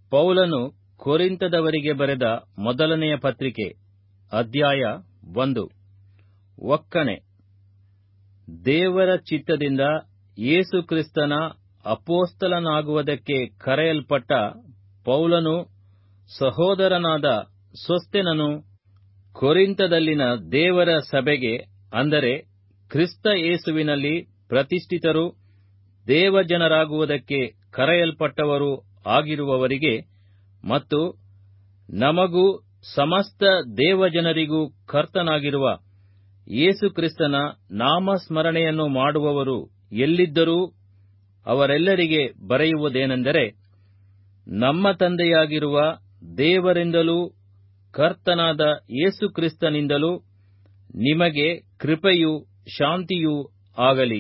ಪೌಲನು ಕೊರಿಂತದವರಿಗೆ ಬರೆದ ಮೊದಲನೆಯ ಪತ್ರಿಕೆ ಅಧ್ಯಾಯ ಒಂದು ಒಕ್ಕಣೆ ದೇವರ ಚಿತ್ತದಿಂದ ಯೇಸು ಕ್ರಿಸ್ತನ ಅಪೋಸ್ತಲನಾಗುವುದಕ್ಕೆ ಕರೆಯಲ್ಪಟ್ಟ ಪೌಲನು ಸಹೋದರನಾದ ಸೊಸ್ತೆನನು ಕೊರಿಂತದಲ್ಲಿನ ದೇವರ ಸಭೆಗೆ ಅಂದರೆ ಕ್ರಿಸ್ತ ಯೇಸುವಿನಲ್ಲಿ ಪ್ರತಿಷ್ಠಿತರು ದೇವಜನರಾಗುವುದಕ್ಕೆ ಕರೆಯಲ್ಪಟ್ಟವರು ಆಗಿರುವವರಿಗೆ ಮತ್ತು ನಮಗೂ ಸಮಸ್ತ ದೇವಜನರಿಗೂ ಕರ್ತನಾಗಿರುವ ಯೇಸು ಕ್ರಿಸ್ತನ ನಾಮಸ್ಮರಣೆಯನ್ನು ಮಾಡುವವರು ಎಲ್ಲಿದ್ದರೂ ಅವರೆಲ್ಲರಿಗೆ ಬರೆಯುವುದೇನೆಂದರೆ ನಮ್ಮ ತಂದೆಯಾಗಿರುವ ದೇವರಿಂದಲೂ ಕರ್ತನಾದ ಯೇಸು ಕ್ರಿಸ್ತನಿಂದಲೂ ನಿಮಗೆ ಕೃಪೆಯೂ ಶಾಂತಿಯೂ ಆಗಲಿ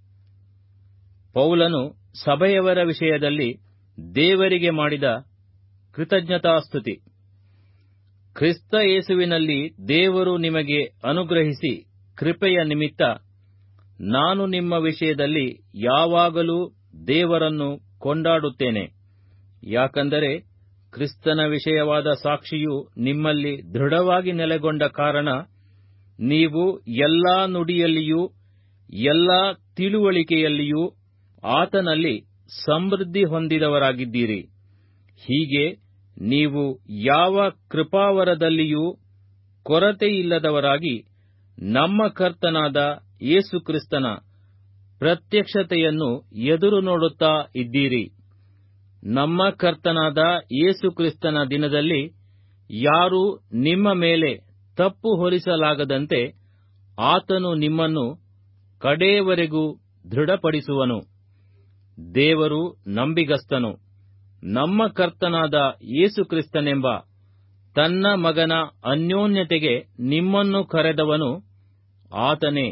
ಪೌಲನು ಸಭೆಯವರ ವಿಷಯದಲ್ಲಿ ದೇವರಿಗೆ ಮಾಡಿದ ಕೃತಜ್ಞತಾಸ್ತುತಿ ಕ್ರಿಸ್ತ ಯೇಸುವಿನಲ್ಲಿ ದೇವರು ನಿಮಗೆ ಅನುಗ್ರಹಿಸಿ ಕೃಪೆಯ ನಿಮಿತ್ತ ನಾನು ನಿಮ್ಮ ವಿಷಯದಲ್ಲಿ ಯಾವಾಗಲೂ ದೇವರನ್ನು ಕೊಂಡಾಡುತ್ತೇನೆ ಯಾಕಂದರೆ ಕ್ರಿಸ್ತನ ವಿಷಯವಾದ ಸಾಕ್ಷಿಯು ನಿಮ್ಮಲ್ಲಿ ದೃಢವಾಗಿ ನೆಲೆಗೊಂಡ ಕಾರಣ ನೀವು ಎಲ್ಲಾ ನುಡಿಯಲ್ಲಿಯೂ ಎಲ್ಲಾ ತಿಳುವಳಿಕೆಯಲ್ಲಿಯೂ ಆತನಲ್ಲಿ ಸಮೃದ್ಧಿ ಹೊಂದಿದವರಾಗಿದ್ದೀರಿ ಹೀಗೆ ನೀವು ಯಾವ ಕೃಪಾವರದಲ್ಲಿಯೂ ಕೊರತೆಯಿಲ್ಲದವರಾಗಿ ನಮ್ಮ ಕರ್ತನಾದ ಯೇಸು ಕ್ರಿಸ್ತನ ಪ್ರತ್ಯಕ್ಷತೆಯನ್ನು ಎದುರು ನೋಡುತ್ತಾ ಇದ್ದೀರಿ ನಮ್ಮ ಕರ್ತನಾದ ಯೇಸು ಕ್ರಿಸ್ತನ ದಿನದಲ್ಲಿ ಯಾರೂ ನಿಮ್ಮ ಮೇಲೆ ತಪ್ಪು ಹೊರಿಸಲಾಗದಂತೆ ಆತನು ನಿಮ್ಮನ್ನು ಕಡೇವರೆಗೂ ದೃಢಪಡಿಸುವನು ದೇವರು ನಂಬಿಗಸ್ತನು ನಮ್ಮ ಕರ್ತನಾದ ಯೇಸು ಕ್ರಿಸ್ತನೆಂಬ ತನ್ನ ಮಗನ ಅನ್ಯೋನ್ಯತೆಗೆ ನಿಮ್ಮನ್ನು ಕರೆದವನು ಆತನೇ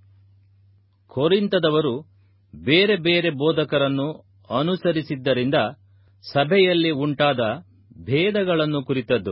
ಕೊರಿಂತದವರು ಬೇರೆ ಬೇರೆ ಬೋಧಕರನ್ನು ಅನುಸರಿಸಿದ್ದರಿಂದ ಸಭೆಯಲ್ಲಿ ಉಂಟಾದ ಭೇದಗಳನ್ನು ಕುರಿತದ್ದು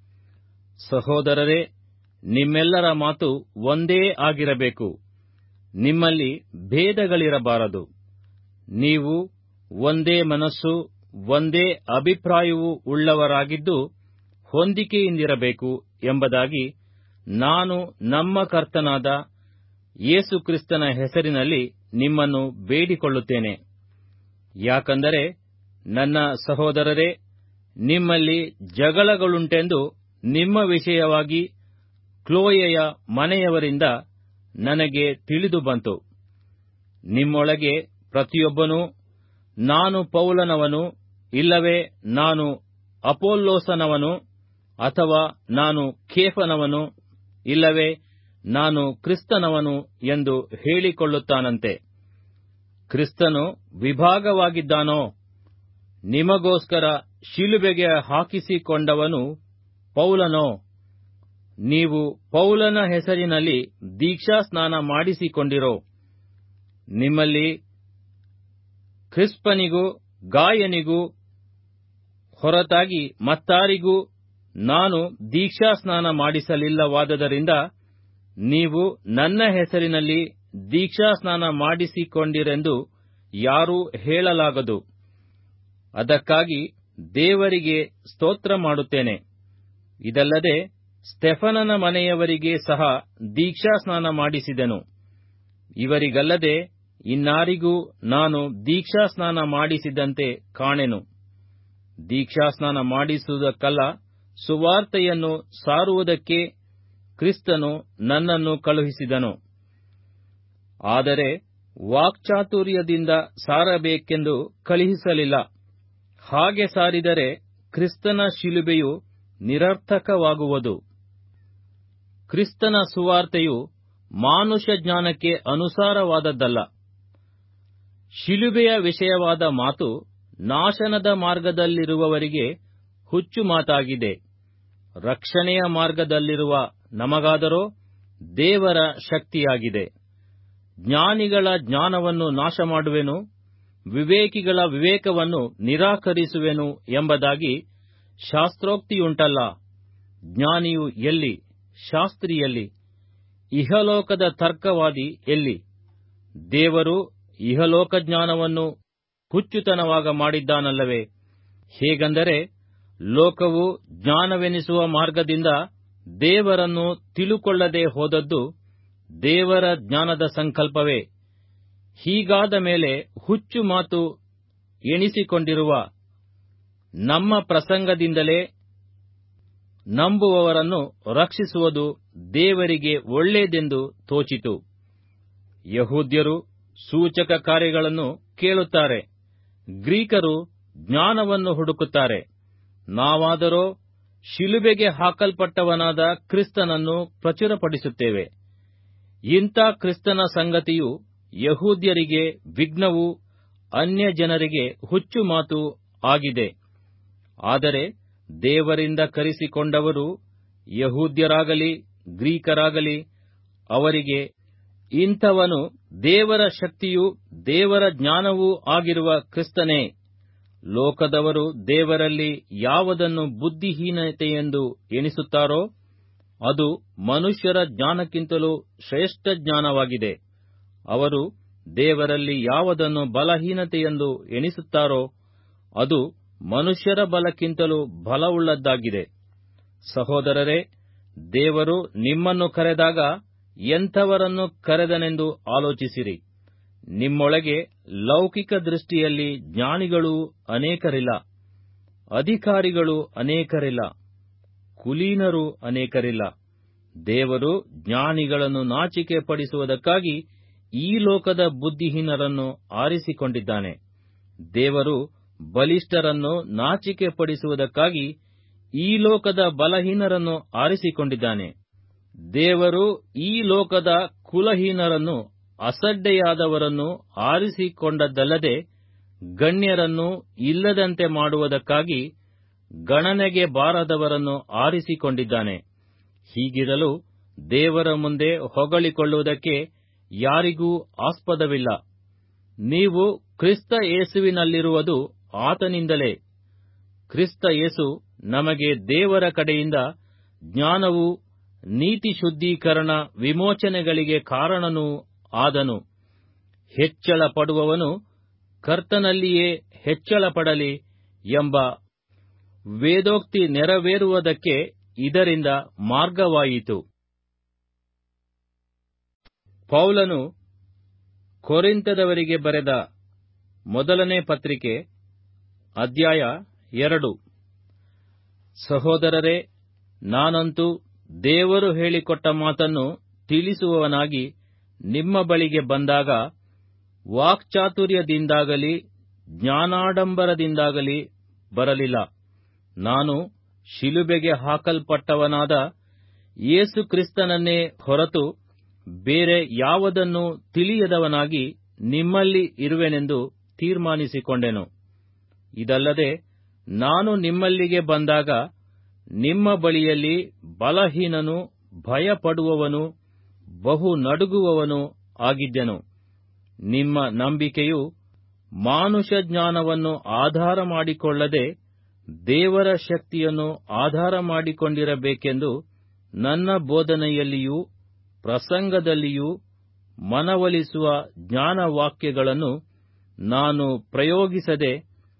ಸಹೋದರರೇ ನಿಮ್ಮೆಲ್ಲರ ಮಾತು ಒಂದೇ ಆಗಿರಬೇಕು ನಿಮ್ಮಲ್ಲಿ ಭೇದಗಳಿರಬಾರದು ನೀವು ಒಂದೇ ಮನಸ್ಸು ಒಂದೇ ಅಭಿಪ್ರಾಯವೂ ಉಳ್ಳವರಾಗಿದ್ದು ಹೊಂದಿಕೆಯಿಂದಿರಬೇಕು ಎಂಬುದಾಗಿ ನಾನು ನಮ್ಮ ಕರ್ತನಾದ ಯೇಸು ಕ್ರಿಸ್ತನ ಹೆಸರಿನಲ್ಲಿ ನಿಮ್ಮನ್ನು ಬೇಡಿಕೊಳ್ಳುತ್ತೇನೆ ಯಾಕಂದರೆ ನನ್ನ ಸಹೋದರರೇ ನಿಮ್ಮಲ್ಲಿ ಜಗಳಗಳುಂಟೆಂದು ನಿಮ್ಮ ವಿಷಯವಾಗಿ ಕ್ಲೋಯೆಯ ಮನೆಯವರಿಂದ ನನಗೆ ತಿಳಿದು ಬಂತು ನಿಮ್ಮೊಳಗೆ ಪ್ರತಿಯೊಬ್ಬನೂ ನಾನು ಪೌಲನವನು ಇಲ್ಲವೇ ನಾನು ಅಪೋಲ್ಲೋಸನವನು ಅಥವಾ ನಾನು ಕೇಫನವನು ಇಲ್ಲವೇ ನಾನು ಕ್ರಿಸ್ತನವನು ಎಂದು ಹೇಳಿಕೊಳ್ಳುತ್ತಾನಂತೆ ಕ್ರಿಸ್ತನು ವಿಭಾಗವಾಗಿದ್ದಾನೋ ನಿಮಗೋಸ್ಕರ ಶಿಲುಬೆಗೆ ಹಾಕಿಸಿಕೊಂಡವನು ಪೌಲನೋ ನೀವು ಪೌಲನ ಹೆಸರಿನಲ್ಲಿ ದೀಕ್ಷಾಸ್ನಾನ ಮಾಡಿಸಿಕೊಂಡಿರೋ ನಿಮ್ಮಲ್ಲಿ ಕ್ರಿಸ್ಪನಿಗೂ ಗಾಯನಿಗೂ ಹೊರತಾಗಿ ಮತ್ತಾರಿಗೂ ನಾನು ದೀಕ್ಷಾಸ್ನಾನ ಮಾಡಿಸಲಿಲ್ಲವಾದದರಿಂದ ನೀವು ನನ್ನ ಹೆಸರಿನಲ್ಲಿ ದೀಕ್ಷಾಸ್ನಾನ ಮಾಡಿಸಿಕೊಂಡಿರೆಂದು ಯಾರೂ ಹೇಳಲಾಗದು ಅದಕ್ಕಾಗಿ ದೇವರಿಗೆ ಸ್ತೋತ್ರ ಮಾಡುತ್ತೇನೆ ಇದಲ್ಲದೆ ಸ್ಟೆಫನನ ಮನೆಯವರಿಗೆ ಸಹ ದೀಕ್ಷಾಸ್ನಾನ ಮಾಡಿಸಿದೆನು ಇವರಿಗಲ್ಲದೆ ಇನ್ನಾರಿಗೂ ನಾನು ದೀಕ್ಷಾಸ್ನಾನ ಮಾಡಿಸಿದಂತೆ ಕಾಣೆನು ದೀಕ್ಷಾಸ್ನಾನ ಮಾಡಿಸುವುದಕ್ಕಲ್ಲ ಸುವಾರ್ತೆಯನ್ನು ಸಾರುವುದಕ್ಕೆ ಕ್ರಿಸ್ತನು ನನ್ನನ್ನು ಕಳುಹಿಸಿದನು ಆದರೆ ವಾಕ್ಚಾತುರ್ಯದಿಂದ ಸಾರಬೇಕೆಂದು ಕಳುಹಿಸಲಿಲ್ಲ ಹಾಗೆ ಸಾರಿದರೆ ಕ್ರಿಸ್ತನ ಶಿಲುಬೆಯು ನಿರರ್ಥಕವಾಗುವುದು ಕ್ರಿಸ್ತನ ಸುವಾರ್ತೆಯು ಮಾನುಷ ಜ್ಞಾನಕ್ಕೆ ಅನುಸಾರವಾದದ್ದಲ್ಲ ಶಿಲುಬೆಯ ವಿಷಯವಾದ ಮಾತು ನಾಶನದ ಮಾರ್ಗದಲ್ಲಿರುವವರಿಗೆ ಹುಚ್ಚು ಮಾತಾಗಿದೆ ರಕ್ಷಣೆಯ ಮಾರ್ಗದಲ್ಲಿರುವ ನಮಗಾದರೋ ದೇವರ ಶಕ್ತಿಯಾಗಿದೆ ಜ್ಞಾನಿಗಳ ಜ್ಞಾನವನ್ನು ನಾಶ ಮಾಡುವೆನು ವಿವೇಕಿಗಳ ವಿವೇಕವನ್ನು ನಿರಾಕರಿಸುವೆನು ಎಂಬುದಾಗಿ ಶಾಸ್ತ್ರೋಕ್ತಿಯುಂಟಲ್ಲ ಜ್ಞಾನಿಯು ಎಲ್ಲಿ ಶಾಸ್ತ್ರಿಯಲ್ಲಿ ಇಹಲೋಕದ ತರ್ಕವಾದಿ ಎಲ್ಲಿ ದೇವರು ಇಹಲೋಕ ಜ್ಞಾನವನ್ನು ಹುಚ್ಚುತನವಾಗ ಮಾಡಿದ್ದಾನಲ್ಲವೇ ಹೇಗೆಂದರೆ ಲೋಕವು ಜ್ಞಾನವೆನಿಸುವ ಮಾರ್ಗದಿಂದ ದೇವರನ್ನು ತಿಳುಕೊಳ್ಳದೆ ಹೋದದ್ದು ದೇವರ ಜ್ಞಾನದ ಸಂಕಲ್ಪವೇ ಹೀಗಾದ ಮೇಲೆ ಹುಚ್ಚು ಮಾತು ಎಣಿಸಿಕೊಂಡಿರುವ ನಮ್ಮ ಪ್ರಸಂಗದಿಂದಲೇ ನಂಬುವವರನ್ನು ರಕ್ಷಿಸುವುದು ದೇವರಿಗೆ ಒಳ್ಳೆಯದೆಂದು ತೋಚಿತು ಯಹೂದ್ಯರು ಸೂಚಕ ಕಾರ್ಯಗಳನ್ನು ಕೇಳುತ್ತಾರೆ ಗ್ರೀಕರು ಜ್ಞಾನವನ್ನು ಹುಡುಕುತ್ತಾರೆ ನಾವಾದರೋ ಶಿಲುಬೆಗೆ ಹಾಕಲ್ಪಟ್ಟವನಾದ ಕ್ರಿಸ್ತನನ್ನು ಪ್ರಚುರಪಡಿಸುತ್ತೇವೆ ಇಂಥ ಕ್ರಿಸ್ತನ ಸಂಗತಿಯು ಯಹೂದ್ಯರಿಗೆ ವಿಘ್ನವೂ ಅನ್ಯ ಜನರಿಗೆ ಹುಚ್ಚು ಮಾತು ಆಗಿದೆ ಆದರೆ ದೇವರಿಂದ ಕರೆಸಿಕೊಂಡವರು ಯಹೂದ್ಯರಾಗಲಿ ಗ್ರೀಕರಾಗಲಿ ಅವರಿಗೆ ಇಂಥವನು ದೇವರ ಶಕ್ತಿಯೂ ದೇವರ ಜ್ಞಾನವೂ ಆಗಿರುವ ಕ್ರಿಸ್ತನೇ ಲೋಕದವರು ದೇವರಲ್ಲಿ ಯಾವುದನ್ನು ಬುದ್ಧಿಹೀನತೆಯೆಂದು ಎಣಿಸುತ್ತಾರೋ ಅದು ಮನುಷ್ಯರ ಜ್ಞಾನಕ್ಕಿಂತಲೂ ಶ್ರೇಷ್ಠ ಜ್ಞಾನವಾಗಿದೆ ಅವರು ದೇವರಲ್ಲಿ ಯಾವುದನ್ನು ಬಲಹೀನತೆಯೆಂದು ಎಣಿಸುತ್ತಾರೋ ಅದು ಮನುಷ್ಯರ ಬಲಕ್ಕಿಂತಲೂ ಬಲವುಳ್ಳದ್ದಾಗಿದೆ ಸಹೋದರರೇ ದೇವರು ನಿಮ್ಮನ್ನು ಕರೆದಾಗ ಎಂಥವರನ್ನು ಕರೆದನೆಂದು ಆಲೋಚಿಸಿರಿ ನಿಮ್ಮೊಳಗೆ ಲೌಕಿಕ ದೃಷ್ಟಿಯಲ್ಲಿ ಜ್ಞಾನಿಗಳೂ ಅನೇಕರಿಲ್ಲ ಅಧಿಕಾರಿಗಳು ಅನೇಕರಿಲ್ಲ ಕುಲೀನರು ಅನೇಕರಿಲ್ಲ ದೇವರು ಜ್ಞಾನಿಗಳನ್ನು ನಾಚಿಕೆ ಪಡಿಸುವುದಕ್ಕಾಗಿ ಈ ಲೋಕದ ಬುದ್ಧಿಹೀನರನ್ನು ಆರಿಸಿಕೊಂಡಿದ್ದಾನೆ ದೇವರು ಬಲಿಷ್ಠರನ್ನು ನಾಚಿಕೆ ಪಡಿಸುವುದಕ್ಕಾಗಿ ಈ ಲೋಕದ ಬಲಹೀನರನ್ನು ಆರಿಸಿಕೊಂಡಿದ್ದಾನೆ ದೇವರು ಈ ಲೋಕದ ಕುಲಹೀನರನ್ನು ಅಸಡ್ಡೆಯಾದವರನ್ನು ಆರಿಸಿಕೊಂಡದ್ದಲ್ಲದೆ ಗಣ್ಯರನ್ನು ಇಲ್ಲದಂತೆ ಮಾಡುವುದಕ್ಕಾಗಿ ಗಣನೆಗೆ ಬಾರದವರನ್ನು ಆರಿಸಿಕೊಂಡಿದ್ದಾನೆ ಹೀಗಿರಲು ದೇವರ ಮುಂದೆ ಹೊಗಳಿಕೊಳ್ಳುವುದಕ್ಕೆ ಯಾರಿಗೂ ಆಸ್ಪದವಿಲ್ಲ ನೀವು ಕ್ರಿಸ್ತ ಯೇಸುವಿನಲ್ಲಿರುವುದು ಆತನಿಂದಲೇ ಕ್ರಿಸ್ತ ಯೇಸು ನಮಗೆ ದೇವರ ಕಡೆಯಿಂದ ಜ್ಞಾನವೂ ನೀತಿ ಶುದ್ಧೀಕರಣ ವಿಮೋಚನೆಗಳಿಗೆ ಕಾರಣನೂ ಆದನು ಹೆಚ್ಚಳ ಪಡುವವನು ಕರ್ತನಲ್ಲಿಯೇ ಹೆಚ್ಚಳ ಪಡಲಿ ಎಂಬ ವೇದೋಕ್ತಿ ನೆರವೇರುವುದಕ್ಕೆ ಇದರಿಂದ ಮಾರ್ಗವಾಯಿತು ಪೌಲನು ಕೊರಿಂತದವರಿಗೆ ಬರೆದ ಮೊದಲನೇ ಪತ್ರಿಕೆ ಅಧ್ಯಾಯ ಎರಡು ಸಹೋದರರೇ ನಾನಂತೂ ದೇವರು ಹೇಳಿಕೊಟ್ಟ ಮಾತನ್ನು ತಿಳಿಸುವವನಾಗಿ ನಿಮ್ಮ ಬಳಿಗೆ ಬಂದಾಗ ವಾಕ್ಚಾತುರ್ಯದಿಂದಾಗಲಿ ಜ್ಞಾನಾಡಂಬರದಿಂದಾಗಲಿ ಬರಲಿಲ್ಲ ನಾನು ಶಿಲುಬೆಗೆ ಹಾಕಲ್ಪಟ್ಟವನಾದ ಯೇಸು ಕ್ರಿಸ್ತನನ್ನೇ ಹೊರತು ಬೇರೆ ಯಾವುದನ್ನು ತಿಳಿಯದವನಾಗಿ ನಿಮ್ಮಲ್ಲಿ ಇರುವೆನೆಂದು ತೀರ್ಮಾನಿಸಿಕೊಂಡೆನು ಇದಲ್ಲದೆ ನಾನು ನಿಮ್ಮಲ್ಲಿಗೆ ಬಂದಾಗ ನಿಮ್ಮ ಬಳಿಯಲ್ಲಿ ಬಲಹೀನನು ಭಯಪಡುವವನು ಬಹು ನಡುಗುವವನು ಆಗಿದ್ದೆನು ನಿಮ್ಮ ನಂಬಿಕೆಯು ಮಾನುಷ ಜ್ಞಾನವನ್ನು ಆಧಾರ ಮಾಡಿಕೊಳ್ಳದೆ ದೇವರ ಶಕ್ತಿಯನ್ನು ಆಧಾರ ಮಾಡಿಕೊಂಡಿರಬೇಕೆಂದು ನನ್ನ ಬೋಧನೆಯಲ್ಲಿಯೂ ಪ್ರಸಂಗದಲ್ಲಿಯೂ ಮನವೊಲಿಸುವ ಜ್ಞಾನವಾಕ್ಯಗಳನ್ನು ನಾನು ಪ್ರಯೋಗಿಸದೆ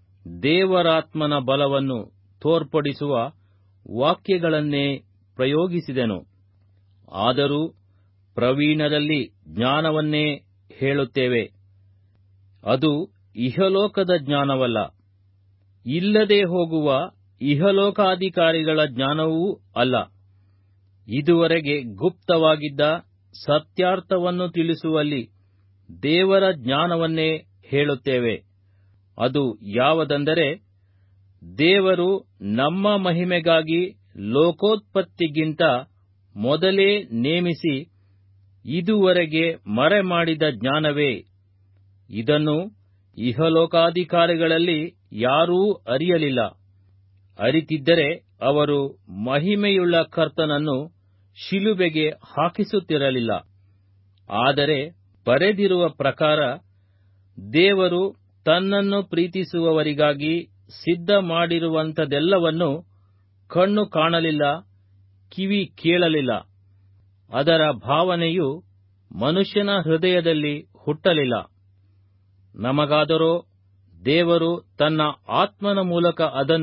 ದೇವರಾತ್ಮನ ಬಲವನ್ನು ತೋರ್ಪಡಿಸುವ ವಾಕ್ಯಗಳನ್ನೇ ಪ್ರಯೋಗಿಸಿದೆನು ಆದರೂ ಪ್ರವೀಣರಲ್ಲಿ ಜ್ಞಾನವನ್ನೇ ಹೇಳುತ್ತೇವೆ ಅದು ಇಹಲೋಕದ ಜ್ಞಾನವಲ್ಲ ಇಲ್ಲದೆ ಹೋಗುವ ಇಹಲೋಕಾಧಿಕಾರಿಗಳ ಜ್ಞಾನವೂ ಅಲ್ಲ ಇದುವರೆಗೆ ಗುಪ್ತವಾಗಿದ್ದ ಸತ್ಯಾರ್ಥವನ್ನು ತಿಳಿಸುವಲ್ಲಿ ದೇವರ ಜ್ಞಾನವನ್ನೇ ಹೇಳುತ್ತೇವೆ ಅದು ಯಾವುದೆಂದರೆ ದೇವರು ನಮ್ಮ ಮಹಿಮೆಗಾಗಿ ಲೋಕೋತ್ಪತ್ತಿಗಿಂತ ಮೊದಲೇ ನೇಮಿಸಿ ಇದುವರೆಗೆ ಮರೆಮಾಡಿದ ಜ್ಞಾನವೇ ಇದನ್ನು ಇಹಲೋಕಾಧಿಕಾರಿಗಳಲ್ಲಿ ಯಾರೂ ಅರಿಯಲಿಲ್ಲ ಅರಿತಿದ್ದರೆ ಅವರು ಮಹಿಮೆಯುಳ್ಳ ಕರ್ತನನ್ನು ಶಿಲುಬೆಗೆ ಹಾಕಿಸುತ್ತಿರಲಿಲ್ಲ ಆದರೆ ಬರೆದಿರುವ ಪ್ರಕಾರ ದೇವರು ತನ್ನನ್ನು ಪ್ರೀತಿಸುವವರಿಗಾಗಿ ಸಿದ್ಧ ಮಾಡಿರುವಂಥದೆಲ್ಲವನ್ನು ಕಣ್ಣು ಕಾಣಲಿಲ್ಲ ಕಿವಿ ಕೇಳಲಿಲ್ಲ ಅದರ ಭಾವನೆಯು ಮನುಷ್ಯನ ಹೃದಯದಲ್ಲಿ ಹುಟ್ಟಲಿಲ್ಲ ನಮಗಾದರೋ ದೇವರು ತನ್ನ ಆತ್ಮನ ಮೂಲಕ ಅದನ್ನು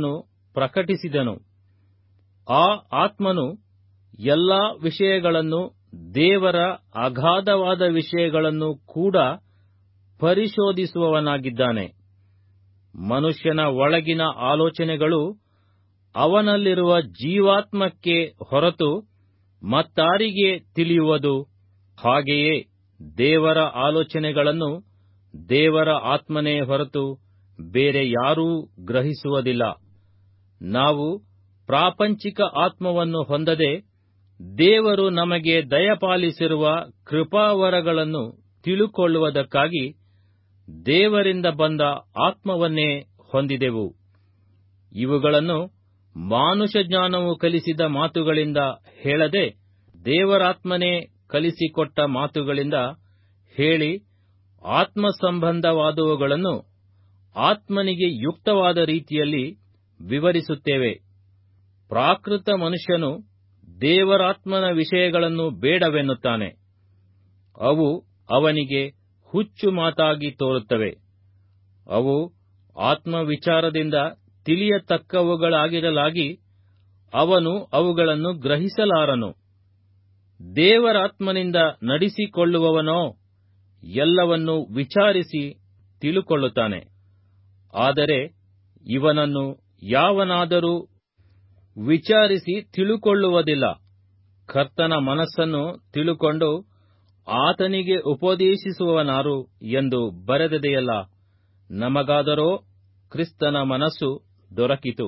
ಪ್ರಕಟಿಸಿದನು ಆ ಆತ್ಮನು ಎಲ್ಲಾ ವಿಷಯಗಳನ್ನು ದೇವರ ಅಗಾಧವಾದ ವಿಷಯಗಳನ್ನು ಕೂಡ ಪರಿಶೋಧಿಸುವವನಾಗಿದ್ದಾನೆ ಮನುಷ್ಯನ ಒಳಗಿನ ಆಲೋಚನೆಗಳು ಅವನಲ್ಲಿರುವ ಜೀವಾತ್ಮಕ್ಕೆ ಹೊರತು ಮತ್ತಾರಿಗೆ ತಿಳಿಯುವುದು ಹಾಗೆಯೇ ದೇವರ ಆಲೋಚನೆಗಳನ್ನು ದೇವರ ಆತ್ಮನೇ ಹೊರತು ಬೇರೆ ಯಾರೂ ಗ್ರಹಿಸುವುದಿಲ್ಲ ನಾವು ಪ್ರಾಪಂಚಿಕ ಆತ್ಮವನ್ನು ಹೊಂದದೆ ದೇವರು ನಮಗೆ ದಯಪಾಲಿಸಿರುವ ಕೃಪಾವರಗಳನ್ನು ತಿಳುಕೊಳ್ಳುವುದಕ್ಕಾಗಿ ದೇವರಿಂದ ಬಂದ ಆತ್ಮವನ್ನೇ ಹೊಂದಿದೆವು ಇವುಗಳನ್ನು ಮಾನುಷ ಜ್ಞಾನವು ಕಲಿಸಿದ ಮಾತುಗಳಿಂದ ಹೇಳದೆ ದೇವರಾತ್ಮನೇ ಕಲಿಸಿಕೊಟ್ಟ ಮಾತುಗಳಿಂದ ಹೇಳಿ ಆತ್ಮ ಸಂಬಂಧವಾದವುಗಳನ್ನು ಆತ್ಮನಿಗೆ ಯುಕ್ತವಾದ ರೀತಿಯಲ್ಲಿ ವಿವರಿಸುತ್ತೇವೆ ಪ್ರಾಕೃತ ಮನುಷ್ಯನು ದೇವರಾತ್ಮನ ವಿಷಯಗಳನ್ನು ಬೇಡವೆನ್ನುತ್ತಾನೆ ಅವು ಅವನಿಗೆ ಹುಚ್ಚು ಮಾತಾಗಿ ತೋರುತ್ತವೆ ಅವು ಆತ್ಮವಿಚಾರದಿಂದ ತಿಳಿಯತಕ್ಕವುಗಳಾಗಿರಲಾಗಿ ಅವನು ಅವುಗಳನ್ನು ಗ್ರಹಿಸಲಾರನು ದೇವರಾತ್ಮನಿಂದ ನಡೆಸಿಕೊಳ್ಳುವವನೋ ಎಲ್ಲವನ್ನೂ ವಿಚಾರಿಸಿ ತಿಳುಕೊಳ್ಳುತ್ತಾನೆ ಆದರೆ ಇವನನ್ನು ಯಾವನಾದರೂ ವಿಚಾರಿಸಿ ತಿಳುಕೊಳ್ಳುವುದಿಲ್ಲ ಕರ್ತನ ಮನಸ್ಸನ್ನು ತಿಳುಕೊಂಡು ಆತನಿಗೆ ಉಪದೇಶಿಸುವವನಾರು ಎಂದು ಬರೆದದೆಯಲ್ಲ ನಮಗಾದರೋ ಕ್ರಿಸ್ತನ ಮನಸ್ಸು ದೊರಕಿತು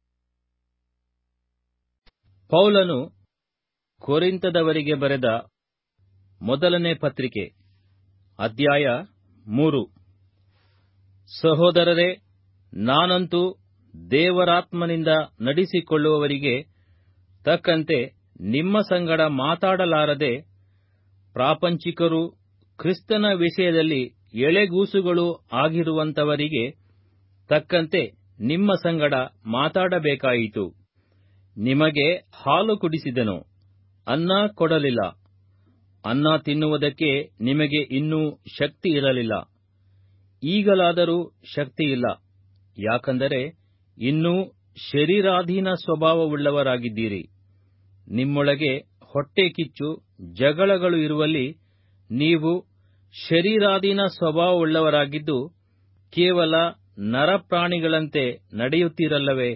ಪೌಲನು ಕೊರಿಂತದವರಿಗೆ ಬರೆದ ಮೊದಲನೇ ಪತ್ರಿಕೆ ಅಧ್ಯಾಯ ಮೂರು ಸಹೋದರರೇ ನಾನಂತೂ ದೇವರಾತ್ಮನಿಂದ ನಡೆಸಿಕೊಳ್ಳುವವರಿಗೆ ತಕ್ಕಂತೆ ನಿಮ್ಮ ಸಂಗಡ ಮಾತಾಡಲಾರದೆ ಪ್ರಾಪಂಚಿಕರು ಕ್ರಿಸ್ತನ ವಿಷಯದಲ್ಲಿ ಎಳೆಗೂಸುಗಳು ಆಗಿರುವಂತವರಿಗೆ ತಕ್ಕಂತೆ ನಿಮ್ಮ ಸಂಗಡ ಮಾತಾಡಬೇಕಾಯಿತು ನಿಮಗೆ ಹಾಲು ಕುಡಿಸಿದೆನು ಅನ್ನ ಕೊಡಲಿಲ್ಲ ಅನ್ನ ತಿನ್ನುವುದಕ್ಕೆ ನಿಮಗೆ ಇನ್ನೂ ಶಕ್ತಿ ಇರಲಿಲ್ಲ ಈಗಲಾದರೂ ಶಕ್ತಿಯಿಲ್ಲ ಯಾಕಂದರೆ ಇನ್ನೂ ಶರೀರಾಧೀನ ಸ್ವಭಾವವುಳ್ಳವರಾಗಿದ್ದೀರಿ ನಿಮ್ಮೊಳಗೆ ಹೊಟ್ಟೆ ಕಿಚ್ಚು ಜಗಳಗಳು ಇರುವಲ್ಲಿ ನೀವು ಶರೀರಾಧೀನ ಸ್ವಭಾವವುಳ್ಳವರಾಗಿದ್ದು ಕೇವಲ ನರಪ್ರಾಣಿಗಳಂತೆ ನಡೆಯುತ್ತೀರಲ್ಲವೇ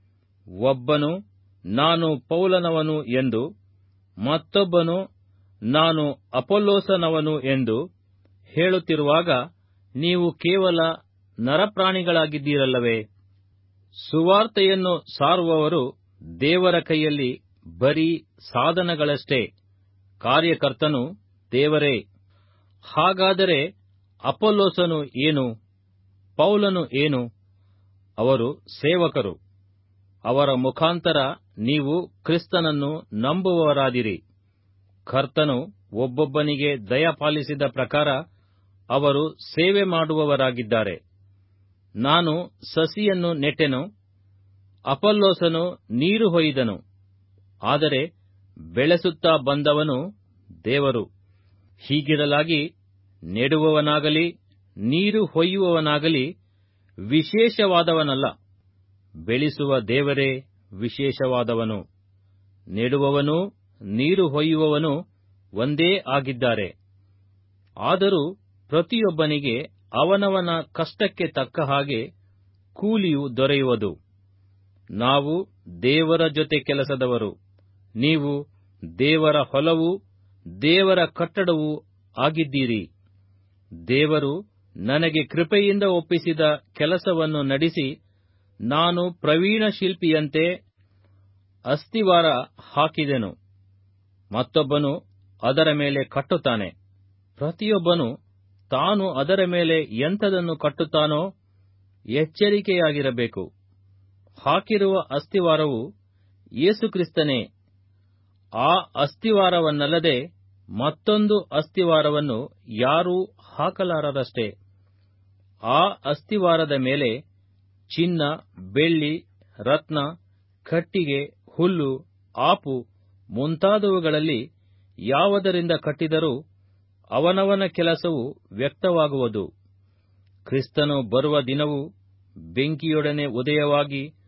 ಒಬ್ಬನು ನಾನು ಪೌಲನವನು ಎಂದು ಮತ್ತೊಬ್ಬನು ನಾನು ಅಪೊಲ್ಲೋಸನವನು ಎಂದು ಹೇಳುತ್ತಿರುವಾಗ ನೀವು ಕೇವಲ ನರಪ್ರಾಣಿಗಳಾಗಿದ್ದೀರಲ್ಲವೇ ಸುವಾರ್ತೆಯನ್ನು ಸಾರುವವರು ದೇವರ ಕೈಯಲ್ಲಿ ಬರೀ ಸಾಧನಗಳಷ್ಟೇ ಕಾರ್ಯಕರ್ತನು ದೇವರೇ ಹಾಗಾದರೆ ಅಪೊಲ್ಲೋಸನು ಏನು ಪೌಲನು ಏನು ಅವರು ಸೇವಕರು ಅವರ ಮುಖಾಂತರ ನೀವು ಕ್ರಿಸ್ತನನ್ನು ನಂಬುವವರಾದಿರಿ ಕರ್ತನು ಒಬ್ಬೊಬ್ಬನಿಗೆ ದಯಪಾಲಿಸಿದ ಪ್ರಕಾರ ಅವರು ಸೇವೆ ಮಾಡುವವರಾಗಿದ್ದಾರೆ ನಾನು ಸಸಿಯನ್ನು ನೆಟ್ಟೆನು ಅಪಲ್ಲೋಸನು ನೀರು ಹೊಯ್ದನು ಆದರೆ ಬೆಳೆಸುತ್ತಾ ಬಂದವನು ದೇವರು ಹೀಗಿರಲಾಗಿ ನೆಡುವವನಾಗಲಿ ನೀರು ಹೊಯ್ಯುವವನಾಗಲಿ ವಿಶೇಷವಾದವನಲ್ಲ ಬೆಳೆಸುವ ದೇವರೇ ವಿಶೇಷವಾದವನು ನೆಡುವವನೂ ನೀರು ಹೊಯ್ಯುವವನು ಒಂದೇ ಆಗಿದ್ದಾರೆ ಆದರೂ ಪ್ರತಿಯೊಬ್ಬನಿಗೆ ಅವನವನ ಕಷ್ಟಕ್ಕೆ ತಕ್ಕ ಹಾಗೆ ಕೂಲಿಯು ದೊರೆಯುವುದು ನಾವು ದೇವರ ಜೊತೆ ಕೆಲಸದವರು ನೀವು ದೇವರ ಹೊಲವೂ ದೇವರ ಕಟ್ಟಡವೂ ಆಗಿದ್ದೀರಿ ದೇವರು ನನಗೆ ಕೃಪೆಯಿಂದ ಒಪ್ಪಿಸಿದ ಕೆಲಸವನ್ನು ನಡೆಸಿ ನಾನು ಪ್ರವೀಣ ಶಿಲ್ಪಿಯಂತೆ ಅಸ್ತಿವಾರ ಹಾಕಿದೆನು ಮತ್ತೊಬ್ಬನು ಅದರ ಮೇಲೆ ಕಟ್ಟುತ್ತಾನೆ ಪ್ರತಿಯೊಬ್ಬನು ತಾನು ಅದರ ಮೇಲೆ ಎಂಥದನ್ನು ಕಟ್ಟುತ್ತಾನೋ ಎಚ್ಚರಿಕೆಯಾಗಿರಬೇಕು ಹಾಕಿರುವ ಅಸ್ತಿವಾರವು ಯೇಸುಕ್ರಿಸ್ತನೇ ಆ ಅಸ್ತಿವಾರವನ್ನಲ್ಲದೆ ಮತ್ತೊಂದು ಅಸ್ತಿವಾರವನ್ನು ಯಾರೂ ಹಾಕಲಾರರಷ್ಟೇ ಆ ಅಸ್ತಿವಾರದ ಮೇಲೆ ಚಿನ್ನ ಬೆಳ್ಳಿ ರತ್ನ ಕಟ್ಟಿಗೆ ಹುಲ್ಲು ಆಪು ಮುಂತಾದವುಗಳಲ್ಲಿ ಯಾವುದರಿಂದ ಕಟ್ಟಿದರೂ ಅವನವನ ಕೆಲಸವು ವ್ಯಕ್ತವಾಗುವುದು ಕ್ರಿಸ್ತನು ಬರುವ ದಿನವು ಬೆಂಕಿಯೊಡನೆ ಉದಯವಾಗಿ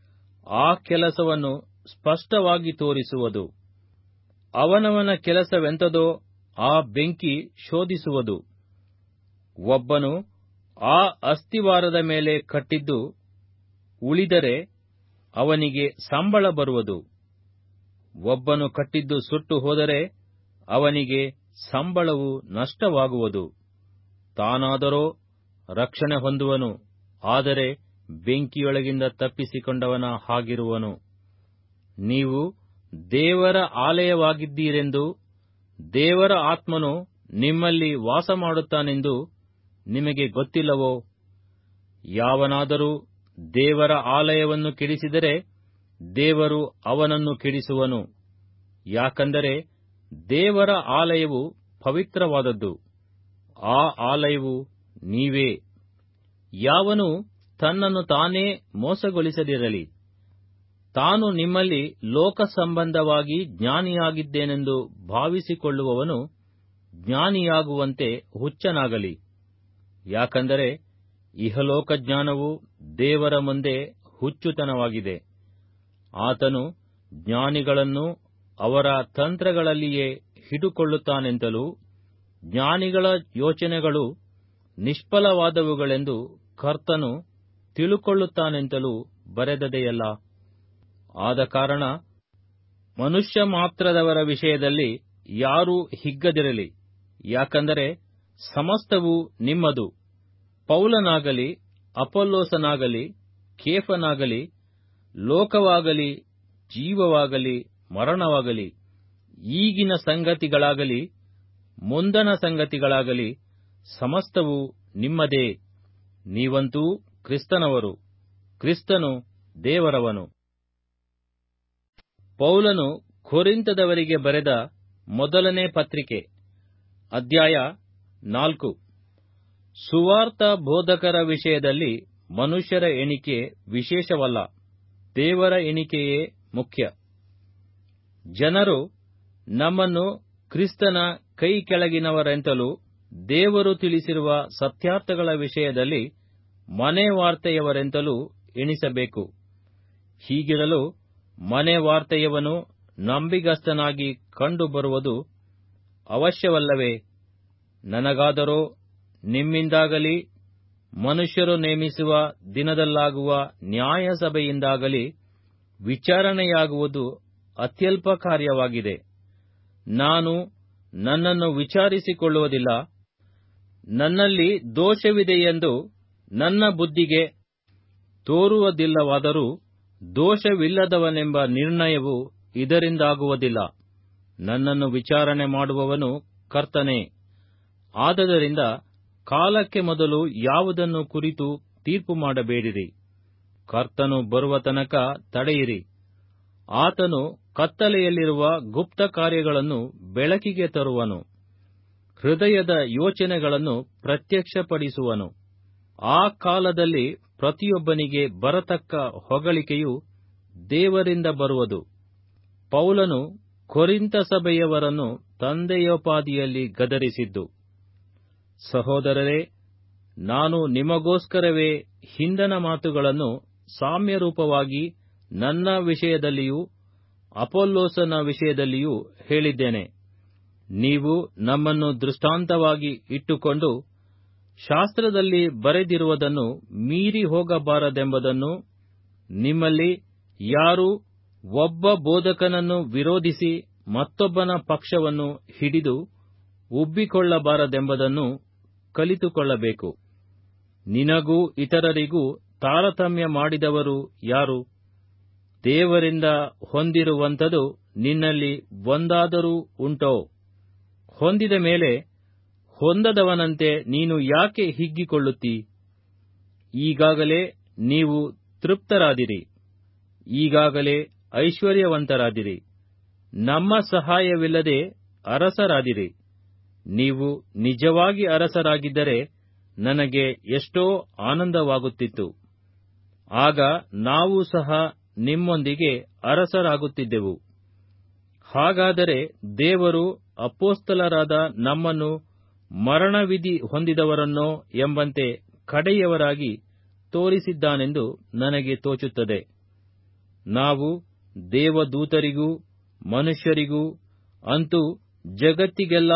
ಆ ಕೆಲಸವನ್ನು ಸ್ಪಷ್ಟವಾಗಿ ತೋರಿಸುವುದು ಅವನವನ ಕೆಲಸವೆಂತದೋ ಆ ಬೆಂಕಿ ಶೋಧಿಸುವುದು ಒಬ್ಬನು ಆ ಅಸ್ತಿವಾರದ ಮೇಲೆ ಕಟ್ಟಿದ್ದು ಉಳಿದರೆ ಅವನಿಗೆ ಸಂಬಳ ಬರುವುದು ಒಬ್ಬನು ಕಟ್ಟಿದ್ದು ಸುಟ್ಟು ಹೋದರೆ ಅವನಿಗೆ ಸಂಬಳವು ನಷ್ಟವಾಗುವುದು ತಾನಾದರೋ ರಕ್ಷಣೆ ಹೊಂದುವನು ಆದರೆ ಬೆಂಕಿಯೊಳಗಿಂದ ತಪ್ಪಿಸಿಕೊಂಡವನ ಹಾಗಿರುವನು ನೀವು ದೇವರ ಆಲಯವಾಗಿದ್ದೀರೆಂದು ದೇವರ ಆತ್ಮನು ನಿಮ್ಮಲ್ಲಿ ವಾಸ ಮಾಡುತ್ತಾನೆಂದು ನಿಮಗೆ ಗೊತ್ತಿಲ್ಲವೋ ಯಾವನಾದರೂ ದೇವರ ಆಲಯವನ್ನು ಕೆಡಿಸಿದರೆ ದೇವರು ಅವನನ್ನು ಕೆಡಿಸುವನು ಯಾಕಂದರೆ ದೇವರ ಆಲಯವು ಪವಿತ್ರವಾದದ್ದು ಆ ಆಲಯವು ನೀವೇ ಯಾವನು ತನ್ನನ್ನು ತಾನೇ ಮೋಸಗೊಳಿಸದಿರಲಿ ತಾನು ನಿಮ್ಮಲ್ಲಿ ಲೋಕ ಸಂಬಂಧವಾಗಿ ಜ್ಞಾನಿಯಾಗಿದ್ದೇನೆಂದು ಭಾವಿಸಿಕೊಳ್ಳುವವನು ಜ್ಞಾನಿಯಾಗುವಂತೆ ಹುಚ್ಚನಾಗಲಿ ಯಾಕಂದರೆ ಇಹಲೋಕ ಜ್ಞಾನವು ದೇವರ ಮುಂದೆ ಹುಚ್ಚುತನವಾಗಿದೆ ಆತನು ಜ್ಞಾನಿಗಳನ್ನು ಅವರ ತಂತ್ರಗಳಲ್ಲಿಯೇ ಹಿಡುಕೊಳ್ಳುತ್ತಾನೆಂತಲೂ ಜ್ಞಾನಿಗಳ ಯೋಚನೆಗಳು ನಿಷ್ಫಲವಾದವುಗಳೆಂದು ಕರ್ತನು ತಿಳುಕೊಳ್ಳುತ್ತಾನೆಂತಲೂ ಬರೆದದೆಯಲ್ಲ ಆದ ಕಾರಣ ಮನುಷ್ಯ ಮಾತ್ರದವರ ವಿಷಯದಲ್ಲಿ ಯಾರೂ ಹಿಗ್ಗದಿರಲಿ ಯಾಕಂದರೆ ಸಮಸ್ತವೂ ನಿಮ್ಮದು ಪೌಲನಾಗಲಿ ಅಪೊಲ್ಲೋಸನಾಗಲಿ ಕೇಫನಾಗಲಿ ಲೋಕವಾಗಲಿ ಜೀವವಾಗಲಿ ಮರಣವಾಗಲಿ ಈಗಿನ ಸಂಗತಿಗಳಾಗಲಿ ಮುಂದಣ ಸಂಗತಿಗಳಾಗಲಿ ಸಮಸ್ತವೂ ನಿಮ್ಮದೇ ನೀವಂತೂ ಕ್ರಿಸ್ತನವರು ಕ್ರಿಸ್ತನು ದೇವರವನು ಪೌಲನು ಕೊರಿಂತದವರಿಗೆ ಬರೆದ ಮೊದಲನೇ ಪತ್ರಿಕೆ ಅಧ್ಯಾಯ ನಾಲ್ಕು ಸುವಾರ್ಥ ಬೋಧಕರ ವಿಷಯದಲ್ಲಿ ಮನುಷ್ಯರ ಎಣಿಕೆ ವಿಶೇಷವಲ್ಲ ದೇವರ ಎಣಿಕೆಯೇ ಮುಖ್ಯ ಜನರು ನಮ್ಮನ್ನು ಕ್ರಿಸ್ತನ ಕೈ ಕೆಳಗಿನವರೆಂತಲೂ ದೇವರು ತಿಳಿಸಿರುವ ಸತ್ಯಾರ್ಥಗಳ ವಿಷಯದಲ್ಲಿ ಮನೆ ವಾರ್ತೆಯವರೆಂತಲೂ ಎಣಿಸಬೇಕು ಹೀಗಿರಲು ಮನೆ ವಾರ್ತೆಯವನು ನಂಬಿಗಸ್ತನಾಗಿ ಕಂಡುಬರುವುದು ಅವಶ್ಯವಲ್ಲವೇ ನನಗಾದರೋ ನಿಮ್ಮಿಂದಾಗಲಿ ಮನುಷ್ಯರು ನೇಮಿಸುವ ದಿನದಲ್ಲಾಗುವ ನ್ಯಾಯಸಭೆಯಿಂದಾಗಲಿ ವಿಚಾರಣೆಯಾಗುವುದು ಅತ್ಯಲ್ಪ ಕಾರ್ಯವಾಗಿದೆ ನಾನು ನನ್ನನ್ನು ವಿಚಾರಿಸಿಕೊಳ್ಳುವುದಿಲ್ಲ ನನ್ನಲ್ಲಿ ದೋಷವಿದೆಯೆಂದು ನನ್ನ ಬುದ್ಧಿಗೆ ತೋರುವುದಿಲ್ಲವಾದರೂ ದೋಷವಿಲ್ಲದವನೆಂಬ ನಿರ್ಣಯವು ಇದರಿಂದಾಗುವುದಿಲ್ಲ ನನ್ನನ್ನು ವಿಚಾರಣೆ ಮಾಡುವವನು ಕರ್ತನೇ ಆದದರಿಂದ ಕಾಲಕ್ಕೆ ಮೊದಲು ಯಾವುದನ್ನು ಕುರಿತು ತೀರ್ಪು ಮಾಡಬೇಡಿರಿ ಕರ್ತನು ಬರುವ ತನಕ ತಡೆಯಿರಿ ಆತನು ಕತ್ತಲೆಯಲ್ಲಿರುವ ಗುಪ್ತ ಕಾರ್ಯಗಳನ್ನು ಬೆಳಕಿಗೆ ತರುವನು ಹೃದಯದ ಯೋಚನೆಗಳನ್ನು ಪ್ರತ್ಯಕ್ಷಪಡಿಸುವನು ಆ ಕಾಲದಲ್ಲಿ ಪ್ರತಿಯೊಬ್ಬನಿಗೆ ಬರತಕ್ಕ ಹೊಗಳಿಕೆಯು ದೇವರಿಂದ ಬರುವುದು ಪೌಲನು ಕೊರಿಂತ ಸಭೆಯವರನ್ನು ತಂದೆಯೋಪಾದಿಯಲ್ಲಿ ಗದರಿಸಿದ್ದು ಸಹೋದರರೇ ನಾನು ನಿಮಗೋಸ್ಕರವೇ ಹಿಂದನ ಮಾತುಗಳನ್ನು ಸಾಮ್ಯರೂಪವಾಗಿ ನನ್ನ ವಿಷಯದಲ್ಲಿಯೂ ಅಪೊಲ್ಲೋಸನ ವಿಷಯದಲ್ಲಿಯೂ ಹೇಳಿದ್ದೇನೆ ನೀವು ನಮ್ಮನ್ನು ದೃಷ್ಟಾಂತವಾಗಿ ಇಟ್ಟುಕೊಂಡು ಶಾಸ್ತ್ರದಲ್ಲಿ ಬರೆದಿರುವುದನ್ನು ಮೀರಿ ಹೋಗಬಾರದೆಂಬುದನ್ನು ನಿಮ್ಮಲ್ಲಿ ಯಾರು ಒಬ್ಬ ಬೋಧಕನನ್ನು ವಿರೋಧಿಸಿ ಮತ್ತೊಬ್ಬನ ಪಕ್ಷವನ್ನು ಹಿಡಿದು ಉಬ್ಬಿಕೊಳ್ಳಬಾರದೆಂಬುದನ್ನು ಕಲಿತುಕೊಳ್ಳಬೇಕು ನಿನಗೂ ಇತರರಿಗೂ ತಾರತಮ್ಯ ಮಾಡಿದವರು ಯಾರು ದೇವರಿಂದ ಹೊಂದಿರುವಂಥದು ನಿನ್ನಲ್ಲಿ ಒಂದಾದರೂ ಉಂಟೋ ಹೊಂದಿದ ಮೇಲೆ ಹೊಂದದವನಂತೆ ನೀನು ಯಾಕೆ ಹಿಗ್ಗಿಕೊಳ್ಳುತ್ತೀ ಈಗಾಗಲೇ ನೀವು ತೃಪ್ತರಾದಿರಿ ಈಗಾಗಲೇ ಐಶ್ವರ್ಯವಂತರಾದಿರಿ ನಮ್ಮ ಸಹಾಯವಿಲ್ಲದೆ ಅರಸರಾದಿರಿ ನೀವು ನಿಜವಾಗಿ ಅರಸರಾಗಿದ್ದರೆ ನನಗೆ ಎಷ್ಟೋ ಆನಂದವಾಗುತ್ತಿತ್ತು ಆಗ ನಾವು ಸಹ ನಿಮ್ಮೊಂದಿಗೆ ಅರಸರಾಗುತ್ತಿದ್ದೆವು ಹಾಗಾದರೆ ದೇವರು ಅಪೋಸ್ತಲರಾದ ನಮ್ಮನ್ನು ಮರಣವಿಧಿ ಹೊಂದಿದವರನ್ನೋ ಎಂಬಂತೆ ಕಡೆಯವರಾಗಿ ತೋರಿಸಿದ್ದಾನೆಂದು ನನಗೆ ತೋಚುತ್ತದೆ ನಾವು ದೇವದೂತರಿಗೂ ಮನುಷ್ಯರಿಗೂ ಅಂತೂ ಜಗತ್ತಿಗೆಲ್ಲ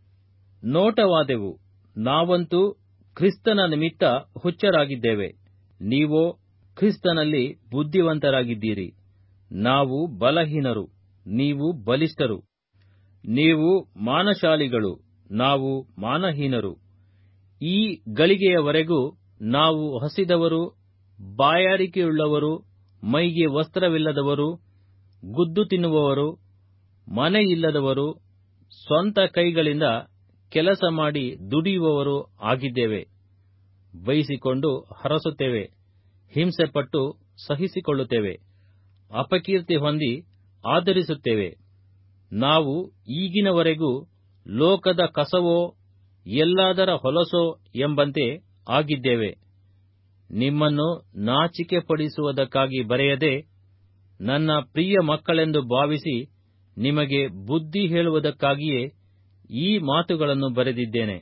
ನೋಟವಾದೆವು ನಾವಂತೂ ಕ್ರಿಸ್ತನ ನಿಮಿತ್ತ ಹುಚ್ಚರಾಗಿದ್ದೇವೆ ನೀವೋ ಕ್ರಿಸ್ತನಲ್ಲಿ ಬುದ್ಧಿವಂತರಾಗಿದ್ದೀರಿ ನಾವು ಬಲಹೀನರು ನೀವು ಬಲಿಷ್ಠರು ನೀವು ಮಾನಶಾಲಿಗಳು ನಾವು ಮಾನಹೀನರು ಈ ಗಳಿಗೆಯವರೆಗೂ ನಾವು ಹಸಿದವರು ಬಾಯಾರಿಕೆಯುಳ್ಳವರು ಮೈಗೆ ವಸ್ತ್ರವಿಲ್ಲದವರು ಗುದ್ದು ತಿನ್ನುವವರು ಮನೆಯಿಲ್ಲದವರು ಸ್ವಂತ ಕೈಗಳಿಂದ ಕೆಲಸ ಮಾಡಿ ದುಡಿಯುವವರು ಆಗಿದ್ದೇವೆ ಬೈಸಿಕೊಂಡು ಹರಸುತ್ತೇವೆ ಹಿಂಸೆಪಟ್ಟು ಸಹಿಸಿಕೊಳ್ಳುತ್ತೇವೆ ಅಪಕೀರ್ತಿ ಹೊಂದಿ ಆದರಿಸುತ್ತೇವೆ ನಾವು ಈಗಿನವರೆಗೂ ಲೋಕದ ಕಸವೋ ಎಲ್ಲಾದರ ಹೊಲಸೋ ಎಂಬಂತೆ ಆಗಿದ್ದೇವೆ ನಿಮ್ಮನ್ನು ನಾಚಿಕೆ ಪಡಿಸುವುದಕ್ಕಾಗಿ ಬರೆಯದೆ ನನ್ನ ಪ್ರಿಯ ಮಕ್ಕಳೆಂದು ಭಾವಿಸಿ ನಿಮಗೆ ಬುದ್ಧಿ ಹೇಳುವುದಕ್ಕಾಗಿಯೇ ಈ ಮಾತುಗಳನ್ನು ಬರೆದಿದ್ದೇನೆ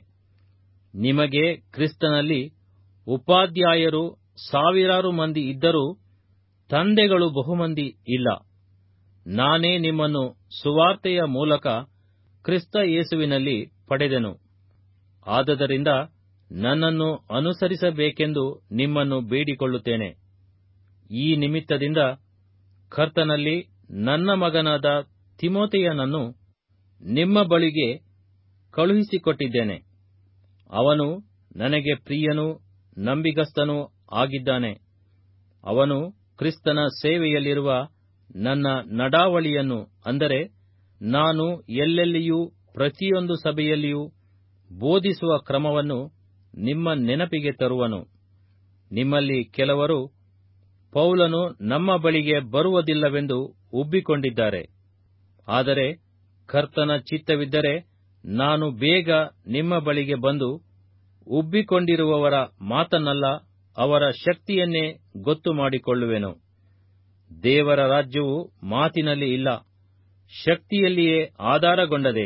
ನಿಮಗೆ ಕ್ರಿಸ್ತನಲ್ಲಿ ಉಪಾಧ್ಯಾಯರು ಸಾವಿರಾರು ಮಂದಿ ಇದ್ದರೂ ತಂದೆಗಳು ಬಹುಮಂದಿ ಇಲ್ಲ ನಾನೇ ನಿಮ್ಮನ್ನು ಸುವಾರ್ತೆಯ ಮೂಲಕ ಕ್ರಿಸ್ತ ಯೇಸುವಿನಲ್ಲಿ ಪಡೆದೆನು ಆದದರಿಂದ ನನ್ನನ್ನು ಅನುಸರಿಸಬೇಕೆಂದು ನಿಮ್ಮನ್ನು ಬೇಡಿಕೊಳ್ಳುತ್ತೇನೆ ಈ ನಿಮಿತ್ತದಿಂದ ಕರ್ತನಲ್ಲಿ ನನ್ನ ಮಗನಾದ ತಿಮೋತೆಯನನ್ನು ನಿಮ್ಮ ಬಳಿಗೆ ಕಳುಹಿಸಿಕೊಟ್ಟಿದ್ದೇನೆ ಅವನು ನನಗೆ ಪ್ರಿಯನೂ ನಂಬಿಗಸ್ತನೂ ಆಗಿದ್ದಾನೆ ಅವನು ಕ್ರಿಸ್ತನ ಸೇವೆಯಲ್ಲಿರುವ ನನ್ನ ನಡಾವಳಿಯನ್ನು ಅಂದರೆ ನಾನು ಎಲ್ಲೆಲ್ಲಿಯೂ ಪ್ರತಿಯೊಂದು ಸಭೆಯಲ್ಲಿಯೂ ಬೋಧಿಸುವ ಕ್ರಮವನ್ನು ನಿಮ್ಮ ನೆನಪಿಗೆ ತರುವನು ನಿಮ್ಮಲ್ಲಿ ಕೆಲವರು ಪೌಲನು ನಮ್ಮ ಬಳಿಗೆ ಬರುವುದಿಲ್ಲವೆಂದು ಉಬ್ಬಿಕೊಂಡಿದ್ದಾರೆ ಆದರೆ ಕರ್ತನ ಚಿತ್ತವಿದ್ದರೆ ನಾನು ಬೇಗ ನಿಮ್ಮ ಬಳಿಗೆ ಬಂದು ಉಬ್ಬಿಕೊಂಡಿರುವವರ ಮಾತನ್ನಲ್ಲ ಅವರ ಶಕ್ತಿಯನ್ನೇ ಗೊತ್ತು ಮಾಡಿಕೊಳ್ಳುವೆನು ದೇವರ ರಾಜ್ಯವು ಮಾತಿನಲ್ಲಿ ಇಲ್ಲ ಶಕ್ತಿಯಲ್ಲಿಯೇ ಆಧಾರಗೊಂಡದೆ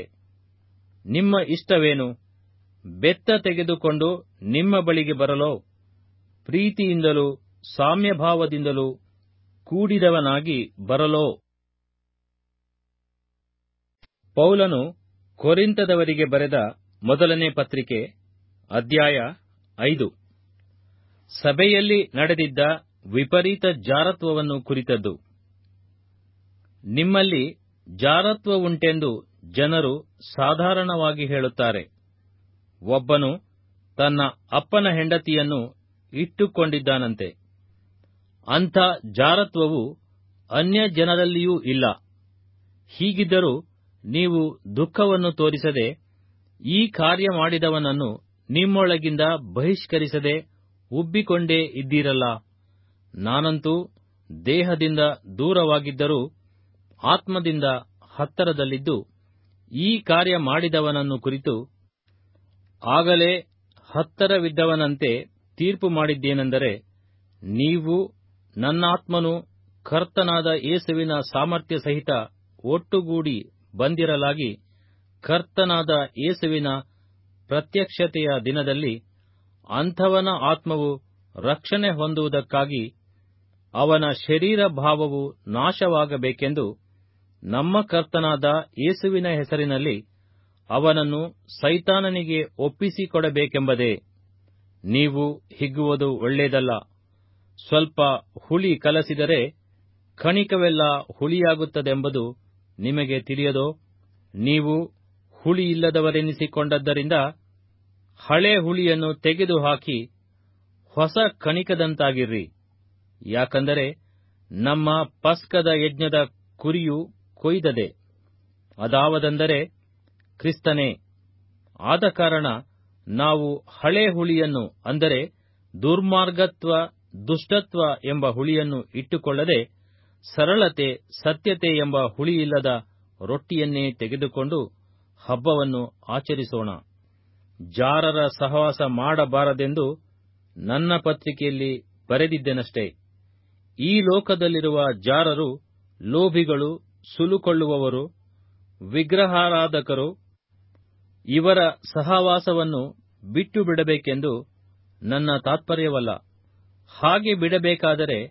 ನಿಮ್ಮ ಇಷ್ಟವೇನು ಬೆತ್ತ ತೆಗೆದುಕೊಂಡು ನಿಮ್ಮ ಬಳಿಗೆ ಬರಲೋ ಪ್ರೀತಿಯಿಂದಲೂ ಸಾಮ್ಯಭಾವದಿಂದಲೂ ಕೂಡಿದವನಾಗಿ ಬರಲೋ ಪೌಲನು ಕೊರಿಂತದವರಿಗೆ ಬರೆದ ಮೊದಲನೇ ಪತ್ರಿಕೆ ಅಧ್ಯಾಯ ಐದು ಸಭೆಯಲ್ಲಿ ನಡೆದಿದ್ದ ವಿಪರೀತ ಜಾರತ್ವವನ್ನು ಕುರಿತದ್ದು ನಿಮ್ಮಲ್ಲಿ ಜಾರತ್ವವುಂಟೆಂದು ಜನರು ಸಾಧಾರಣವಾಗಿ ಹೇಳುತ್ತಾರೆ ಒಬ್ಬನು ತನ್ನ ಅಪ್ಪನ ಹೆಂಡತಿಯನ್ನು ಇಟ್ಟುಕೊಂಡಿದ್ದಾನಂತೆ ಅಂಥ ಜಾರತ್ವವು ಅನ್ಯ ಜನರಲ್ಲಿಯೂ ಇಲ್ಲ ಹೀಗಿದ್ದರೂ ನೀವು ದುಃಖವನ್ನು ತೋರಿಸದೆ ಈ ಕಾರ್ಯ ಮಾಡಿದವನನ್ನು ನಿಮ್ಮೊಳಗಿಂದ ಬಹಿಷ್ಕರಿಸದೆ ಉಬ್ಬಿಕೊಂಡೇ ಇದ್ದೀರಲ್ಲ ನಾನಂತೂ ದೇಹದಿಂದ ದೂರವಾಗಿದ್ದರೂ ಆತ್ಮದಿಂದ ಹತ್ತರದಲ್ಲಿದ್ದು ಈ ಕಾರ್ಯ ಮಾಡಿದವನನ್ನು ಕುರಿತು ಆಗಲೇ ಹತ್ತರವಿದ್ದವನಂತೆ ತೀರ್ಪು ಮಾಡಿದ್ದೇನೆಂದರೆ ನೀವು ನನ್ನಾತ್ಮನು ಕರ್ತನಾದ ಯೇಸುವಿನ ಸಾಮರ್ಥ್ಯ ಸಹಿತ ಒಟ್ಟುಗೂಡಿ ಬಂದಿರಲಾಗಿ ಕರ್ತನಾದ ಯೇಸುವಿನ ಪ್ರತ್ಯಕ್ಷತೆಯ ದಿನದಲ್ಲಿ ಅಂಥವನ ಆತ್ಮವು ರಕ್ಷಣೆ ಹೊಂದುವುದಕ್ಕಾಗಿ ಅವನ ಶರೀರ ಭಾವವು ನಾಶವಾಗಬೇಕೆಂದು ನಮ್ಮ ಕರ್ತನಾದ ಯೇಸುವಿನ ಹೆಸರಿನಲ್ಲಿ ಅವನನ್ನು ಸೈತಾನನಿಗೆ ಒಪ್ಪಿಸಿಕೊಡಬೇಕೆಂಬುದೇ ನೀವು ಹಿಗ್ಗುವುದು ಒಳ್ಳೆಯದಲ್ಲ ಸ್ವಲ್ಪ ಹುಳಿ ಕಲಸಿದರೆ ಕಣಿಕವೆಲ್ಲ ಹುಳಿಯಾಗುತ್ತದೆಂಬುದು ನಿಮಗೆ ತಿಳಿಯದೋ ನೀವು ಹುಳಿಯಿಲ್ಲದವರೆನಿಸಿಕೊಂಡದ್ದರಿಂದ ಹಳೆ ಹುಳಿಯನ್ನು ತೆಗೆದುಹಾಕಿ ಹೊಸ ಕಣಿಕದಂತಾಗಿರ್ರಿ ಯಾಕಂದರೆ ನಮ್ಮ ಪಸ್ಕದ ಯಜ್ಞದ ಕುರಿಯು ಕೊಯ್ದದೆ ಅದಾವದೆಂದರೆ ಕ್ರಿಸ್ತನೇ ಆದ ಕಾರಣ ನಾವು ಹಳೆ ಹುಳಿಯನ್ನು ಅಂದರೆ ದುರ್ಮಾರ್ಗತ್ವ ದುಷ್ಟತ್ವ ಎಂಬ ಹುಳಿಯನ್ನು ಇಟ್ಟುಕೊಳ್ಳದೆ ಸರಳತೆ ಸತ್ಯತೆ ಎಂಬ ಹುಳಿಯಿಲ್ಲದ ರೊಟ್ಟಿಯನ್ನೇ ತೆಗೆದುಕೊಂಡು ಹಬ್ಬವನ್ನು ಆಚರಿಸೋಣ ಜಾರರ ಸಹವಾಸ ಮಾಡಬಾರದೆಂದು ನನ್ನ ಪತ್ರಿಕೆಯಲ್ಲಿ ಬರೆದಿದ್ದೆನಷ್ಟೇ ಈ ಲೋಕದಲ್ಲಿರುವ ಜಾರರು ಲೋಭಿಗಳು ಸುಲುಕೊಳ್ಳುವವರು ವಿಗ್ರಹಾರಾಧಕರು ಇವರ ಸಹವಾಸವನ್ನು ಬಿಟ್ಟು ಬಿಡಬೇಕೆಂದು ನನ್ನ ತಾತ್ಪರ್ಯವಲ್ಲ ಹಾಗೆ ಬಿಡಬೇಕಾದರೆ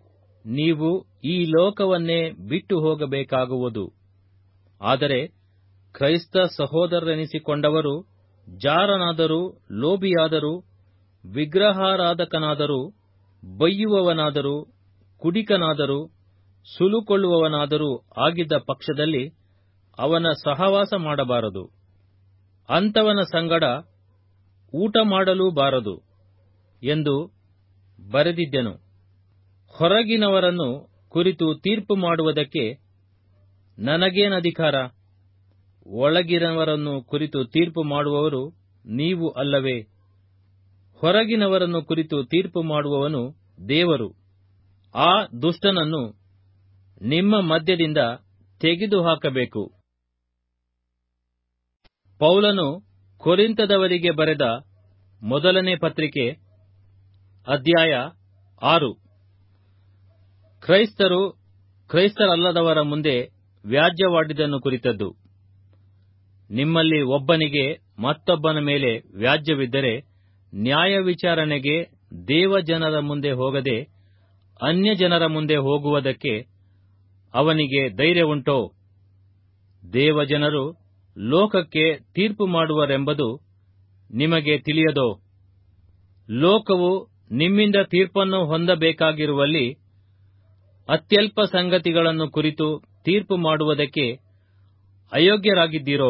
ನೀವು ಈ ಲೋಕವನ್ನೇ ಬಿಟ್ಟು ಹೋಗಬೇಕಾಗುವುದು ಆದರೆ ಕ್ರೈಸ್ತ ಸಹೋದರರೆನಿಸಿಕೊಂಡವರು ಜಾರನಾದರೂ ಲೋಭಿಯಾದರೂ ವಿಗ್ರಹಾರಾಧಕನಾದರೂ ಬೈಯುವವನಾದರೂ ಕುಡಿಕನಾದರೂ ಸುಲುಕೊಳ್ಳುವವನಾದರೂ ಆಗಿದ್ದ ಪಕ್ಷದಲ್ಲಿ ಅವನ ಸಹವಾಸ ಮಾಡಬಾರದು ಅಂಥವನ ಸಂಗಡ ಊಟ ಮಾಡಲೂ ಬಾರದು ಎಂದು ಬರೆದಿದ್ದೆನು ಹೊರಗಿನವರನ್ನು ಕುರಿತು ತೀರ್ಪು ಮಾಡುವುದಕ್ಕೆ ನನಗೇನಧಿಕಾರ ಒಳಗಿನವರನ್ನು ಕುರಿತು ತೀರ್ಪು ಮಾಡುವವರು ನೀವು ಅಲ್ಲವೇ ಹೊರಗಿನವರನ್ನು ಕುರಿತು ತೀರ್ಪು ಮಾಡುವವನು ದೇವರು ಆ ದುಷ್ಟನನ್ನು ನಿಮ್ಮ ಮಧ್ಯದಿಂದ ತೆಗೆದುಹಾಕಬೇಕು ಪೌಲನು ಕೊರಿಂತದವರಿಗೆ ಬರೆದ ಮೊದಲನೇ ಪತ್ರಿಕೆ ಅಧ್ಯಾಯ ಆರು ಕ್ರೈಸ್ತರು ಕ್ರೈಸ್ತರಲ್ಲದವರ ಮುಂದೆ ವ್ಯಾಜ್ಯವಾಡಿದ್ದನ್ನು ಕುರಿತದ್ದು ನಿಮ್ಮಲ್ಲಿ ಒಬ್ಬನಿಗೆ ಮತ್ತೊಬ್ಬನ ಮೇಲೆ ವ್ಯಾಜ್ಯವಿದ್ದರೆ ನ್ಯಾಯ ವಿಚಾರಣೆಗೆ ದೇವಜನರ ಮುಂದೆ ಹೋಗದೆ ಅನ್ಯಜನರ ಮುಂದೆ ಹೋಗುವುದಕ್ಕೆ ಅವನಿಗೆ ಧೈರ್ಯವುಂಟೋ ದೇವಜನರು ಲೋಕಕ್ಕೆ ತೀರ್ಪು ಮಾಡುವರೆಂಬುದು ನಿಮಗೆ ತಿಳಿಯದೋ ಲೋಕವು ನಿಮ್ಮಿಂದ ತೀರ್ಪನ್ನು ಹೊಂದಬೇಕಾಗಿರುವಲ್ಲಿ ಅತ್ಯಲ್ಪ ಸಂಗತಿಗಳನ್ನು ಕುರಿತು ತೀರ್ಪು ಮಾಡುವುದಕ್ಕೆ ಅಯೋಗ್ಯರಾಗಿದ್ದೀರೋ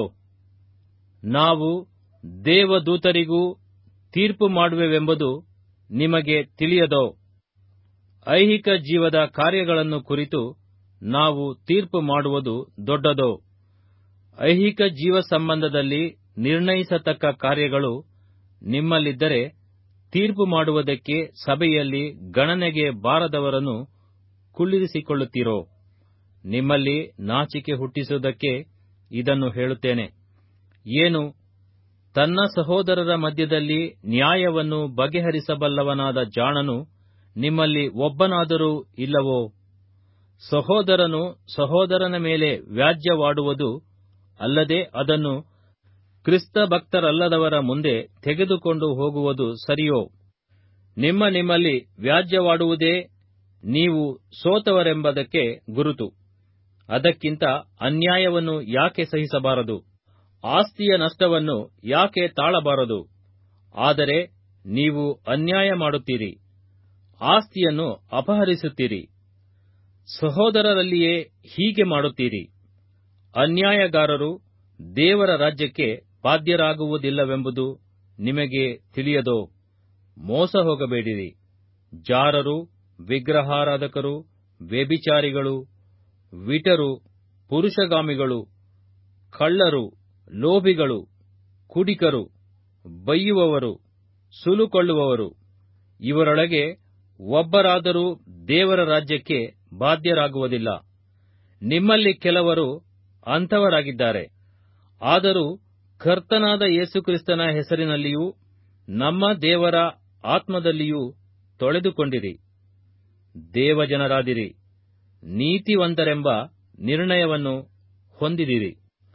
ನಾವು ದೇವದೂತರಿಗೂ ತೀರ್ಪು ಮಾಡುವೆವೆಂಬುದು ನಿಮಗೆ ತಿಳಿಯದೋ ಐಹಿಕ ಜೀವದ ಕಾರ್ಯಗಳನ್ನು ಕುರಿತು ನಾವು ತೀರ್ಪು ಮಾಡುವುದು ದೊಡ್ಡದೋ ಐಹಿಕ ಜೀವ ಸಂಬಂಧದಲ್ಲಿ ನಿರ್ಣಯಿಸತಕ್ಕ ಕಾರ್ಯಗಳು ನಿಮ್ಮಲ್ಲಿದ್ದರೆ ತೀರ್ಪು ಮಾಡುವುದಕ್ಕೆ ಸಭೆಯಲ್ಲಿ ಗಣನೆಗೆ ಬಾರದವರನ್ನು ಕುಳ್ಳಿರಿಸಿಕೊಳ್ಳುತ್ತೀರೋ ನಿಮ್ಮಲ್ಲಿ ನಾಚಿಕೆ ಹುಟ್ಟಿಸುವುದಕ್ಕೆ ಇದನ್ನು ಹೇಳುತ್ತೇನೆ ಏನು ತನ್ನ ಸಹೋದರರ ಮಧ್ಯದಲ್ಲಿ ನ್ಯಾಯವನ್ನು ಬಗೆಹರಿಸಬಲ್ಲವನಾದ ಜಾಣನು ನಿಮ್ಮಲ್ಲಿ ಒಬ್ಬನಾದರೂ ಇಲ್ಲವೋ ಸಹೋದರನು ಸಹೋದರನ ಮೇಲೆ ವ್ಯಾಜ್ಯವಾಡುವುದು ಅಲ್ಲದೆ ಅದನ್ನು ಕ್ರಿಸ್ತ ಭಕ್ತರಲ್ಲದವರ ಮುಂದೆ ತೆಗೆದುಕೊಂಡು ಹೋಗುವುದು ಸರಿಯೋ ನಿಮ್ಮ ನಿಮ್ಮಲ್ಲಿ ವ್ಯಾಜ್ಯವಾಡುವುದೇ ನೀವು ಸೋತವರೆಂಬುದಕ್ಕೆ ಗುರುತು ಅದಕ್ಕಿಂತ ಅನ್ಯಾಯವನ್ನು ಯಾಕೆ ಸಹಿಸಬಾರದು ಆಸ್ತಿಯ ನಷ್ಟವನ್ನು ಯಾಕೆ ತಾಳಬಾರದು ಆದರೆ ನೀವು ಅನ್ಯಾಯ ಮಾಡುತ್ತೀರಿ ಆಸ್ತಿಯನ್ನು ಅಪಹರಿಸುತ್ತೀರಿ ಸಹೋದರರಲ್ಲಿಯೇ ಹೀಗೆ ಮಾಡುತ್ತೀರಿ ಅನ್ಯಾಯಗಾರರು ದೇವರ ರಾಜ್ಯಕ್ಕೆ ಬಾಧ್ಯರಾಗುವುದಿಲ್ಲವೆಂಬುದು ನಿಮಗೆ ತಿಳಿಯದೋ ಮೋಸ ಹೋಗಬೇಡಿರಿ ಜಾರರು ವಿಗ್ರಹಾರಾಧಕರು ವ್ಯಭಿಚಾರಿಗಳು ವಿಟರು ಪುರುಷಗಾಮಿಗಳು ಕಳ್ಳರು ಲೋಭಿಗಳು ಕುಡಿಕರು ಬೈಯುವವರು ಸುಲುಕೊಳ್ಳುವವರು ಇವರೊಳಗೆ ಒಬ್ಬರಾದರೂ ದೇವರ ರಾಜ್ಯಕ್ಕೆ ಬಾಧ್ಯರಾಗುವುದಿಲ್ಲ ನಿಮ್ಮಲ್ಲಿ ಕೆಲವರು ಅಂಥವರಾಗಿದ್ದಾರೆ ಆದರೂ ಕರ್ತನಾದ ಯೇಸುಕ್ರಿಸ್ತನ ಹೆಸರಿನಲ್ಲಿಯೂ ನಮ್ಮ ದೇವರ ಆತ್ಮದಲ್ಲಿಯೂ ತೊಳೆದುಕೊಂಡಿರಿ ದೇವಜನರಾದಿರಿ ನೀತಿವಂತರೆಂಬ ನಿರ್ಣಯವನ್ನು ಹೊಂದಿದಿರಿ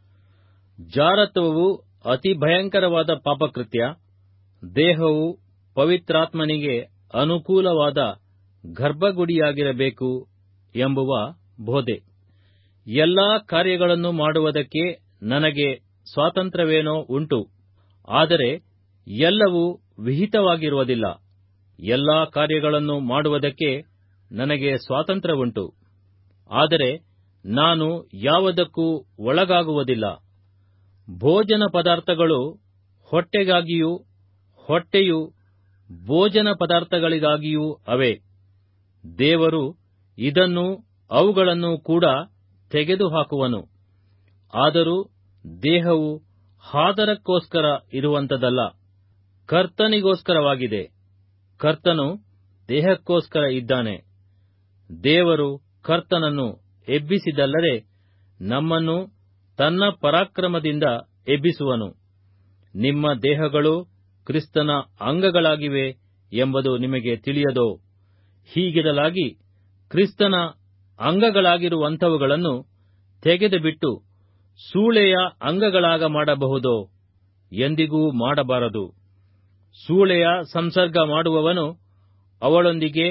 ಜಾರತ್ವವು ಅತಿ ಭಯಂಕರವಾದ ಪಾಪಕೃತ್ಯ ದೇಹವು ಪವಿತ್ರಾತ್ಮನಿಗೆ ಅನುಕೂಲವಾದ ಗರ್ಭಗುಡಿಯಾಗಿರಬೇಕು ಎಂಬುವ ಬೋಧೆ ಎಲ್ಲಾ ಕಾರ್ಯಗಳನ್ನು ಮಾಡುವುದಕ್ಕೆ ನನಗೆ ಸ್ವಾತಂತ್ರ್ಯವೇನೋ ಉಂಟು ಆದರೆ ಎಲ್ಲವೂ ವಿಹಿತವಾಗಿರುವುದಿಲ್ಲ ಎಲ್ಲಾ ಕಾರ್ಯಗಳನ್ನು ಮಾಡುವುದಕ್ಕೆ ನನಗೆ ಸ್ವಾತಂತ್ರ್ಯವುಂಟು ಆದರೆ ನಾನು ಯಾವುದಕ್ಕೂ ಒಳಗಾಗುವುದಿಲ್ಲ ಭೋಜನ ಪದಾರ್ಥಗಳು ಹೊಟ್ಟೆಗಾಗಿಯೂ ಹೊಟ್ಟೆಯು ಭೋಜನ ಪದಾರ್ಥಗಳಿಗಾಗಿಯೂ ಅವೆ ದೇವರು ಇದನ್ನೂ ಅವುಗಳನ್ನು ಕೂಡ ತೆಗೆದುಹಾಕುವನು ಆದರೂ ದೇಹವು ಹಾದರಕ್ಕೋಸ್ಕರ ಇರುವಂಥದಲ್ಲ ಕರ್ತನಿಗೋಸ್ಕರವಾಗಿದೆ ಕರ್ತನು ದೇಹಕ್ಕೋಸ್ಕರ ಇದ್ದಾನೆ ದೇವರು ಕರ್ತನನ್ನು ಎಬ್ಬಿಸಿದಲ್ಲದೆ ನಮ್ಮನ್ನು ತನ್ನ ಪರಾಕ್ರಮದಿಂದ ಎಬ್ಬಿಸುವನು ನಿಮ್ಮ ದೇಹಗಳು ಕ್ರಿಸ್ತನ ಅಂಗಗಳಾಗಿವೆ ಎಂಬುದು ನಿಮಗೆ ತಿಳಿಯದೋ ಹೀಗಿರಲಾಗಿ ಕ್ರಿಸ್ತನ ಅಂಗಗಳಾಗಿರುವಂಥವುಗಳನ್ನು ತೆಗೆದುಬಿಟ್ಟು ಸೂಳೆಯ ಅಂಗಗಳಾಗ ಮಾಡಬಹುದೋ ಎಂದಿಗೂ ಮಾಡಬಾರದು ಸೂಳೆಯ ಸಂಸರ್ಗ ಮಾಡುವವನು ಅವಳೊಂದಿಗೆ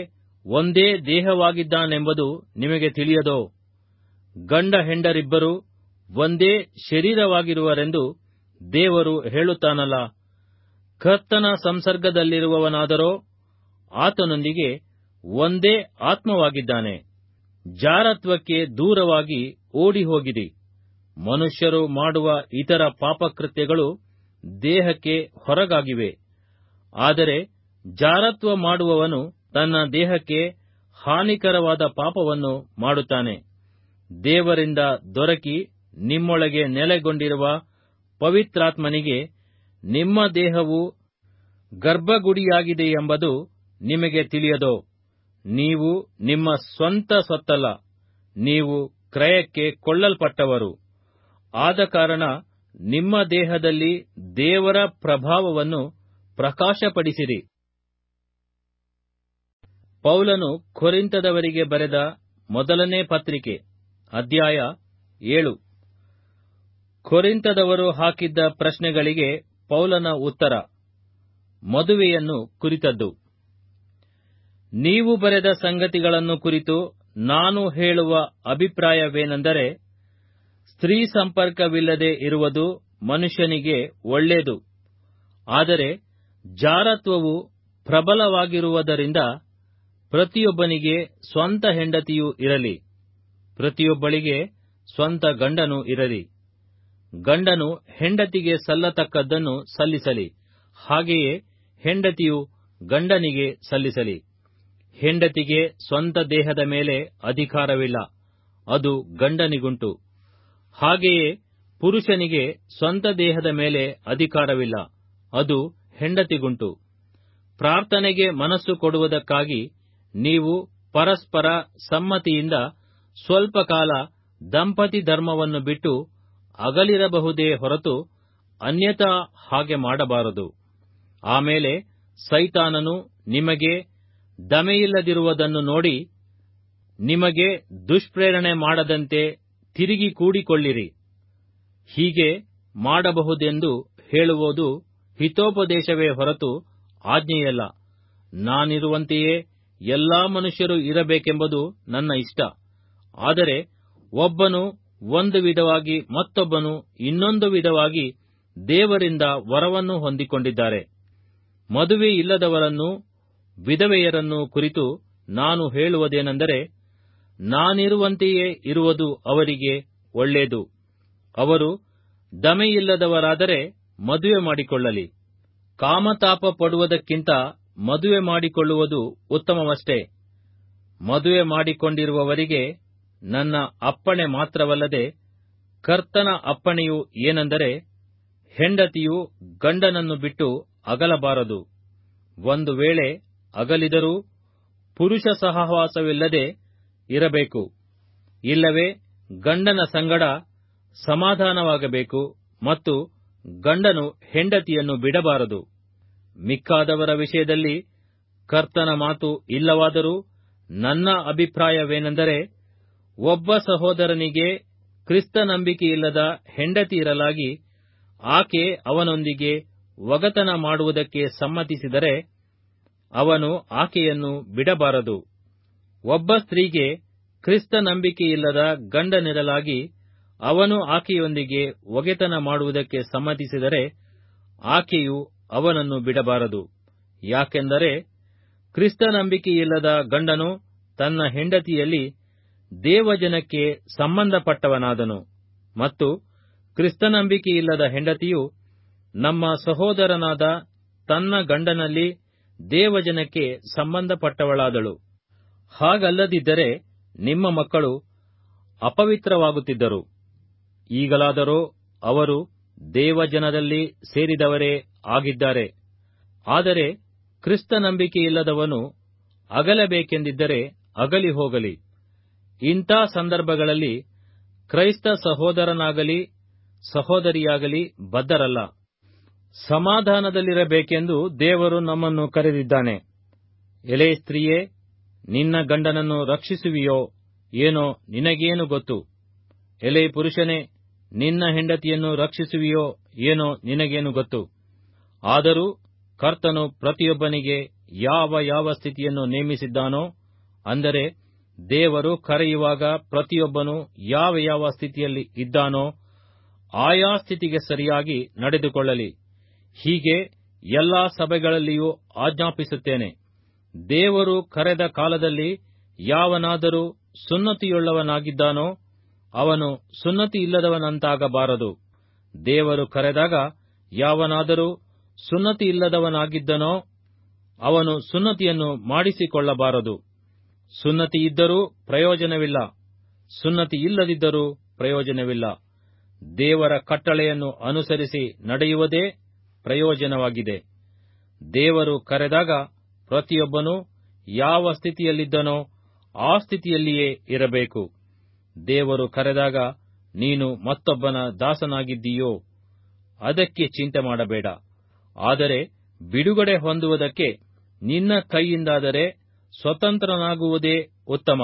ಒಂದೇ ದೇಹವಾಗಿದ್ದಾನೆಂಬುದು ನಿಮಗೆ ತಿಳಿಯದೋ ಗಂಡ ಹೆಂಡರಿಬ್ಬರು ಒಂದೇ ಶರೀರವಾಗಿರುವರೆಂದು ದೇವರು ಹೇಳುತ್ತಾನಲ್ಲ ಕರ್ತನ ಸಂಸರ್ಗದಲ್ಲಿರುವವನಾದರೋ ಆತನೊಂದಿಗೆ ಒಂದೇ ಆತ್ಮವಾಗಿದ್ದಾನೆ ಜಾರತ್ವಕ್ಕೆ ದೂರವಾಗಿ ಓಡಿ ಹೋಗಿರಿ ಮನುಷ್ಯರು ಮಾಡುವ ಇತರ ಪಾಪಕೃತ್ಯಗಳು ದೇಹಕ್ಕೆ ಹೊರಗಾಗಿವೆ ಆದರೆ ಜಾರತ್ವ ಮಾಡುವವನು ತನ್ನ ದೇಹಕ್ಕೆ ಹಾನಿಕರವಾದ ಪಾಪವನ್ನು ಮಾಡುತ್ತಾನೆ ದೇವರಿಂದ ದೊರಕಿ ನಿಮ್ಮೊಳಗೆ ನೆಲೆಗೊಂಡಿರುವ ಪವಿತ್ರಾತ್ಮನಿಗೆ ನಿಮ್ಮ ದೇಹವು ಗರ್ಭಗುಡಿಯಾಗಿದೆಯೆಂಬುದು ನಿಮಗೆ ತಿಳಿಯದೋ ನೀವು ನಿಮ್ಮ ಸ್ವಂತ ಸೊತ್ತಲ್ಲ ನೀವು ಕ್ರಯಕ್ಕೆ ಕೊಳ್ಳಲ್ಪಟ್ಟವರು ಆದ ಕಾರಣ ನಿಮ್ಮ ದೇಹದಲ್ಲಿ ದೇವರ ಪ್ರಭಾವವನ್ನು ಪ್ರಕಾಶಪಡಿಸಿರಿ ಪೌಲನು ಕೊರಿಂತದವರಿಗೆ ಬರೆದ ಮೊದಲನೇ ಪತ್ರಿಕೆ ಅಧ್ಯಾಯ ಏಳು ಕೊರಿಂತದವರು ಹಾಕಿದ್ದ ಪ್ರಶ್ನೆಗಳಿಗೆ ಪೌಲನ ಉತ್ತರ ಮದುವೆಯನ್ನು ಕುರಿತದ್ದು ನೀವು ಬರೆದ ಸಂಗತಿಗಳನ್ನು ಕುರಿತು ನಾನು ಹೇಳುವ ಅಭಿಪ್ರಾಯವೇನೆಂದರೆ ಸ್ತ್ರೀ ಸಂಪರ್ಕವಿಲ್ಲದೆ ಇರುವುದು ಮನುಷ್ಯನಿಗೆ ಒಳ್ಳೆಯದು ಆದರೆ ಜಾರತ್ವವು ಪ್ರಬಲವಾಗಿರುವುದರಿಂದ ಪ್ರತಿಯೊಬ್ಬನಿಗೆ ಸ್ವಂತ ಹೆಂಡತಿಯೂ ಇರಲಿ ಪ್ರತಿಯೊಬ್ಬಳಿಗೆ ಸ್ವಂತ ಗಂಡನೂ ಇರಲಿ ಗಂಡನು ಹೆಂಡತಿಗೆ ಸಲ್ಲತಕ್ಕದ್ದನ್ನು ಸಲ್ಲಿಸಲಿ ಹಾಗೆಯೇ ಹೆಂಡತಿಯು ಗಂಡನಿಗೆ ಸಲ್ಲಿಸಲಿ ಹೆಂಡತಿಗೆ ಸ್ವಂತ ದೇಹದ ಮೇಲೆ ಅಧಿಕಾರವಿಲ್ಲ ಅದು ಗಂಡನಿಗುಂಟು ಹಾಗೆಯೇ ಪುರುಷನಿಗೆ ಸ್ವಂತ ದೇಹದ ಮೇಲೆ ಅಧಿಕಾರವಿಲ್ಲ ಅದು ಹೆಂಡತಿಗುಂಟು ಪ್ರಾರ್ಥನೆಗೆ ಮನಸ್ಸು ಕೊಡುವುದಕ್ಕಾಗಿ ನೀವು ಪರಸ್ಪರ ಸಮ್ಮತಿಯಿಂದ ಸ್ವಲ್ಪ ಕಾಲ ದಂಪತಿ ಧರ್ಮವನ್ನು ಬಿಟ್ಟು ಅಗಲಿರಬಹುದೇ ಹೊರತು ಅನ್ಯತಾ ಹಾಗೆ ಮಾಡಬಾರದು ಆಮೇಲೆ ಸೈತಾನನು ನಿಮಗೆ ದಮೆಯಿಲ್ಲದಿರುವುದನ್ನು ನೋಡಿ ನಿಮಗೆ ದುಷ್ಪ್ರೇರಣೆ ಮಾಡದಂತೆ ತಿರುಗಿ ಕೂಡಿಕೊಳ್ಳಿರಿ ಹೀಗೆ ಮಾಡಬಹುದೆಂದು ಹೇಳುವುದು ಹಿತೋಪದೇಶವೇ ಹೊರತು ಆಜ್ಞೆಯಲ್ಲ ನಾನಿರುವಂತೆಯೇ ಎಲ್ಲಾ ಮನುಷ್ಯರು ಇರಬೇಕೆಂಬುದು ನನ್ನ ಇಷ್ಟ ಆದರೆ ಒಬ್ಬನು ಒಂದು ವಿಧವಾಗಿ ಮತ್ತೊಬ್ಬನು ಇನ್ನೊಂದು ವಿಧವಾಗಿ ದೇವರಿಂದ ವರವನ್ನು ಹೊಂದಿಕೊಂಡಿದ್ದಾರೆ ಮದುವೆ ಇಲ್ಲದವರನ್ನು ವಿಧವೆಯರನ್ನು ಕುರಿತು ನಾನು ಹೇಳುವುದೇನೆಂದರೆ ನಾನಿರುವಂತೆಯೇ ಇರುವುದು ಅವರಿಗೆ ಒಳ್ಳೆಯದು ಅವರು ದಮೆಯಿಲ್ಲದವರಾದರೆ ಮದುವೆ ಮಾಡಿಕೊಳ್ಳಲಿ ಕಾಮತಾಪ ಪಡುವುದಕ್ಕಿಂತ ಮದುವೆ ಮಾಡಿಕೊಳ್ಳುವುದು ಉತ್ತಮವಷ್ಟೇ ಮದುವೆ ಮಾಡಿಕೊಂಡಿರುವವರಿಗೆ ನನ್ನ ಅಪ್ಪಣೆ ಮಾತ್ರವಲ್ಲದೆ ಕರ್ತನ ಅಪ್ಪಣೆಯು ಏನೆಂದರೆ ಹೆಂಡತಿಯು ಗಂಡನನ್ನು ಬಿಟ್ಟು ಅಗಲಬಾರದು ಒಂದು ವೇಳೆ ಅಗಲಿದರೂ ಪುರುಷ ಸಹವಾಸವಿಲ್ಲದೆ ಇರಬೇಕು ಇಲ್ಲವೇ ಗಂಡನ ಸಂಗಡ ಸಮಾಧಾನವಾಗಬೇಕು ಮತ್ತು ಗಂಡನು ಹೆಂಡತಿಯನ್ನು ಬಿಡಬಾರದು ಮಿಕ್ಕಾದವರ ವಿಷಯದಲ್ಲಿ ಕರ್ತನ ಮಾತು ಇಲ್ಲವಾದರೂ ನನ್ನ ಅಭಿಪ್ರಾಯವೇನೆಂದರೆ ಒಬ್ಬ ಸಹೋದರನಿಗೆ ಕ್ರಿಸ್ತ ನಂಬಿಕೆಯಿಲ್ಲದ ಹೆಂಡತಿ ಇರಲಾಗಿ ಆಕೆ ಅವನೊಂದಿಗೆ ಒಗತನ ಮಾಡುವುದಕ್ಕೆ ಸಮ್ಮತಿಸಿದರೆ ಅವನು ಆಕೆಯನ್ನು ಬಿಡಬಾರದು ಒಬ್ಬ ಸ್ತ್ರೀಗೆ ಕ್ರಿಸ್ತ ನಂಬಿಕೆಯಿಲ್ಲದ ಗಂಡನಿರಲಾಗಿ ಅವನು ಆಕೆಯೊಂದಿಗೆ ಒಗೆತನ ಮಾಡುವುದಕ್ಕೆ ಸಮ್ಮತಿಸಿದರೆ ಆಕೆಯು ಅವನನ್ನು ಬಿಡಬಾರದು ಯಾಕೆಂದರೆ ಕ್ರಿಸ್ತ ನಂಬಿಕೆಯಿಲ್ಲದ ಗಂಡನು ತನ್ನ ಹೆಂಡತಿಯಲ್ಲಿ ದೇವಜನಕ್ಕೆ ಸಂಬಂಧಪಟ್ಟವನಾದನು ಮತ್ತು ಕ್ರಿಸ್ತನಂಬಿಕೆಯಿಲ್ಲದ ಹೆಂಡತಿಯು ನಮ್ಮ ಸಹೋದರನಾದ ತನ್ನ ಗಂಡನಲ್ಲಿ ದೇವಜನಕ್ಕೆ ಸಂಬಂಧಪಟ್ಟವಳಾದಳು ಹಾಗಲ್ಲದಿದ್ದರೆ ನಿಮ್ಮ ಮಕ್ಕಳು ಅಪವಿತ್ರವಾಗುತ್ತಿದ್ದರು ಈಗಲಾದರೋ ಅವರು ದೇವಜನದಲ್ಲಿ ಸೇರಿದವರೇ ಆಗಿದ್ದಾರೆ ಆದರೆ ಕ್ರಿಸ್ತ ನಂಬಿಕೆಯಿಲ್ಲದವನು ಅಗಲಬೇಕೆಂದಿದ್ದರೆ ಅಗಲಿ ಹೋಗಲಿ ಇಂಥ ಸಂದರ್ಭಗಳಲ್ಲಿ ಕ್ರೈಸ್ತ ಸಹೋದರನಾಗಲಿ ಸಹೋದರಿಯಾಗಲಿ ಬದ್ಧರಲ್ಲ ಸಮಾಧಾನದಲ್ಲಿರಬೇಕೆಂದು ದೇವರು ನಮ್ಮನ್ನು ಕರೆದಿದ್ದಾನೆ ಎಲೆ ಸ್ತ್ರೀಯೇ ನಿನ್ನ ಗಂಡನನ್ನು ರಕ್ಷಿಸುವಿಯೋ ಏನೋ ನಿನಗೇನು ಗೊತ್ತು ಎಲೆ ಪುರುಷನೇ ನಿನ್ನ ಹೆಂಡತಿಯನ್ನು ರಕ್ಷಿಸುವಿಯೋ ಏನೋ ನಿನಗೇನು ಗೊತ್ತು ಆದರೂ ಕರ್ತನು ಪ್ರತಿಯೊಬ್ಬನಿಗೆ ಯಾವ ಯಾವ ಸ್ಥಿತಿಯನ್ನು ನೇಮಿಸಿದ್ದಾನೋ ಅಂದರೆ ದೇವರು ಕರೆಯುವಾಗ ಪ್ರತಿಯೊಬ್ಬನು ಯಾವ ಯಾವ ಸ್ಥಿತಿಯಲ್ಲಿ ಇದ್ದಾನೋ ಆಯಾ ಸ್ಥಿತಿಗೆ ಸರಿಯಾಗಿ ನಡೆದುಕೊಳ್ಳಲಿ ಹೀಗೆ ಎಲ್ಲಾ ಸಭೆಗಳಲ್ಲಿಯೂ ಆಜ್ಞಾಪಿಸುತ್ತೇನೆ ದೇವರು ಕರೆದ ಕಾಲದಲ್ಲಿ ಯಾವನಾದರೂ ಸುನ್ನತಿಯುಳ್ಳವನಾಗಿದ್ದಾನೋ ಅವನು ಸುನ್ನತಿ ಇಲ್ಲದವನಂತಾಗಬಾರದು ದೇವರು ಕರೆದಾಗ ಯಾವನಾದರೂ ಸುನ್ನತಿ ಇಲ್ಲದವನಾಗಿದ್ದನೋ ಅವನು ಸುನ್ನತಿಯನ್ನು ಮಾಡಿಸಿಕೊಳ್ಳಬಾರದು ಸುನ್ನತಿ ಇದ್ದರೂ ಪ್ರಯೋಜನವಿಲ್ಲ ಸುನ್ನತಿ ಇಲ್ಲದಿದ್ದರೂ ಪ್ರಯೋಜನವಿಲ್ಲ ದೇವರ ಕಟ್ಟಳೆಯನ್ನು ಅನುಸರಿಸಿ ನಡೆಯುವುದೇ ಪ್ರಯೋಜನವಾಗಿದೆ ದೇವರು ಕರೆದಾಗ ಪ್ರತಿಯೊಬ್ಬನು ಯಾವ ಸ್ಥಿತಿಯಲ್ಲಿದ್ದನೋ ಆ ಸ್ಥಿತಿಯಲ್ಲಿಯೇ ಇರಬೇಕು ದೇವರು ಕರೆದಾಗ ನೀನು ಮತ್ತೊಬ್ಬನ ದಾಸನಾಗಿದ್ದೀಯೋ ಅದಕ್ಕೆ ಚಿಂತೆ ಮಾಡಬೇಡ ಆದರೆ ಬಿಡುಗಡೆ ಹೊಂದುವುದಕ್ಕೆ ನಿನ್ನ ಕೈಯಿಂದಾದರೆ ಸ್ವತಂತ್ರನಾಗುವುದೇ ಉತ್ತಮ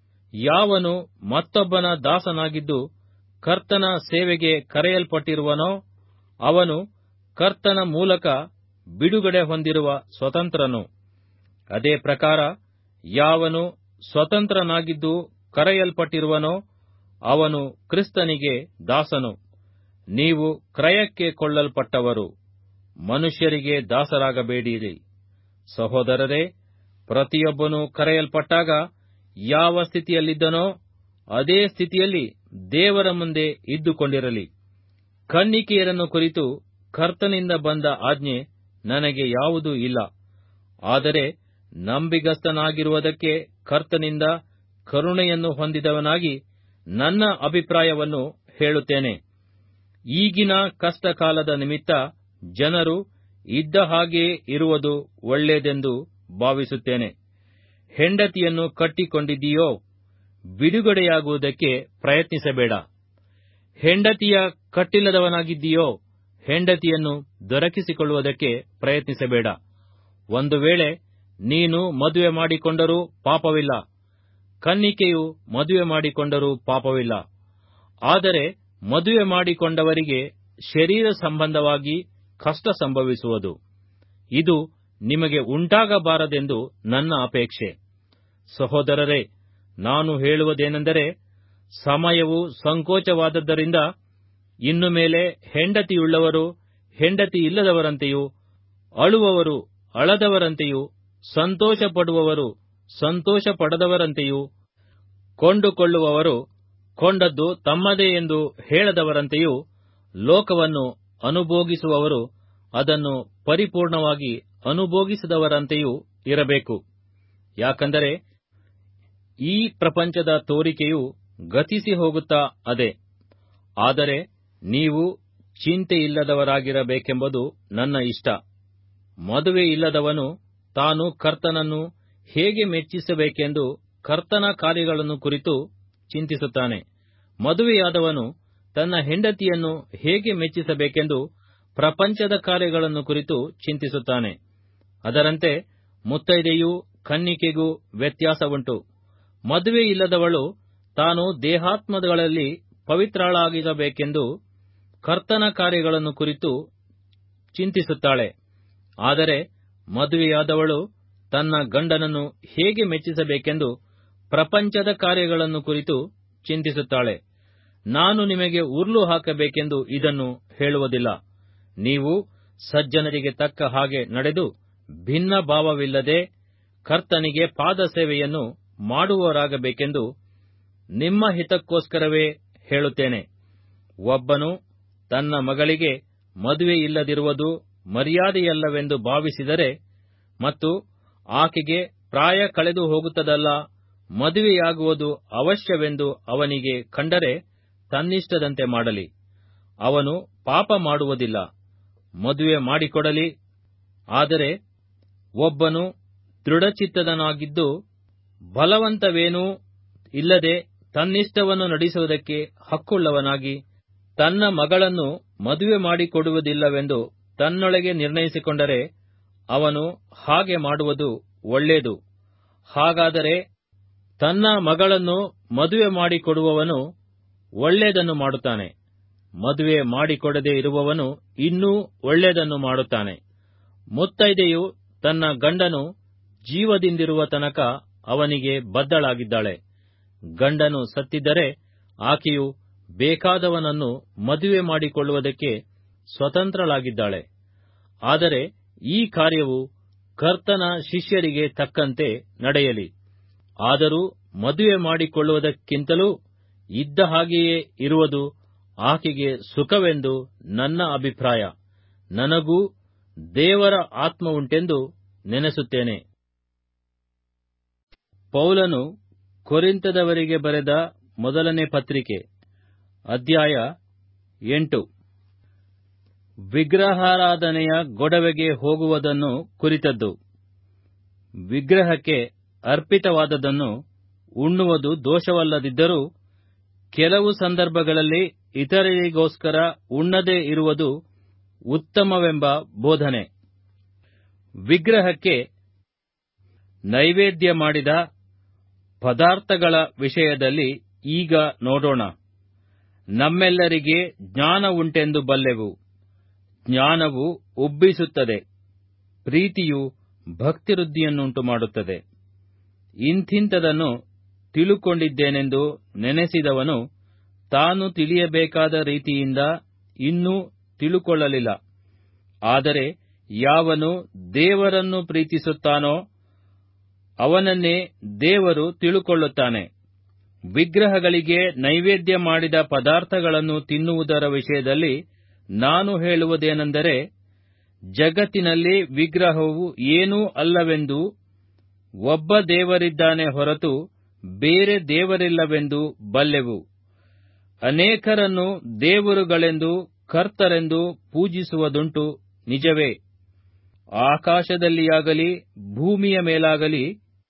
ಯಾವನು ಮತ್ತೊಬ್ಬನ ದಾಸನಾಗಿದ್ದು ಕರ್ತನ ಸೇವೆಗೆ ಕರೆಯಲ್ಪಟ್ಟಿರುವನೋ ಅವನು ಕರ್ತನ ಮೂಲಕ ಬಿಡುಗಡೆ ಹೊಂದಿರುವ ಸ್ವತಂತ್ರನು ಅದೇ ಪ್ರಕಾರ ಯಾವನು ಸ್ವತಂತ್ರನಾಗಿದ್ದು ಕರೆಯಲ್ಪಟ್ಟಿರುವನೋ ಅವನು ಕ್ರಿಸ್ತನಿಗೆ ದಾಸನು ನೀವು ಕ್ರಯಕ್ಕೆ ಕೊಳ್ಳಲ್ಪಟ್ಟವರು ಮನುಷ್ಯರಿಗೆ ದಾಸರಾಗಬೇಡಿರಿ ಸಹೋದರರೇ ಪ್ರತಿಯೊಬ್ಬನು ಕರೆಯಲ್ಪಟ್ಟಾಗ ಯಾವ ಸ್ಥಿತಿಯಲ್ಲಿದ್ದನೋ ಅದೇ ಸ್ಥಿತಿಯಲ್ಲಿ ದೇವರ ಮುಂದೆ ಇದ್ದುಕೊಂಡಿರಲಿ ಕನ್ನಿಕೆಯರನ್ನು ಕುರಿತು ಕರ್ತನಿಂದ ಬಂದ ಆಜ್ಞೆ ನನಗೆ ಯಾವುದೂ ಇಲ್ಲ ಆದರೆ ನಂಬಿಗಸ್ತನಾಗಿರುವುದಕ್ಕೆ ಕರ್ತನಿಂದ ಕರುಣೆಯನ್ನು ಹೊಂದಿದವನಾಗಿ ನನ್ನ ಅಭಿಪ್ರಾಯವನ್ನು ಹೇಳುತ್ತೇನೆ ಈಗಿನ ಕಷ್ಟಕಾಲದ ನಿಮಿತ್ತ ಜನರು ಇದ್ದ ಹಾಗೆಯೇ ಇರುವುದು ಒಳ್ಳೆಯದೆಂದು ಭಾವಿಸುತ್ತೇನೆ ಹೆಂಡತಿಯನ್ನು ಕಟ್ಟಿಕೊಂಡಿದ್ದೀಯೋ ಬಿಡುಗಡೆಯಾಗುವುದಕ್ಕೆ ಪ್ರಯತ್ನಿಸಬೇಡ ಹೆಂಡತಿಯ ಕಟ್ಟಿಲ್ಲದವನಾಗಿದ್ದೀಯೋ ಹೆಂಡತಿಯನ್ನು ದೊರಕಿಸಿಕೊಳ್ಳುವುದಕ್ಕೆ ಪ್ರಯತ್ನಿಸಬೇಡ ಒಂದು ವೇಳೆ ನೀನು ಮದುವೆ ಮಾಡಿಕೊಂಡರೂ ಪಾಪವಿಲ್ಲ ಕನ್ನಿಕೆಯು ಮದುವೆ ಮಾಡಿಕೊಂಡರೂ ಪಾಪವಿಲ್ಲ ಆದರೆ ಮದುವೆ ಮಾಡಿಕೊಂಡವರಿಗೆ ಶರೀರ ಸಂಬಂಧವಾಗಿ ಕಷ್ಟ ಸಂಭವಿಸುವುದು ಇದು ನಿಮಗೆ ಉಂಟಾಗಬಾರದೆಂದು ನನ್ನ ಅಪೇಕ್ಷೆ ಸಹೋದರರೇ ನಾನು ಹೇಳುವುದೇನೆಂದರೆ ಸಮಯವು ಸಂಕೋಚವಾದದ್ದರಿಂದ ಇನ್ನು ಮೇಲೆ ಹೆಂಡತಿಯುಳ್ಳವರು ಹೆಂಡತಿ ಇಲ್ಲದವರಂತೆಯೂ ಅಳುವವರು ಅಳದವರಂತೆಯೂ ಸಂತೋಷ ಪಡುವವರು ಸಂತೋಷ ಪಡದವರಂತೆಯೂ ಕೊಂಡುಕೊಳ್ಳುವವರು ಕೊಂಡದ್ದು ತಮ್ಮದೇ ಎಂದು ಹೇಳದವರಂತೆಯೂ ಲೋಕವನ್ನು ಅನುಭೋಗಿಸುವವರು ಅದನ್ನು ಪರಿಪೂರ್ಣವಾಗಿ ಅನುಭೋಗಿಸದವರಂತೆಯೂ ಇರಬೇಕು ಯಾಕಂದರೆ ಈ ಪ್ರಪಂಚದ ತೋರಿಕೆಯು ಗತಿಸಿ ಹೋಗುತ್ತಾ ಅದೆ ಆದರೆ ನೀವು ಚಿಂತೆಯಿಲ್ಲದವರಾಗಿರಬೇಕೆಂಬುದು ನನ್ನ ಇಷ್ಟ ಮದುವೆ ಇಲ್ಲದವನು ತಾನು ಕರ್ತನನ್ನು ಹೇಗೆ ಮೆಚ್ಚಿಸಬೇಕೆಂದು ಕರ್ತನ ಕಾರ್ಯಗಳನ್ನು ಕುರಿತು ಚಿಂತಿಸುತ್ತಾನೆ ಮದುವೆಯಾದವನು ತನ್ನ ಹೆಂಡತಿಯನ್ನು ಹೇಗೆ ಮೆಚ್ಚಿಸಬೇಕೆಂದು ಪ್ರಪಂಚದ ಕಾರ್ಯಗಳನ್ನು ಕುರಿತು ಚಿಂತಿಸುತ್ತಾನೆ ಅದರಂತೆ ಮುತ್ತೈದೆಯೂ ಕನ್ನಿಕೆಗೂ ವ್ಯತ್ಯಾಸವುಂಟು ಮದುವೆ ಇಲ್ಲದವಳು ತಾನು ದೇಹಾತ್ಮಗಳಲ್ಲಿ ಪವಿತ್ರಳಾಗಿರಬೇಕೆಂದು ಕರ್ತನ ಕಾರ್ಯಗಳನ್ನು ಕುರಿತು ಚಿಂತಿಸುತ್ತಾಳೆ ಆದರೆ ಮದುವೆಯಾದವಳು ತನ್ನ ಗಂಡನನ್ನು ಹೇಗೆ ಮೆಚ್ಚಿಸಬೇಕೆಂದು ಪ್ರಪಂಚದ ಕಾರ್ಯಗಳನ್ನು ಕುರಿತು ಚಿಂತಿಸುತ್ತಾಳೆ ನಾನು ನಿಮಗೆ ಉರ್ಲು ಹಾಕಬೇಕೆಂದು ಇದನ್ನು ಹೇಳುವುದಿಲ್ಲ ನೀವು ಸಜ್ಜನರಿಗೆ ತಕ್ಕ ಹಾಗೆ ನಡೆದು ಭಿನ್ನ ಭಾವವಿಲ್ಲದೆ ಕರ್ತನಿಗೆ ಪಾದ ಸೇವೆಯನ್ನು ಮಾಡುವವರಾಗಬೇಕೆಂದು ನಿಮ್ಮ ಹಿತಕ್ಕೋಸ್ಕರವೇ ಹೇಳುತ್ತೇನೆ ಒಬ್ಬನು ತನ್ನ ಮಗಳಿಗೆ ಮದುವೆಯಿಲ್ಲದಿರುವುದು ಮರ್ಯಾದೆಯಲ್ಲವೆಂದು ಭಾವಿಸಿದರೆ ಮತ್ತು ಆಕೆಗೆ ಪ್ರಾಯ ಕಳೆದು ಹೋಗುತ್ತದಲ್ಲ ಮದುವೆಯಾಗುವುದು ಅವಶ್ಯವೆಂದು ಅವನಿಗೆ ಕಂಡರೆ ತನ್ನಿಷ್ಟದಂತೆ ಮಾಡಲಿ ಅವನು ಪಾಪ ಮಾಡುವುದಿಲ್ಲ ಮದುವೆ ಮಾಡಿಕೊಡಲಿ ಆದರೆ ಒಬ್ಬನು ದೃಢಚಿತ್ತದನಾಗಿದ್ದು ಬಲವಂತವೇನೂ ಇಲ್ಲದೆ ತನ್ನಿಷ್ಟವನ್ನು ನಡೆಸುವುದಕ್ಕೆ ಹಕ್ಕುಳ್ಳವನಾಗಿ ತನ್ನ ಮಗಳನ್ನು ಮದುವೆ ಮಾಡಿಕೊಡುವುದಿಲ್ಲವೆಂದು ತನ್ನೊಳಗೆ ನಿರ್ಣಯಿಸಿಕೊಂಡರೆ ಅವನು ಹಾಗೆ ಮಾಡುವುದು ಒಳ್ಳೆಯದು ಹಾಗಾದರೆ ತನ್ನ ಮಗಳನ್ನು ಮದುವೆ ಮಾಡಿಕೊಡುವವನು ಒಳ್ಳೆಯದನ್ನು ಮಾಡುತ್ತಾನೆ ಮದುವೆ ಮಾಡಿಕೊಡದೆ ಇರುವವನು ಇನ್ನೂ ಒಳ್ಳೆಯದನ್ನು ಮಾಡುತ್ತಾನೆ ಮುತ್ತೈದೆಯು ತನ್ನ ಗಂಡನು ಜೀವದಿಂದಿರುವ ತನಕ ಅವನಿಗೆ ಬದ್ಧಳಾಗಿದ್ದಾಳೆ ಗಂಡನು ಸತ್ತಿದ್ದರೆ ಆಕೆಯು ಬೇಕಾದವನನ್ನು ಮದುವೆ ಮಾಡಿಕೊಳ್ಳುವುದಕ್ಕೆ ಸ್ವತಂತ್ರಳಾಗಿದ್ದಾಳೆ ಆದರೆ ಈ ಕಾರ್ಯವು ಕರ್ತನ ಶಿಷ್ಯರಿಗೆ ತಕ್ಕಂತೆ ನಡೆಯಲಿ ಆದರೂ ಮದುವೆ ಮಾಡಿಕೊಳ್ಳುವುದಕ್ಕಿಂತಲೂ ಇದ್ದ ಹಾಗೆಯೇ ಇರುವುದು ಆಕೆಗೆ ಸುಖವೆಂದು ನನ್ನ ಅಭಿಪ್ರಾಯ ನನಗೂ ದೇವರ ಆತ್ಮವುಂಟೆಂದು ನೆನೆಸುತ್ತೇನೆ ಪೌಲನು ಕೊರಿಂತದವರಿಗೆ ಬರೆದ ಮೊದಲನೇ ಪತ್ರಿಕೆ ಅಧ್ಯಾಯ ಎಂಟು ವಿಗ್ರಹಾರಾಧನೆಯ ಗೊಡವೆಗೆ ಹೋಗುವುದನ್ನು ಕುರಿತದ್ದು ವಿಗ್ರಹಕ್ಕೆ ಅರ್ಪಿತವಾದದನ್ನು ಉಣ್ಣುವುದು ದೋಷವಲ್ಲದಿದ್ದರೂ ಕೆಲವು ಸಂದರ್ಭಗಳಲ್ಲಿ ಇತರರಿಗೋಸ್ಕರ ಉಣ್ಣದೇ ಇರುವುದು ಉತ್ತಮವೆಂಬ ಬೋಧನೆ ವಿಗ್ರಹಕ್ಕೆ ನೈವೇದ್ಯ ಮಾಡಿದ ಪದಾರ್ಥಗಳ ವಿಷಯದಲ್ಲಿ ಈಗ ನೋಡೋಣ ನಮ್ಮೆಲ್ಲರಿಗೆ ಜ್ಞಾನ ಉಂಟೆಂದು ಬಲ್ಲೆವು ಜ್ಞಾನವು ಉಬ್ಬಿಸುತ್ತದೆ ಪ್ರೀತಿಯು ಭಕ್ತಿವೃದ್ಧಿಯನ್ನುಂಟು ಮಾಡುತ್ತದೆ ಇಂಥಿಂಥದನ್ನು ತಿಳುಕೊಂಡಿದ್ದೇನೆಂದು ನೆನೆಸಿದವನು ತಾನು ತಿಳಿಯಬೇಕಾದ ರೀತಿಯಿಂದ ಇನ್ನೂ ತಿಳುಕೊಳ್ಳಲಿಲ್ಲ ಆದರೆ ಯಾವನು ದೇವರನ್ನು ಪ್ರೀತಿಸುತ್ತಾನೋ ಅವನನ್ನೇ ದೇವರು ತಿಳುಕೊಳ್ಳುತ್ತಾನೆ ವಿಗ್ರಹಗಳಿಗೆ ನೈವೇದ್ಯ ಮಾಡಿದ ಪದಾರ್ಥಗಳನ್ನು ತಿನ್ನುವುದರ ವಿಷಯದಲ್ಲಿ ನಾನು ಹೇಳುವುದೇನೆಂದರೆ ಜಗತ್ತಿನಲ್ಲಿ ವಿಗ್ರಹವು ಏನೂ ಅಲ್ಲವೆಂದು ಒಬ್ಬ ದೇವರಿದ್ದಾನೆ ಹೊರತು ಬೇರೆ ದೇವರಿಲ್ಲವೆಂದು ಬಲ್ಲೆವು ಅನೇಕರನ್ನು ದೇವರುಗಳೆಂದು ಕರ್ತರೆಂದು ಪೂಜಿಸುವುದುಂಟು ನಿಜವೇ ಆಕಾಶದಲ್ಲಿಯಾಗಲಿ ಭೂಮಿಯ ಮೇಲಾಗಲಿ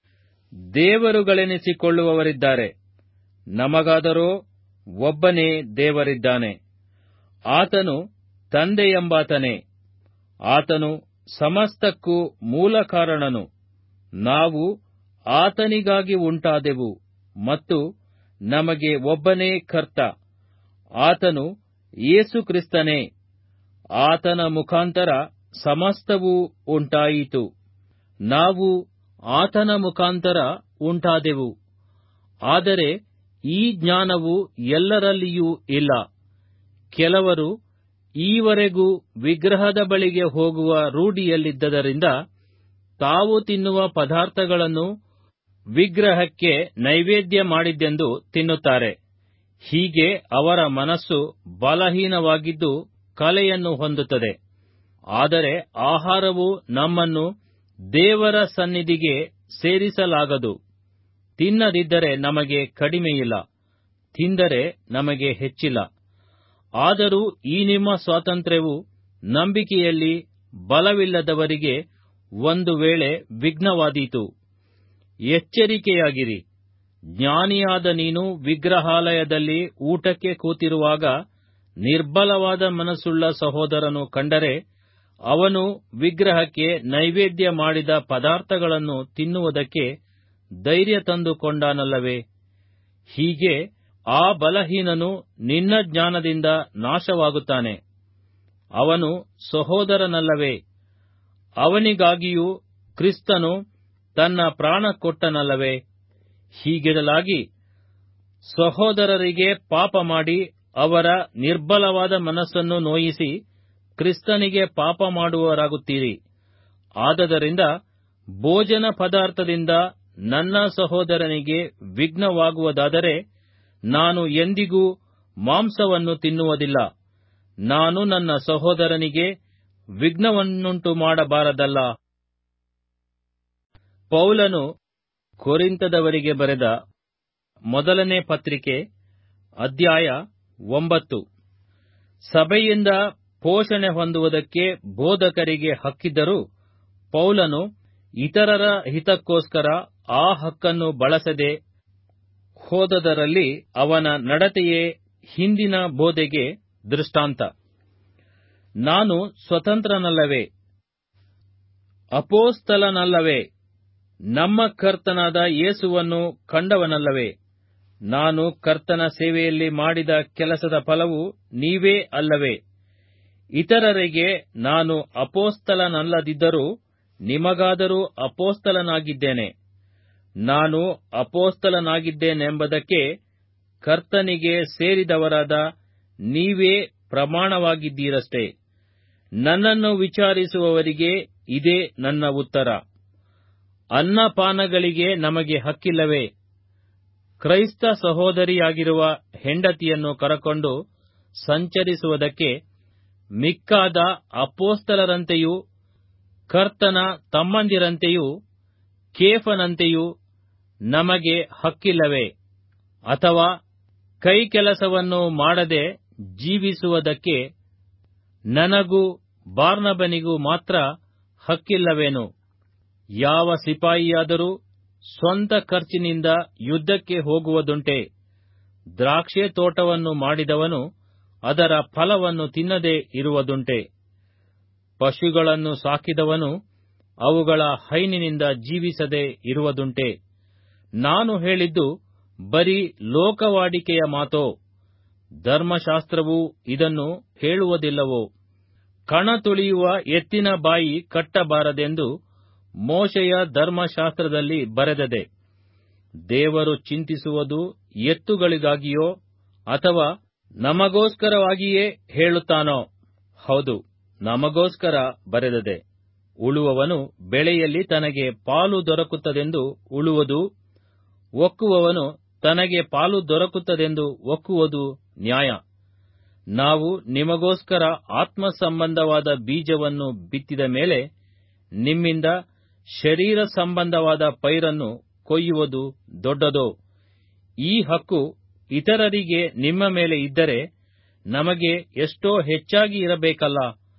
ದೇವರುಗಳೆನಿಸಿಕೊಳ್ಳುವವರಿದ್ದಾರೆ ನಮಗಾದರೋ ಒಬ್ಬನೇ ದೇವರಿದ್ದಾನೆ ಆತನು ತಂದೆಯೆಂಬಾತನೇ ಆತನು ಸಮಸ್ತಕ್ಕೂ ಮೂಲ ಕಾರಣನು ನಾವು ಆತನಿಗಾಗಿ ಉಂಟಾದೆವು ಮತ್ತು ನಮಗೆ ಒಬ್ಬನೇ ಕರ್ತ ಆತನು ಯೇಸು ಕ್ರಿಸ್ತನೇ ಆತನ ಮುಖಾಂತರ ಸಮಸ್ತವೂ ಉಂಟಾಯಿತು ನಾವು ಆತನ ಮುಖಾಂತರ ಉಂಟಾದೆವು ಆದರೆ ಈ ಜ್ಞಾನವು ಎಲ್ಲರಲ್ಲಿಯೂ ಇಲ್ಲ ಕೆಲವರು ಈವರೆಗೂ ವಿಗ್ರಹದ ಬಳಿಗೆ ಹೋಗುವ ರೂಢಿಯಲ್ಲಿದ್ದರಿಂದ ತಾವು ತಿನ್ನುವ ಪದಾರ್ಥಗಳನ್ನು ವಿಗ್ರಹಕ್ಕೆ ನೈವೇದ್ಯ ಮಾಡಿದ್ದೆಂದು ತಿನ್ನುತ್ತಾರೆ ಹೀಗೆ ಅವರ ಮನಸ್ಸು ಬಲಹೀನವಾಗಿದ್ದು ಕಲೆಯನ್ನು ಹೊಂದುತ್ತದೆ ಆದರೆ ಆಹಾರವು ನಮ್ಮನ್ನು ದೇವರ ಸನ್ನಿಧಿಗೆ ಸೇರಿಸಲಾಗದು ತಿನ್ನದಿದ್ದರೆ ನಮಗೆ ಕಡಿಮೆಯಿಲ್ಲ ತಿಂದರೆ ನಮಗೆ ಹೆಚ್ಚಿಲ್ಲ ಆದರೂ ಈ ನಿಮ್ಮ ಸ್ವಾತಂತ್ರ್ಯವು ನಂಬಿಕೆಯಲ್ಲಿ ಬಲವಿಲ್ಲದವರಿಗೆ ಒಂದು ವೇಳೆ ವಿಘ್ನವಾದೀತು ಎಚ್ಚರಿಕೆಯಾಗಿರಿ ಜ್ಞಾನಿಯಾದ ನೀನು ವಿಗ್ರಹಾಲಯದಲ್ಲಿ ಊಟಕ್ಕೆ ಕೂತಿರುವಾಗ ನಿರ್ಬಲವಾದ ಮನಸ್ಸುಳ್ಳ ಸಹೋದರನು ಕಂಡರೆ ಅವನು ವಿಗ್ರಹಕ್ಕೆ ನೈವೇದ್ಯ ಮಾಡಿದ ಪದಾರ್ಥಗಳನ್ನು ತಿನ್ನುವುದಕ್ಕೆ ಧೈರ್ಯ ತಂದುಕೊಂಡಾನಲ್ಲವೇ ಹೀಗೆ ಆ ಬಲಹೀನನು ನಿನ್ನ ಜ್ಞಾನದಿಂದ ನಾಶವಾಗುತ್ತಾನೆ ಅವನು ಸಹೋದರನಲ್ಲವೇ ಅವನಿಗಾಗಿಯೂ ಕ್ರಿಸ್ತನು ತನ್ನ ಪ್ರಾಣ ಕೊಟ್ಟನಲ್ಲವೇ ಹೀಗಿರಲಾಗಿ ಸಹೋದರರಿಗೆ ಪಾಪ ಮಾಡಿ ಅವರ ನಿರ್ಬಲವಾದ ಮನಸ್ಸನ್ನು ನೋಯಿಸಿ ಕ್ರಿಸ್ತನಿಗೆ ಪಾಪ ಮಾಡುವವರಾಗುತ್ತೀರಿ ಆದದರಿಂದ ಭೋಜನ ಪದಾರ್ಥದಿಂದ ನನ್ನ ಸಹೋದರನಿಗೆ ವಿಘ್ನವಾಗುವುದಾದರೆ ನಾನು ಎಂದಿಗೂ ಮಾಂಸವನ್ನು ತಿನ್ನುವುದಿಲ್ಲ ನಾನು ನನ್ನ ಸಹೋದರನಿಗೆ ವಿಘ್ನವನ್ನುಂಟು ಮಾಡಬಾರದಲ್ಲ ಪೌಲನು ಕೊರಿಂತದವರಿಗೆ ಬರೆದ ಮೊದಲನೇ ಪತ್ರಿಕೆ ಅಧ್ಯಾಯ ಒಂಬತ್ತು ಸಭೆಯಿಂದ ಪೋಷಣೆ ಹೊಂದುವುದಕ್ಕೆ ಬೋಧಕರಿಗೆ ಹಕ್ಕಿದ್ದರೂ ಪೌಲನು ಇತರರ ಹಿತಕ್ಕೋಸ್ಕರ ಆ ಹಕ್ಕನ್ನು ಬಳಸದೆ ಹೋದದರಲ್ಲಿ ಅವನ ನಡತೆಯೇ ಹಿಂದಿನ ಬೋಧೆಗೆ ದೃಷ್ಟಾಂತ ನಾನು ಸ್ವತಂತ್ರನಲ್ಲವೇ ಅಪೋಸ್ತಲನಲ್ಲವೇ ನಮ್ಮ ಕರ್ತನಾದ ಯೇಸುವನ್ನು ಕಂಡವನಲ್ಲವೇ ನಾನು ಕರ್ತನ ಸೇವೆಯಲ್ಲಿ ಮಾಡಿದ ಕೆಲಸದ ಫಲವು ನೀವೇ ಅಲ್ಲವೇ ಇತರರಿಗೆ ನಾನು ಅಪೋಸ್ತಲನಲ್ಲದಿದ್ದರೂ ನಿಮಗಾದರೂ ಅಪೋಸ್ತಲನಾಗಿದ್ದೇನೆ ನಾನು ಅಪೋಸ್ತಲನಾಗಿದ್ದೇನೆಂಬುದಕ್ಕೆ ಕರ್ತನಿಗೆ ಸೇರಿದವರಾದ ನೀವೇ ಪ್ರಮಾಣವಾಗಿದ್ದೀರಷ್ಟೇ ನನ್ನನ್ನು ವಿಚಾರಿಸುವವರಿಗೆ ಇದೇ ನನ್ನ ಉತ್ತರ ಅನ್ನಪಾನಗಳಿಗೆ ನಮಗೆ ಹಕ್ಕಿಲ್ಲವೇ ಕ್ರೈಸ್ತ ಸಹೋದರಿಯಾಗಿರುವ ಹೆಂಡತಿಯನ್ನು ಕರಕೊಂಡು ಸಂಚರಿಸುವುದಕ್ಕೆ ಮಿಕ್ಕಾದ ಅಪೋಸ್ತಲರಂತೆಯೂ ಕರ್ತನ ತಮ್ಮಂದಿರಂತೆಯೂ ಕೇಫನಂತೆಯೂ ನಮಗೆ ಹಕ್ಕಿಲ್ಲವೇ ಅಥವಾ ಕೈಕೆಲಸವನ್ನು ಮಾಡದೆ ಜೀವಿಸುವುದಕ್ಕೆ ನನಗೂ ಬಾರ್ನಬನಿಗೂ ಮಾತ್ರ ಹಕ್ಕಿಲ್ಲವೇನು ಯಾವ ಸಿಪಾಯಿಯಾದರೂ ಸ್ವಂತ ಖರ್ಚಿನಿಂದ ಯುದ್ಧಕ್ಕೆ ಹೋಗುವುದುಂಟೆ ದ್ರಾಕ್ಷೆ ತೋಟವನ್ನು ಮಾಡಿದವನು ಅದರ ಫಲವನ್ನು ತಿನ್ನದೆ ಇರುವುದುಂಟೆ ಪಶುಗಳನ್ನು ಸಾಕಿದವನು ಅವುಗಳ ಹೈನಿನಿಂದ ಜೀವಿಸದೆ ಇರುವುದುಂಟೆ ನಾನು ಹೇಳಿದ್ದು ಬರೀ ಲೋಕವಾಡಿಕೆಯ ಮಾತೋ ಧರ್ಮಶಾಸ್ತ್ರವೂ ಇದನ್ನು ಹೇಳುವುದಿಲ್ಲವೋ ಕಣ ತುಳಿಯುವ ಎತ್ತಿನ ಬಾಯಿ ಕಟ್ಟಬಾರದೆಂದು ಮೋಶೆಯ ಧರ್ಮಶಾಸ್ತ್ರದಲ್ಲಿ ಬರೆದದೆ ದೇವರು ಚಿಂತಿಸುವುದು ಎತ್ತುಗಳಿಗಾಗಿಯೋ ಅಥವಾ ನಮಗೋಸ್ಕರವಾಗಿಯೇ ಹೇಳುತ್ತಾನೋ ಹೌದು ನಮಗೋಸ್ಕರ ಬರೆದದೆ ಉಳುವವನು ಬೆಳೆಯಲ್ಲಿ ತನಗೆ ಪಾಲು ದೊರಕುತ್ತದೆಂದು ಉಳುವುದು ಒಕ್ಕುವವನು ತನಗೆ ಪಾಲು ದೊರಕುತ್ತದೆಂದು ಒಕ್ಕುವುದು ನ್ಯಾಯ ನಾವು ನಿಮಗೋಸ್ಕರ ಆತ್ಮ ಸಂಬಂಧವಾದ ಬೀಜವನ್ನು ಬಿತ್ತಿದ ಮೇಲೆ ನಿಮ್ಮಿಂದ ಶರೀರ ಸಂಬಂಧವಾದ ಪೈರನ್ನು ಕೊಯ್ಯುವುದು ದೊಡ್ಡದೋ ಈ ಹಕ್ಕು ಇತರರಿಗೆ ನಿಮ್ಮ ಮೇಲೆ ಇದ್ದರೆ ನಮಗೆ ಎಷ್ಟೋ ಹೆಚ್ಚಾಗಿ ಇರಬೇಕಲ್ಲ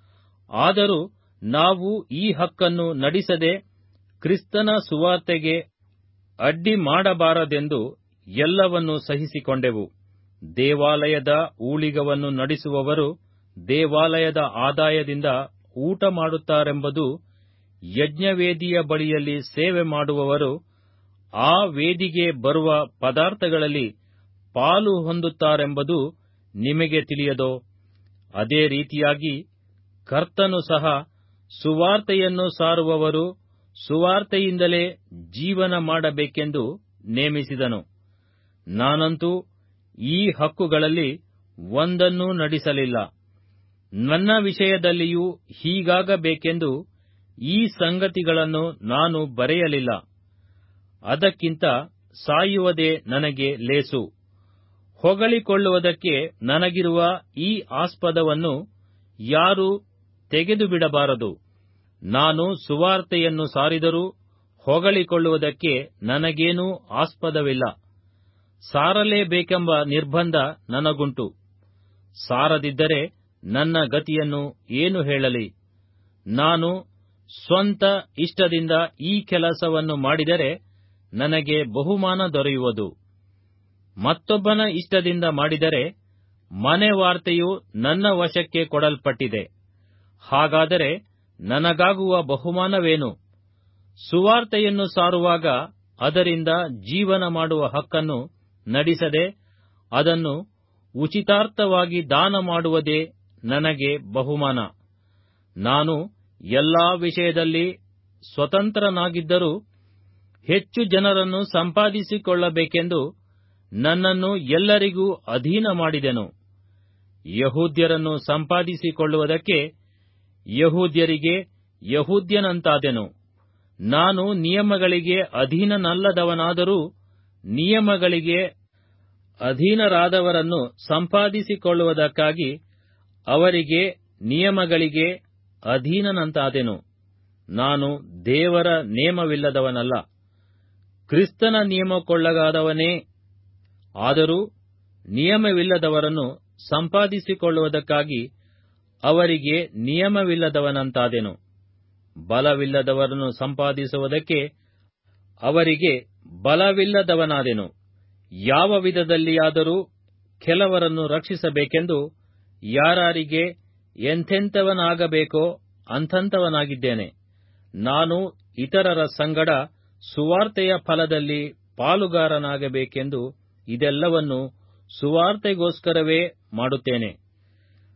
ಆದರೂ ನಾವು ಈ ಹಕ್ಕನ್ನು ನಡೆಸದೆ ಕ್ರಿಸ್ತನ ಸುವಾರ್ತೆಗೆ ಅಡ್ಡಿ ಮಾಡಬಾರದೆಂದು ಎಲ್ಲವನ್ನು ಸಹಿಸಿಕೊಂಡೆವು ದೇವಾಲಯದ ಊಳಿಗವನ್ನು ನಡೆಸುವವರು ದೇವಾಲಯದ ಆದಾಯದಿಂದ ಊಟ ಮಾಡುತ್ತಾರೆಂಬುದು ಯಜ್ಞವೇದಿಯ ಬಳಿಯಲ್ಲಿ ಸೇವೆ ಮಾಡುವವರು ಆ ವೇದಿಗೆ ಬರುವ ಪದಾರ್ಥಗಳಲ್ಲಿ ಪಾಲು ಹೊಂದುತ್ತಾರೆಂಬುದು ನಿಮಗೆ ತಿಳಿಯದೋ ಅದೇ ರೀತಿಯಾಗಿ ಕರ್ತನು ಸಹ ಸುವಾರ್ತೆಯನ್ನು ಸಾರುವವರು ಸುವಾರ್ತೆಯಿಂದಲೇ ಜೀವನ ಮಾಡಬೇಕೆಂದು ನೇಮಿಸಿದನು ನಾನಂತೂ ಈ ಹಕ್ಕುಗಳಲ್ಲಿ ಒಂದನ್ನೂ ನಡೆಸಲಿಲ್ಲ ನನ್ನ ವಿಷಯದಲ್ಲಿಯೂ ಹೀಗಾಗಬೇಕೆಂದು ಈ ಸಂಗತಿಗಳನ್ನು ನಾನು ಬರೆಯಲಿಲ್ಲ ಅದಕ್ಕಿಂತ ಸಾಯುವುದೇ ನನಗೆ ಲೇಸು ಹೊಗಳಿಕೊಳ್ಳುವುದಕ್ಕೆ ನನಗಿರುವ ಈ ಆಸ್ಪದವನ್ನು ಯಾರೂ ತೆಗೆದುಬಿಡಬಾರದು ನಾನು ಸುವಾರ್ತೆಯನ್ನು ಸಾರಿದರೂ ಹೊಗಳಿಕೊಳ್ಳುವುದಕ್ಕೆ ನನಗೇನೂ ಆಸ್ಪದವಿಲ್ಲ ಸಾರಲೇಬೇಕೆಂಬ ನಿರ್ಬಂಧ ನನಗುಂಟು ಸಾರದಿದ್ದರೆ ನನ್ನ ಗತಿಯನ್ನು ಏನು ಹೇಳಲಿ ನಾನು ಸ್ವಂತ ಇಷ್ಟದಿಂದ ಈ ಕೆಲಸವನ್ನು ಮಾಡಿದರೆ ನನಗೆ ಬಹುಮಾನ ದೊರೆಯುವುದು ಮತ್ತೊಬ್ಬನ ಇಷ್ಟದಿಂದ ಮಾಡಿದರೆ ಮನೆ ವಾರ್ತೆಯು ನನ್ನ ವಶಕ್ಕೆ ಕೊಡಲ್ಪಟ್ಟಿದೆ ಹಾಗಾದರೆ ನನಗಾಗುವ ಬಹುಮಾನವೇನು ಸುವಾರ್ತೆಯನ್ನು ಸಾರುವಾಗ ಅದರಿಂದ ಜೀವನ ಮಾಡುವ ಹಕ್ಕನ್ನು ನಡೆಸದೆ ಅದನ್ನು ಉಚಿತಾರ್ಥವಾಗಿ ದಾನ ಮಾಡುವುದೇ ನನಗೆ ಬಹುಮಾನ ನಾನು ಎಲ್ಲಾ ವಿಷಯದಲ್ಲಿ ಸ್ವತಂತ್ರನಾಗಿದ್ದರೂ ಹೆಚ್ಚು ಜನರನ್ನು ಸಂಪಾದಿಸಿಕೊಳ್ಳಬೇಕೆಂದು ನನ್ನನ್ನು ಎಲ್ಲರಿಗೂ ಅಧೀನ ಮಾಡಿದೆನು ಯಹೂದ್ಯರನ್ನು ಸಂಪಾದಿಸಿಕೊಳ್ಳುವುದಕ್ಕೆ ಯಹೂದ್ಯರಿಗೆ ಯಹೂದ್ಯನಂತಾದೆನು ನಾನು ನಿಯಮಗಳಿಗೆ ಅಧೀನನಲ್ಲದವನಾದರೂ ನಿಯಮಗಳಿಗೆ ಅಧೀನರಾದವರನ್ನು ಸಂಪಾದಿಸಿಕೊಳ್ಳುವುದಕ್ಕಾಗಿ ಅವರಿಗೆ ನಿಯಮಗಳಿಗೆ ಅಧೀನನಂತಾದೆನು ನಾನು ದೇವರ ನೇಮವಿಲ್ಲದವನಲ್ಲ ಕ್ರಿಸ್ತನ ನಿಯಮಕ್ಕೊಳಗಾದವನೇ ಆದರೂ ನಿಯಮವಿಲ್ಲದವರನ್ನು ಸಂಪಾದಿಸಿಕೊಳ್ಳುವುದಕ್ಕಾಗಿ ಅವರಿಗೆ ನಿಯಮವಿಲ್ಲದವನಂತಾದೆನು ಬಲವಿಲ್ಲದವರನ್ನು ಸಂಪಾದಿಸುವುದಕ್ಕೆ ಅವರಿಗೆ ಬಲವಿಲ್ಲದವನಾದೆನು ಯಾವ ವಿಧದಲ್ಲಿಯಾದರೂ ಕೆಲವರನ್ನು ರಕ್ಷಿಸಬೇಕೆಂದು ಯಾರಾರಿಗೆ ಎಂಥೆಂಥವನಾಗಬೇಕೋ ಅಂಥಂಥವನಾಗಿದ್ದೇನೆ ನಾನು ಇತರರ ಸಂಗಡ ಸುವಾರ್ತೆಯ ಫಲದಲ್ಲಿ ಪಾಲುಗಾರನಾಗಬೇಕೆಂದು ಇದೆಲ್ಲವನ್ನು ಸುವಾರ್ತೆಗೋಸ್ಕರವೇ ಮಾಡುತ್ತೇನೆ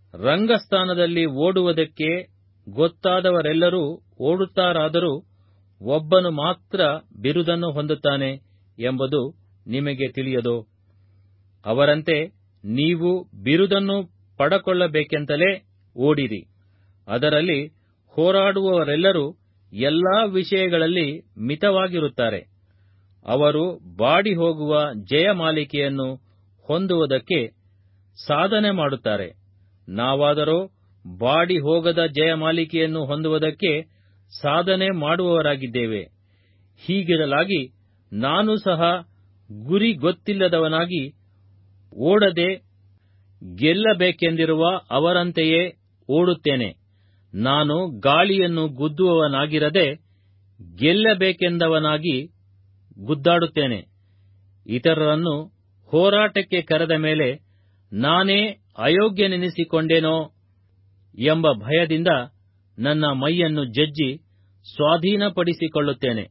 ರಂಗಸ್ಥಾನದಲ್ಲಿ ಓಡುವುದಕ್ಕೆ ಗೊತ್ತಾದವರೆಲ್ಲರೂ ಓಡುತ್ತಾರಾದರೂ ಒಬ್ಬನು ಮಾತ್ರ ಬಿರುದನ್ನು ಹೊಂದುತ್ತಾನೆ ಎಂಬುದು ನಿಮಗೆ ತಿಳಿಯದೋ ಅವರಂತೆ ನೀವು ಬಿರುದನ್ನು ಪಡಕೊಳ್ಳಬೇಕೆಂತಲೇ ಓಡಿರಿ ಅದರಲ್ಲಿ ಹೋರಾಡುವವರೆಲ್ಲರೂ ಎಲ್ಲಾ ವಿಷಯಗಳಲ್ಲಿ ಮಿತವಾಗಿರುತ್ತಾರೆ ಅವರು ಬಾಡಿ ಹೋಗುವ ಜಯಮಾಲಿಕೆಯನ್ನು ಹೊಂದುವುದಕ್ಕೆ ಸಾಧನೆ ಮಾಡುತ್ತಾರೆ ನಾವಾದರೋ ಬಾಡಿ ಹೋಗದ ಜಯಮಾಲಿಕೆಯನ್ನು ಹೊಂದುವುದಕ್ಕೆ ಸಾಧನೆ ಮಾಡುವವರಾಗಿದ್ದೇವೆ ಹೀಗಿರಲಾಗಿ ನಾನು ಸಹ ಗುರಿ ಗೊತ್ತಿಲ್ಲದವನಾಗಿ ಓಡದೆ ಗೆಲ್ಲಬೇಕೆಂದಿರುವ ಅವರಂತೆಯೇ ಓಡುತ್ತೇನೆ ನಾನು ಗಾಳಿಯನ್ನು ಗುದ್ದುವವನಾಗಿರದೆ ಗೆಲ್ಲಬೇಕೆಂದವನಾಗಿ ಗುದ್ದಾಡುತ್ತೇನೆ ಇತರರನ್ನು ಹೋರಾಟಕ್ಕೆ ಕರೆದ ಮೇಲೆ ನಾನೇ ಅಯೋಗ್ಯನೆನಿಸಿಕೊಂಡೇನೋ ಎಂಬ ಭಯದಿಂದ ನನ್ನ ಮೈಯನ್ನು ಜಜ್ಜಿ ಸ್ವಾಧೀನಪಡಿಸಿಕೊಳ್ಳುತ್ತೇನೆ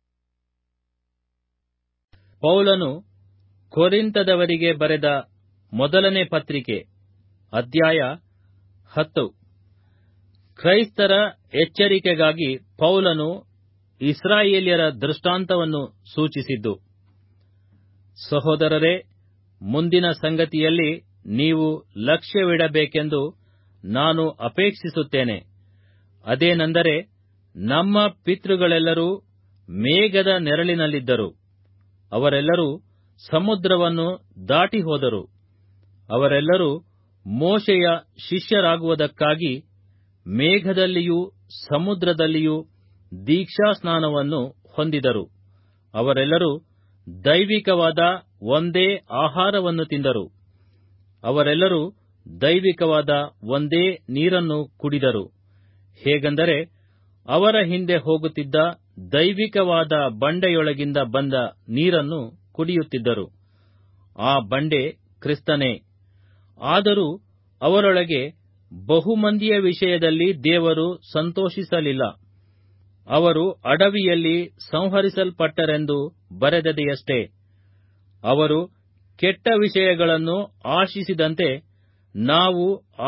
ಪೌಲನು ಕೊರಿಂತದವರಿಗೆ ಬರೆದ ಮೊದಲನೇ ಪತ್ರಿಕೆ ಅಧ್ಯಾಯ ಹತ್ತು ಕ್ರೈಸ್ತರ ಎಚ್ಚರಿಕೆಗಾಗಿ ಪೌಲನು ಇಸ್ರಾಯೇಲ್ಯರ ದೃಷ್ಟಾಂತವನ್ನು ಸೂಚಿಸಿದ್ದು ಸಹೋದರರೇ ಮುಂದಿನ ಸಂಗತಿಯಲ್ಲಿ ನೀವು ಲಕ್ಷ್ಯವಿಡಬೇಕೆಂದು ನಾನು ಅಪೇಕ್ಷಿಸುತ್ತೇನೆ ಅದೇನೆಂದರೆ ನಮ್ಮ ಪಿತೃಗಳೆಲ್ಲರೂ ಮೇಘದ ನೆರಳಿನಲ್ಲಿದ್ದರು ಅವರೆಲ್ಲರೂ ಸಮುದ್ರವನ್ನು ದಾಟಿ ಹೋದರು ಅವರೆಲ್ಲರೂ ಮೋಶೆಯ ಶಿಷ್ಯರಾಗುವುದಕ್ಕಾಗಿ ಮೇಘದಲ್ಲಿಯೂ ಸಮುದ್ರದಲ್ಲಿಯೂ ದೀಕ್ಷಾಸ್ನಾನವನ್ನು ಹೊಂದಿದರು ಅವರೆಲ್ಲರೂ ದೈವಿಕವಾದ ಒಂದೇ ಆಹಾರವನ್ನು ತಿಂದರು ಅವರೆಲ್ಲರೂ ದೈವಿಕವಾದ ಒಂದೇ ನೀರನ್ನು ಕುಡಿದರು ಹೇಗೆಂದರೆ ಅವರ ಹಿಂದೆ ಹೋಗುತ್ತಿದ್ದ ದೈವಿಕವಾದ ಬಂಡೆಯೊಳಗಿಂದ ಬಂದ ನೀರನ್ನು ಕುಡಿಯುತ್ತಿದ್ದರು ಆ ಬಂಡೆ ಕ್ರಿಸ್ತನೇ ಆದರೂ ಅವರೊಳಗೆ ಬಹುಮಂದಿಯ ವಿಷಯದಲ್ಲಿ ದೇವರು ಸಂತೋಷಿಸಲಿಲ್ಲ ಅವರು ಅಡವಿಯಲ್ಲಿ ಸಂಹರಿಸಲ್ಪಟ್ಟರೆಂದು ಬರೆದದೆಯಷ್ಟೇ ಅವರು ಕೆಟ್ಟ ವಿಷಯಗಳನ್ನು ಆಶಿಸಿದಂತೆ ನಾವು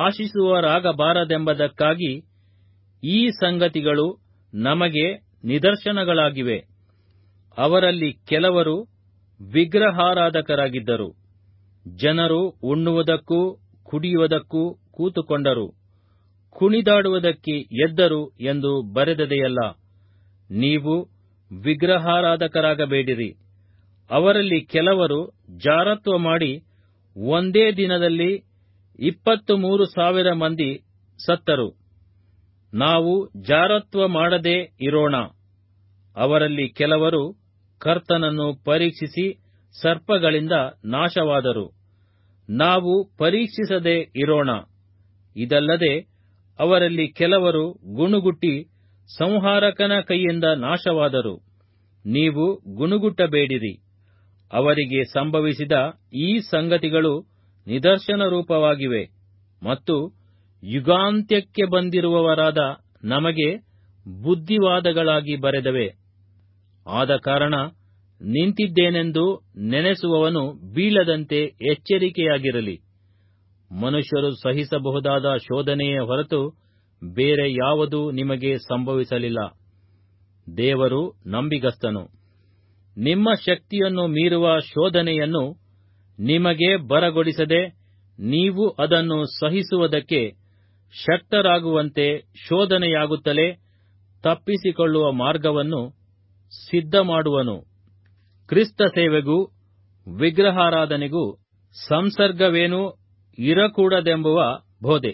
ಆಶಿಸುವರಾಗಬಾರದೆಂಬುದಕ್ಕಾಗಿ ಈ ಸಂಗತಿಗಳು ನಮಗೆ ನಿದರ್ಶನಗಳಾಗಿವೆ ಅವರಲ್ಲಿ ಕೆಲವರು ವಿಗ್ರಹಾರಾಧಕರಾಗಿದ್ದರು ಜನರು ಉಣ್ಣುವುದಕ್ಕೂ ಕುಡಿಯುವುದಕ್ಕೂ ಕೂತುಕೊಂಡರು ಕುಣಿದಾಡುವುದಕ್ಕೆ ಎದ್ದರು ಎಂದು ಬರೆದದೆಯಲ್ಲ ನೀವು ವಿಗ್ರಹಾರಾಧಕರಾಗಬೇಡಿರಿ ಅವರಲ್ಲಿ ಕೆಲವರು ಜಾರತ್ವ ಮಾಡಿ ಒಂದೇ ದಿನದಲ್ಲಿ ಇಪ್ಪತ್ತು ಮೂರು ಸಾವಿರ ಮಂದಿ ಸತ್ತರು ನಾವು ಜಾರತ್ವ ಮಾಡದೆ ಇರೋಣ ಅವರಲ್ಲಿ ಕೆಲವರು ಕರ್ತನನ್ನು ಪರೀಕ್ಷಿಸಿ ಸರ್ಪಗಳಿಂದ ನಾಶವಾದರು ನಾವು ಪರೀಕ್ಷಿಸದೆ ಇರೋಣ ಇದಲ್ಲದೆ ಅವರಲ್ಲಿ ಕೆಲವರು ಗುಣುಗುಟ್ಟಿ ಸಂಹಾರಕನ ಕೈಯಿಂದ ನಾಶವಾದರು ನೀವು ಗುಣುಗುಟ್ಟಬೇಡಿರಿ ಅವರಿಗೆ ಸಂಭವಿಸಿದ ಈ ಸಂಗತಿಗಳು ನಿದರ್ಶನ ರೂಪವಾಗಿವೆ ಮತ್ತು ಯುಗಾಂತ್ಯಕ್ಕೆ ಬಂದಿರುವವರಾದ ನಮಗೆ ಬುದ್ಧಿವಾದಗಳಾಗಿ ಬರೆದವೆ ಆದ ಕಾರಣ ನಿಂತಿದ್ದೇನೆಂದು ನೆನೆಸುವವನು ಬೀಳದಂತೆ ಎಚ್ಚರಿಕೆಯಾಗಿರಲಿ ಮನುಷ್ಯರು ಸಹಿಸಬಹುದಾದ ಶೋಧನೆಯೇ ಹೊರತು ಬೇರೆ ಯಾವುದೂ ನಿಮಗೆ ಸಂಭವಿಸಲಿಲ್ಲ ದೇವರು ನಂಬಿಗಸ್ತನು ನಿಮ್ಮ ಶಕ್ತಿಯನ್ನು ಮೀರುವ ಶೋಧನೆಯನ್ನು ನಿಮಗೆ ಬರಗೊಡಿಸದೆ ನೀವು ಅದನ್ನು ಸಹಿಸುವುದಕ್ಕೆ ಶಕ್ತರಾಗುವಂತೆ ಶೋಧನೆಯಾಗುತ್ತಲೇ ತಪ್ಪಿಸಿಕೊಳ್ಳುವ ಮಾರ್ಗವನ್ನು ಸಿದ್ಧಮಾಡುವನು ಕ್ರಿಸ್ತ ಸೇವೆಗೂ ವಿಗ್ರಹಾರಾಧನೆಗೂ ಸಂಸರ್ಗವೇನೂ ಇರಕೂಡದೆಂಬುವ ಬೋಧೆ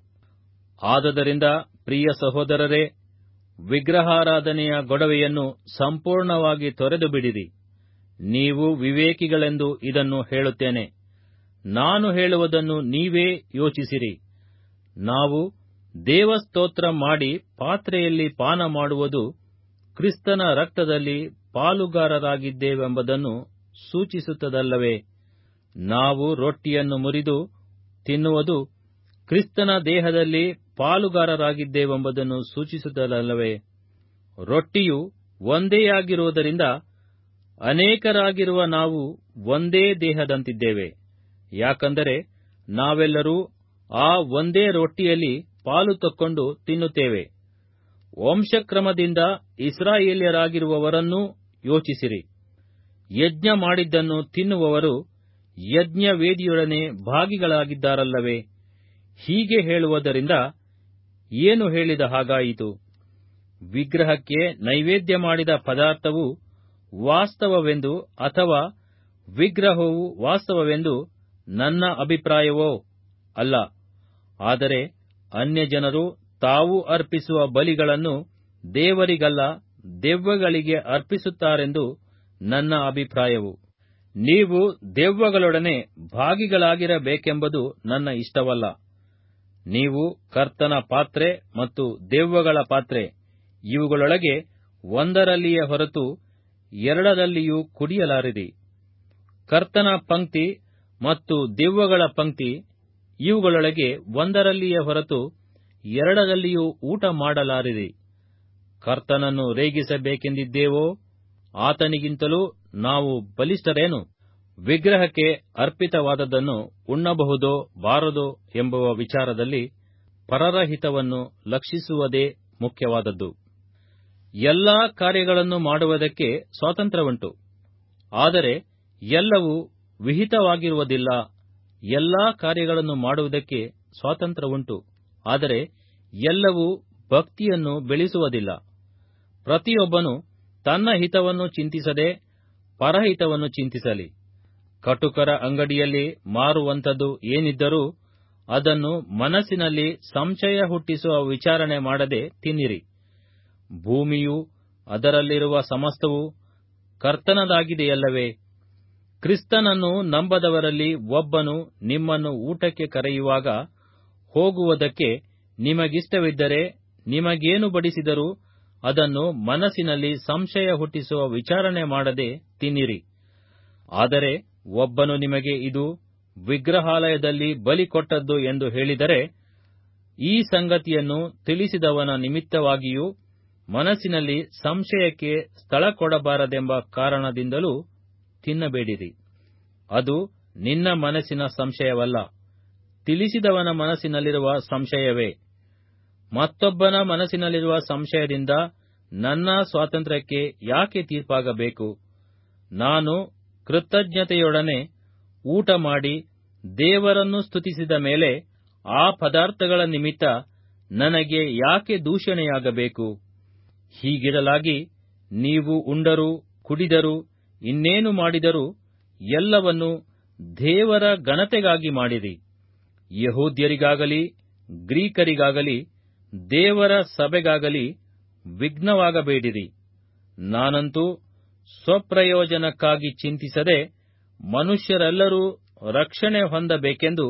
ಆದದರಿಂದ ಪ್ರಿಯ ಸಹೋದರರೇ ವಿಗ್ರಹಾರಾಧನೆಯ ಗೊಡವೆಯನ್ನು ಸಂಪೂರ್ಣವಾಗಿ ತೊರೆದು ಬಿಡಿರಿ ನೀವು ವಿವೇಕಿಗಳೆಂದು ಇದನ್ನು ಹೇಳುತ್ತೇನೆ ನಾನು ಹೇಳುವುದನ್ನು ನೀವೇ ಯೋಚಿಸಿರಿ ನಾವು ದೇವಸ್ತೋತ್ರ ಮಾಡಿ ಪಾತ್ರೆಯಲ್ಲಿ ಪಾನ ಮಾಡುವುದು ಕ್ರಿಸ್ತನ ರಕ್ತದಲ್ಲಿ ಪಾಲುಗಾರರಾಗಿದ್ದೇವೆಂಬುದನ್ನು ಸೂಚಿಸುತ್ತದಲ್ಲವೇ ನಾವು ರೊಟ್ಟಿಯನ್ನು ಮುರಿದು ತಿನ್ನುವುದು ಕ್ರಿಸ್ತನ ದೇಹದಲ್ಲಿ ಪಾಲುಗಾರರಾಗಿದ್ದೇವೆಂಬುದನ್ನು ಸೂಚಿಸುತ್ತದಲ್ಲವೇ ರೊಟ್ಟಿಯು ಒಂದೇಯಾಗಿರುವುದರಿಂದ ಅನೇಕರಾಗಿರುವ ನಾವು ಒಂದೇ ದೇಹದಂತಿದ್ದೇವೆ ಯಾಕಂದರೆ ನಾವೆಲ್ಲರೂ ಆ ಒಂದೇ ರೊಟ್ಟಿಯಲ್ಲಿ ಪಾಲು ತಕ್ಕೊಂಡು ತಿನ್ನುತ್ತೇವೆ ವಂಶಕ್ರಮದಿಂದ ಇಸ್ರಾಯೇಲ್ಯರಾಗಿರುವವರನ್ನೂ ಯೋಚಿಸಿರಿ ಯಜ್ಞ ಮಾಡಿದ್ದನ್ನು ತಿನ್ನುವವರು ಯಜ್ಞ ವೇದಿಯೊಡನೆ ಭಾಗಿಗಳಾಗಿದ್ದಾರಲ್ಲವೇ ಹೀಗೆ ಹೇಳುವುದರಿಂದ ಏನು ಹೇಳಿದ ಹಾಗಾಯಿತು ವಿಗ್ರಹಕ್ಕೆ ನೈವೇದ್ಯ ಮಾಡಿದ ಪದಾರ್ಥವು ವಾಸ್ತವವೆಂದು ಅಥವಾ ವಿಗ್ರಹವು ವಾಸ್ತವವೆಂದು ನನ್ನ ಅಭಿಪ್ರಾಯವೋ ಅಲ್ಲ ಆದರೆ ಅನ್ಯಜನರು ತಾವು ಅರ್ಪಿಸುವ ಬಲಿಗಳನ್ನು ದೇವರಿಗಲ್ಲ ದೆವ್ವಗಳಿಗೆ ಅರ್ಪಿಸುತ್ತಾರೆಂದು ನನ್ನ ಅಭಿಪ್ರಾಯವು ನೀವು ದೆವ್ವಗಳೊಡನೆ ಭಾಗಿಗಳಾಗಿರಬೇಕೆಂಬುದು ನನ್ನ ಇಷ್ಟವಲ್ಲ ನೀವು ಕರ್ತನ ಪಾತ್ರೆ ಮತ್ತು ದೆವ್ವಗಳ ಪಾತ್ರೆ ಇವುಗಳೊಳಗೆ ಒಂದರಲ್ಲಿಯೇ ಹೊರತು ಎರಡರಲ್ಲಿಯೂ ಕುಡಿಯಲಾರಿರಿ ಕರ್ತನ ಪಂಕ್ತಿ ಮತ್ತು ದೆವ್ವಗಳ ಪಂಕ್ತಿ ಇವುಗಳೊಳಗೆ ಒಂದರಲ್ಲಿಯೇ ಹೊರತು ಎರಡರಲ್ಲಿಯೂ ಊಟ ಮಾಡಲಾರಿರಿ ಕರ್ತನನ್ನು ರೇಗಿಸಬೇಕೆಂದಿದ್ದೇವೋ ಆತನಿಗಿಂತಲೂ ನಾವು ಬಲಿಷ್ಠರೇನು ವಿಗ್ರಹಕ್ಕೆ ಅರ್ಪಿತವಾದದ್ದನ್ನು ಉಣ್ಣಬಹುದೋ ಬಾರದೋ ಎಂಬುವ ವಿಚಾರದಲ್ಲಿ ಪರರ ಹಿತವನ್ನು ಲಕ್ಷಿಸುವುದೇ ಮುಖ್ಯವಾದದ್ದು ಎಲ್ಲಾ ಕಾರ್ಯಗಳನ್ನು ಮಾಡುವುದಕ್ಕೆ ಸ್ವಾತಂತ್ರ್ಯವುಂಟು ಆದರೆ ಎಲ್ಲವೂ ವಿಹಿತವಾಗಿರುವುದಿಲ್ಲ ಎಲ್ಲಾ ಕಾರ್ಯಗಳನ್ನು ಮಾಡುವುದಕ್ಕೆ ಸ್ವಾತಂತ್ರ್ಯವುಂಟು ಆದರೆ ಎಲ್ಲವೂ ಭಕ್ತಿಯನ್ನು ಬೆಳೆಸುವುದಿಲ್ಲ ಪ್ರತಿಯೊಬ್ಬನು ತನ್ನ ಹಿತವನ್ನು ಚಿಂತಿಸದೆ ಪರಹಿತವನ್ನು ಚಿಂತಿಸಲಿ ಕಟುಕರ ಅಂಗಡಿಯಲ್ಲಿ ಮಾರುವಂಥದ್ದು ಏನಿದ್ದರೂ ಅದನ್ನು ಮನಸ್ಸಿನಲ್ಲಿ ಸಂಶಯ ಹುಟ್ಟಿಸುವ ವಿಚಾರಣೆ ಮಾಡದೆ ತಿನ್ನಿರಿ ಭೂಮಿಯು ಅದರಲ್ಲಿರುವ ಸಮಸ್ತವೂ ಕರ್ತನದಾಗಿದೆಯಲ್ಲವೇ ಕ್ರಿಸ್ತನನ್ನು ನಂಬದವರಲ್ಲಿ ಒಬ್ಬನು ನಿಮ್ಮನ್ನು ಊಟಕ್ಕೆ ಕರೆಯುವಾಗ ಹೋಗುವುದಕ್ಕೆ ನಿಮಗಿಷ್ಟವಿದ್ದರೆ ನಿಮಗೇನು ಬಡಿಸಿದರೂ ಅದನ್ನು ಮನಸ್ಸಿನಲ್ಲಿ ಸಂಶಯ ಹುಟ್ಟಿಸುವ ವಿಚಾರಣೆ ಮಾಡದೆ ತಿನ್ನಿರಿ ಆದರೆ ಒಬ್ಬನು ನಿಮಗೆ ಇದು ವಿಗ್ರಹಾಲಯದಲ್ಲಿ ಬಲಿ ಕೊಟ್ಟದ್ದು ಎಂದು ಹೇಳಿದರೆ ಈ ಸಂಗತಿಯನ್ನು ತಿಳಿಸಿದವನ ನಿಮಿತ್ತವಾಗಿಯೂ ಮನಸ್ಸಿನಲ್ಲಿ ಸಂಶಯಕ್ಕೆ ಸ್ಥಳ ಕೊಡಬಾರದೆಂಬ ಕಾರಣದಿಂದಲೂ ತಿನ್ನಬೇಡಿರಿ ಅದು ನಿನ್ನ ಮನಸ್ಸಿನ ಸಂಶಯವಲ್ಲ ತಿಳಿಸಿದವನ ಮನಸ್ಸಿನಲ್ಲಿರುವ ಸಂಶಯವೇ ಮತ್ತೊಬ್ಬನ ಮನಸ್ಸಿನಲ್ಲಿರುವ ಸಂಶಯದಿಂದ ನನ್ನ ಸ್ವಾತಂತ್ರ್ಯಕ್ಕೆ ಯಾಕೆ ತೀರ್ಪಾಗಬೇಕು ನಾನು ಕೃತಜ್ಞತೆಯೊಡನೆ ಊಟ ಮಾಡಿ ದೇವರನ್ನು ಸ್ತುತಿಸಿದ ಮೇಲೆ ಆ ಪದಾರ್ಥಗಳ ನಿಮಿತ್ತ ನನಗೆ ಯಾಕೆ ದೂಷಣೆಯಾಗಬೇಕು ಹೀಗಿರಲಾಗಿ ನೀವು ಉಂಡರೂ ಕುಡಿದರೂ ಇನ್ನೇನು ಮಾಡಿದರೂ ಎಲ್ಲವನ್ನೂ ದೇವರ ಘನತೆಗಾಗಿ ಮಾಡಿರಿ ಯಹೂದ್ಯರಿಗಾಗಲಿ ಗ್ರೀಕರಿಗಾಗಲಿ ದೇವರ ಸಭೆಗಾಗಲಿ ವಿಘ್ನವಾಗಬೇಡಿರಿ ನಾನಂತೂ ಸ್ವಪ್ರಯೋಜನಕ್ಕಾಗಿ ಚಿಂತಿಸದೆ ಮನುಷ್ಯರೆಲ್ಲರೂ ರಕ್ಷಣೆ ಹೊಂದಬೇಕೆಂದು